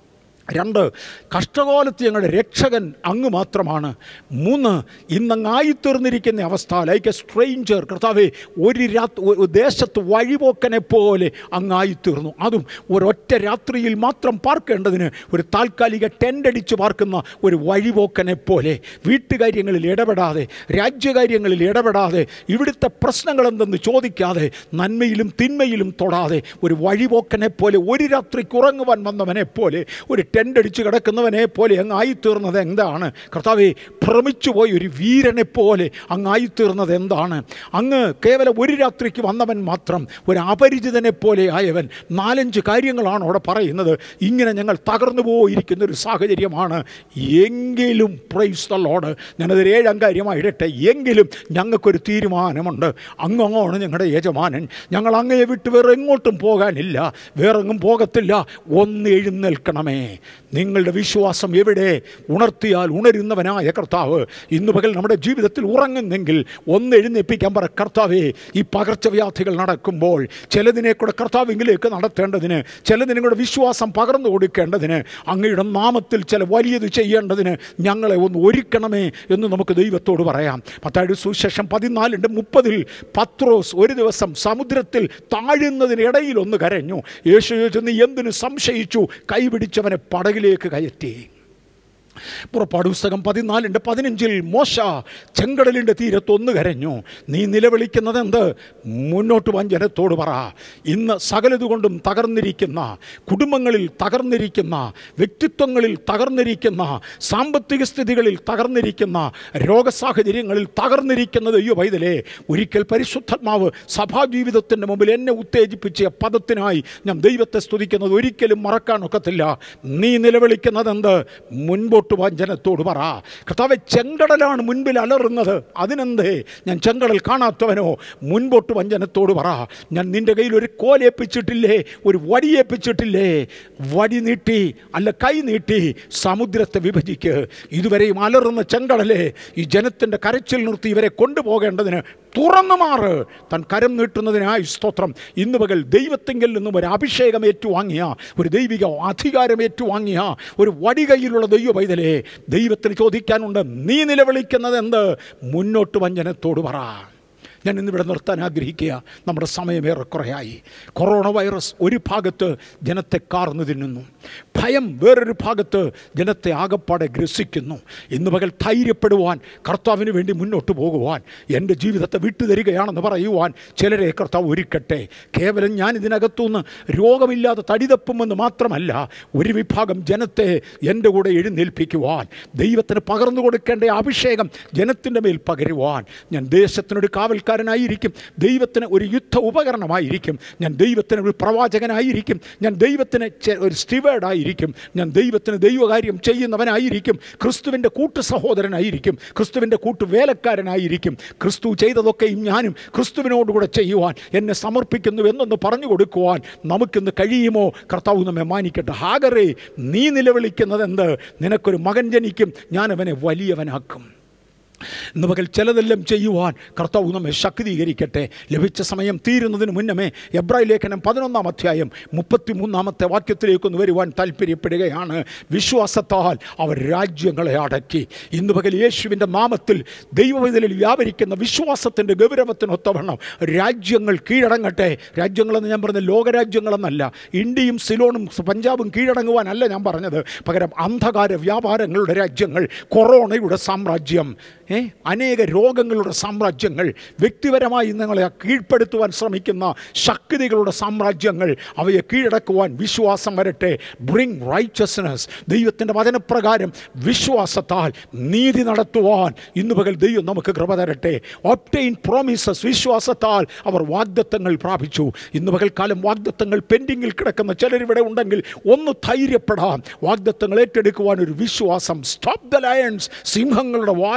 രണ്ട് കഷ്ടകാലത്ത് ഞങ്ങളുടെ രക്ഷകൻ അങ്ങ് മാത്രമാണ് മൂന്ന് ഇന്നങ്ങായിത്തീർന്നിരിക്കുന്ന അവസ്ഥ ലൈക്ക് എ സ്ട്രെയിഞ്ചർ കർത്താവെ ഒരു രാത്രി ഒരു ദേശത്ത് വഴിപോക്കനെ പോലെ അങ്ങായിത്തീർന്നു അതും ഒരൊറ്റ രാത്രിയിൽ മാത്രം പാർക്കേണ്ടതിന് ഒരു താൽക്കാലിക ടെൻ്റ് അടിച്ച് പാർക്കുന്ന ഒരു വഴിപോക്കനെ പോലെ വീട്ടുകാര്യങ്ങളിൽ ഇടപെടാതെ രാജ്യകാര്യങ്ങളിൽ ഇടപെടാതെ ഇവിടുത്തെ പ്രശ്നങ്ങൾ എന്തെന്ന് ചോദിക്കാതെ നന്മയിലും തിന്മയിലും തൊടാതെ ഒരു വഴിപോക്കനെ പോലെ ഒരു രാത്രിക്ക് ഉറങ്ങുവാൻ വന്നവനെ പോലെ ഒരു ടെൻ്റ് അടിച്ച് കിടക്കുന്നവനെ പോലെ അങ്ങ് ആയിത്തീർന്നത് എന്താണ് കർത്താവെ ഭ്രമിച്ചു പോയി ഒരു വീരനെ പോലെ അങ്ങ് ആയിത്തീർന്നത് എന്താണ് അങ്ങ് കേവലം ഒരു രാത്രിക്ക് വന്നവൻ മാത്രം ഒരു അപരിചിതനെ പോലെ ആയവൻ നാലഞ്ച് കാര്യങ്ങളാണ് അവിടെ പറയുന്നത് ഇങ്ങനെ ഞങ്ങൾ തകർന്നു പോയിരിക്കുന്ന ഒരു സാഹചര്യമാണ് എങ്കിലും പ്രൈസ് തള്ളോട് ഞാനതൊരു ഏഴാം കാര്യമായിടട്ടെ എങ്കിലും ഞങ്ങൾക്കൊരു തീരുമാനമുണ്ട് അങ്ങാണ് ഞങ്ങളുടെ യജമാനൻ ഞങ്ങൾ അങ്ങയെ വിട്ട് വേറെ എങ്ങോട്ടും പോകാനില്ല വേറെങ്ങും പോകത്തില്ല ഒന്ന് എഴുന്നേൽക്കണമേ നിങ്ങളുടെ വിശ്വാസം എവിടെ ഉണർത്തിയാൽ ഉണരുന്നവനായ കർത്താവ് ഇന്ന് പകൽ നമ്മുടെ ജീവിതത്തിൽ ഉറങ്ങുന്നെങ്കിൽ ഒന്ന് എഴുന്നേൽപ്പിക്കാൻ പറ കർത്താവേ ഈ പകർച്ചവ്യാധികൾ നടക്കുമ്പോൾ ചിലതിനെ കൂടെ കർത്താവിങ്കിലേക്ക് നടത്തേണ്ടതിന് ചിലതിനെ കൂടെ വിശ്വാസം പകർന്നു കൊടുക്കേണ്ടതിന് അങ്ങയുടെ നാമത്തിൽ ചില വലിയത് ചെയ്യേണ്ടതിന് ഞങ്ങളെ ഒന്ന് ഒരുക്കണമേ എന്ന് നമുക്ക് ദൈവത്തോട് പറയാം പത്താഴ് സുശേഷം പതിനാലിൻ്റെ മുപ്പതിൽ പത്രോസ് ഒരു ദിവസം സമുദ്രത്തിൽ താഴുന്നതിനിടയിൽ ഒന്ന് കരഞ്ഞു യേശു ചോദിച്ചു എന്തിനു സംശയിച്ചു കൈപിടിച്ചവനെ പടകിലേക്ക് കയറ്റി പുറപ്പാട് പുസ്തകം പതിനാലിൻ്റെ പതിനഞ്ചിൽ മോശ ചെങ്കടലിൻ്റെ തീരത്ത് ഒന്ന് കരഞ്ഞു നീ നിലവിളിക്കുന്നത് എന്ത് മുന്നോട്ട് വാൻ ജനത്തോട് പറ ഇന്ന് സകലതുകൊണ്ടും തകർന്നിരിക്കുന്ന കുടുംബങ്ങളിൽ തകർന്നിരിക്കുന്ന വ്യക്തിത്വങ്ങളിൽ തകർന്നിരിക്കുന്ന സാമ്പത്തിക സ്ഥിതികളിൽ തകർന്നിരിക്കുന്ന രോഗസാഹചര്യങ്ങളിൽ തകർന്നിരിക്കുന്നത് അയ്യോ വൈതലേ ഒരിക്കൽ പരിശുദ്ധാത്മാവ് സഭാജീവിതത്തിൻ്റെ മുമ്പിൽ എന്നെ ഉത്തേജിപ്പിച്ച പദത്തിനായി ഞാൻ ദൈവത്തെ സ്തുതിക്കുന്നത് ഒരിക്കലും മറക്കാനൊക്കത്തില്ല നീ നിലവിളിക്കുന്നത് എന്ത് മുൻപോട്ട് വാൻ ജനത്തോട് പറ കർത്താവ് ചെങ്കടലാണ് മുൻപിൽ അലറുന്നത് അതിനെന്തേ ഞാൻ ചെങ്കടൽ കാണാത്തവനോ മുൻപോട്ട് വാൻ ജനത്തോട് പറ ഞാൻ നിൻ്റെ കയ്യിൽ ഒരു കോലേപ്പിച്ചിട്ടില്ലേ ഒരു വടിയേപ്പിച്ചിട്ടില്ലേ വടി നീട്ടി അല്ല കൈ നീട്ടി സമുദ്രത്തെ വിഭജിക്ക് ഇതുവരെയും അലറുന്ന ചെങ്കടലെ ഈ ജനത്തിൻ്റെ കരച്ചിൽ നിർത്തി ഇവരെ കൊണ്ടുപോകേണ്ടതിന് തുറന്നു മാറ് താൻ കരം നീട്ടുന്നതിനായി സ്തോത്രം ഇന്ന് പകൽ ദൈവത്തെങ്കിൽ നിന്നും ഒരു അഭിഷേകം ഏറ്റുവാങ്ങിയ ഒരു ദൈവിക അധികാരം ഏറ്റുവാങ്ങിയ ഒരു വടി കയ്യിലുള്ള ദൈവ പൈതലേ ദൈവത്തിന് ചോദിക്കാനുണ്ട് നീ നിലവിളിക്കുന്നത് എന്ത് മുന്നോട്ട് വഞ്ചനത്തോട് പറ ഞാൻ ഇന്നിവിടെ നിർത്താൻ ആഗ്രഹിക്കുക നമ്മുടെ സമയം ഏറെക്കുറയായി കൊറോണ വൈറസ് ഒരു ഭാഗത്ത് ജനത്തെ കാർന്നു തിന്നുന്നു ഭയം വേറൊരു ഭാഗത്ത് ജനത്തെ ആകപ്പാടെ ഗ്രസിക്കുന്നു ഇന്ന് പകൽ ധൈര്യപ്പെടുവാൻ കർത്താവിന് വേണ്ടി മുന്നോട്ട് പോകുവാൻ എൻ്റെ ജീവിതത്തെ വിട്ടുതരികയാണെന്ന് പറയുവാൻ ചിലരെ കർത്താവ് ഒരുക്കട്ടെ കേവലം ഞാൻ ഇതിനകത്തുനിന്ന് രോഗമില്ലാതെ തടിതപ്പുമെന്ന് മാത്രമല്ല ഒരു വിഭാഗം ജനത്തെ എൻ്റെ കൂടെ എഴുന്നേൽപ്പിക്കുവാൻ ദൈവത്തിന് പകർന്നു കൊടുക്കേണ്ട അഭിഷേകം ജനത്തിൻ്റെ മേൽ പകരുവാൻ ഞാൻ ദേശത്തിനൊരു കാവൽക്കാരനായിരിക്കും ദൈവത്തിന് ഒരു യുദ്ധ ഉപകരണമായിരിക്കും ഞാൻ ദൈവത്തിന് ഒരു പ്രവാചകനായിരിക്കും ഞാൻ ദൈവത്തിന് ചെ- ഒരു സ്റ്റിവേഡായിരിക്കും ഞാൻ ദൈവത്തിന് ദൈവകാര്യം ചെയ്യുന്നവനായിരിക്കും ക്രിസ്തുവിൻ്റെ കൂട്ടു സഹോദരനായിരിക്കും ക്രിസ്തുവിൻ്റെ കൂട്ടു വേലക്കാരനായിരിക്കും ക്രിസ്തു ചെയ്തതൊക്കെയും ഞാനും ക്രിസ്തുവിനോടുകൂടെ ചെയ്യുവാൻ എന്നെ സമർപ്പിക്കുന്നു എന്നൊന്ന് പറഞ്ഞു കൊടുക്കുവാൻ നമുക്കിന്ന് കഴിയുമോ കർത്താവ് നമ്മെ മാനിക്കട്ടെ ഹാഗറേ നീ നിലവിളിക്കുന്നത് എന്ത് നിനക്കൊരു മകൻ ജനിക്കും ഞാൻ അവനെ വലിയവനാക്കും ഇന്ന് പകൽ ചിലതെല്ലാം ചെയ്യുവാൻ കർത്താവ് നമ്മെ ശക്തീകരിക്കട്ടെ ലഭിച്ച സമയം തീരുന്നതിന് മുന്നമേ എബ്രാഹിം ലേഖനം പതിനൊന്നാം അധ്യായം മുപ്പത്തി മൂന്നാമത്തെ വാക്യത്തിലേക്കൊന്ന് വരുവാൻ താല്പര്യപ്പെടുകയാണ് വിശ്വാസത്താൽ അവർ രാജ്യങ്ങളെ അടക്കി ഇന്ന് പകൽ യേശുവിൻ്റെ നാമത്തിൽ ദൈവവിധലിൽ വ്യാപരിക്കുന്ന വിശ്വാസത്തിൻ്റെ ഗൗരവത്തിനൊത്തവണ്ണം രാജ്യങ്ങൾ കീഴടങ്ങട്ടെ രാജ്യങ്ങളെന്ന് ഞാൻ പറഞ്ഞ ലോകരാജ്യങ്ങളെന്നല്ല ഇന്ത്യയും സിലോണും പഞ്ചാബും കീഴടങ്ങുവാനല്ല ഞാൻ പറഞ്ഞത് പകരം അന്ധകാര വ്യാപാരങ്ങളുടെ രാജ്യങ്ങൾ കൊറോണയുടെ സാമ്രാജ്യം ഏ അനേക രോഗങ്ങളുടെ സാമ്രാജ്യങ്ങൾ വ്യക്തിപരമായി നിങ്ങളെ കീഴ്പ്പെടുത്തുവാൻ ശ്രമിക്കുന്ന ശക്തികളുടെ സാമ്രാജ്യങ്ങൾ അവയെ കീഴടക്കുവാൻ വിശ്വാസം വരട്ടെ ബ്രിങ് റൈച്ചസ്നെസ് ദൈവത്തിൻ്റെ വചനപ്രകാരം വിശ്വാസത്താൽ നീതി നടത്തുവാൻ ഇന്ന് പകൽ ദൈവം നമുക്ക് കൃപ തരട്ടെ ഒപ്റ്റെയിൻ പ്രോമിസസ് വിശ്വാസത്താൽ അവർ വാഗ്ദത്തങ്ങൾ പ്രാപിച്ചു ഇന്ന് പകൽക്കാലം വാഗ്ദത്തങ്ങൾ പെൻഡിങ്ങിൽ കിടക്കുന്ന ചിലരിവിടെ ഉണ്ടെങ്കിൽ ഒന്ന് ധൈര്യപ്പെടാം വാഗ്ദത്തങ്ങൾ ഏറ്റെടുക്കുവാൻ ഒരു വിശ്വാസം സ്റ്റോപ്പ് ദ ലയൺസ് സിംഹങ്ങളുടെ വായടച്ചു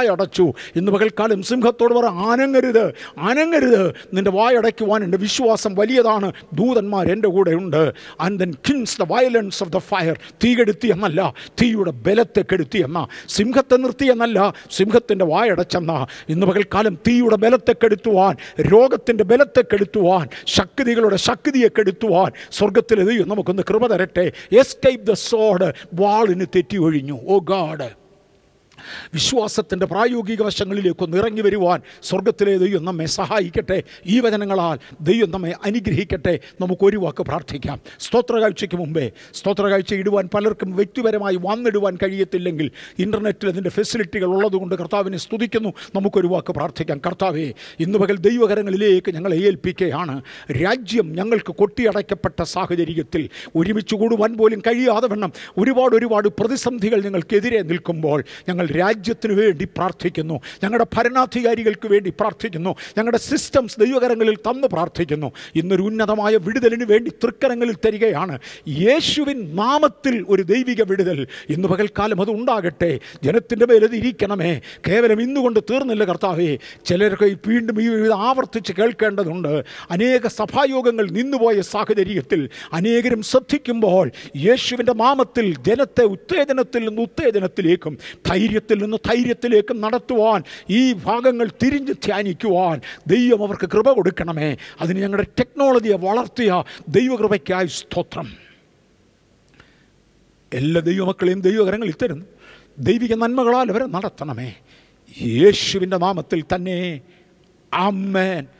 വായടച്ചു ഇന്ന് പകൽക്കാലം സിംഹത്തോട് പറ ആനങ്ങരുത് ആനങ്ങരുത് നിന്റെ വായടയ്ക്കുവാൻ എൻ്റെ വിശ്വാസം വലിയതാണ് ദൂതന്മാർ എൻ്റെ കൂടെ ഉണ്ട് and then kings the violence of the fire തീ കെടുത്തി എന്നല്ല തീയുടെ ബലത്തെ കെടുത്തി എന്ന സിംഹത്തെ നിർത്തി എന്നല്ല സിംഹത്തിൻ്റെ വായടച്ചെന്ന ഇന്ന് പകൽക്കാലം തീയുടെ ബലത്തെ കെടുത്തുവാൻ രോഗത്തിൻ്റെ ബലത്തെ കെടുത്തുവാൻ ശക്തികളുടെ ശക്തിയെ കെടുത്തുവാൻ സ്വർഗത്തിലെ ദൈവം നമുക്കൊന്ന് കൃപ തരട്ടെ എസ്കേപ്പ് ദ സോഡ് വാളിന് തെറ്റി ഒഴിഞ്ഞു ഓ ഗാഡ് വിശ്വാസത്തിൻ്റെ പ്രായോഗിക വശങ്ങളിലേക്കൊന്ന് ഇറങ്ങി വരുവാൻ സ്വർഗത്തിലെ ദൈവം നമ്മെ സഹായിക്കട്ടെ ഈ വചനങ്ങളാൽ ദൈവം നമ്മെ അനുഗ്രഹിക്കട്ടെ നമുക്കൊരു വാക്ക് പ്രാർത്ഥിക്കാം സ്തോത്ര കാഴ്ചയ്ക്ക് മുമ്പേ സ്തോത്ര കാഴ്ച ഇടുവാൻ പലർക്കും വ്യക്തിപരമായി വന്നിടുവാൻ കഴിയത്തില്ലെങ്കിൽ ഇൻ്റർനെറ്റിൽ അതിൻ്റെ ഫെസിലിറ്റികൾ ഉള്ളതുകൊണ്ട് കർത്താവിനെ സ്തുതിക്കുന്നു നമുക്കൊരു വാക്ക് പ്രാർത്ഥിക്കാം കർത്താവേ ഇന്ന് പകൽ ദൈവകരങ്ങളിലേക്ക് ഞങ്ങളെ ഏൽപ്പിക്കുകയാണ് രാജ്യം ഞങ്ങൾക്ക് കൊട്ടിയടയ്ക്കപ്പെട്ട സാഹചര്യത്തിൽ ഒരുമിച്ച് കൂടുവാൻ പോലും കഴിയാതെ വണ്ണം ഒരുപാട് ഒരുപാട് പ്രതിസന്ധികൾ ഞങ്ങൾക്കെതിരെ നിൽക്കുമ്പോൾ ഞങ്ങൾ രാജ്യത്തിന് വേണ്ടി പ്രാർത്ഥിക്കുന്നു ഞങ്ങളുടെ ഭരണാധികാരികൾക്ക് വേണ്ടി പ്രാർത്ഥിക്കുന്നു ഞങ്ങളുടെ സിസ്റ്റംസ് ദൈവകരങ്ങളിൽ തന്ന് പ്രാർത്ഥിക്കുന്നു ഇന്നൊരു ഉന്നതമായ വിടുതലിന് വേണ്ടി തൃക്കരങ്ങളിൽ തരികയാണ് യേശുവിൻ നാമത്തിൽ ഒരു ദൈവിക വിടുതൽ ഇന്ന് പകൽക്കാലം അത് ഉണ്ടാകട്ടെ ജനത്തിൻ്റെ മേലത് ഇരിക്കണമേ കേവലം ഇന്നുകൊണ്ട് തീർന്നില്ല കർത്താവേ ചിലർക്ക് ഈ വീണ്ടും ഈ ഇത് ആവർത്തിച്ച് കേൾക്കേണ്ടതുണ്ട് അനേക സഭായോഗങ്ങൾ നിന്നുപോയ സാഹചര്യത്തിൽ അനേകരും ശ്രദ്ധിക്കുമ്പോൾ യേശുവിൻ്റെ നാമത്തിൽ ജനത്തെ ഉത്തേജനത്തിൽ നിന്ന് ഉത്തേജനത്തിലേക്കും ധൈര്യത്തിൽ നിന്ന് ധൈര്യത്തിലേക്കും നടത്തുവാൻ ഈ ഭാഗങ്ങൾ തിരിഞ്ഞ് ധ്യാനിക്കുവാൻ ദൈവം അവർക്ക് കൃപ കൊടുക്കണമേ അതിന് ഞങ്ങളുടെ ടെക്നോളജിയെ വളർത്തിയ ദൈവകൃപയ്ക്കായി സ്തോത്രം എല്ലാ ദൈവമക്കളെയും ദൈവകരങ്ങളിൽ തരുന്നു ദൈവിക നന്മകളാൽ അവരെ നടത്തണമേ യേശുവിൻ്റെ നാമത്തിൽ തന്നെ അമ്മേൻ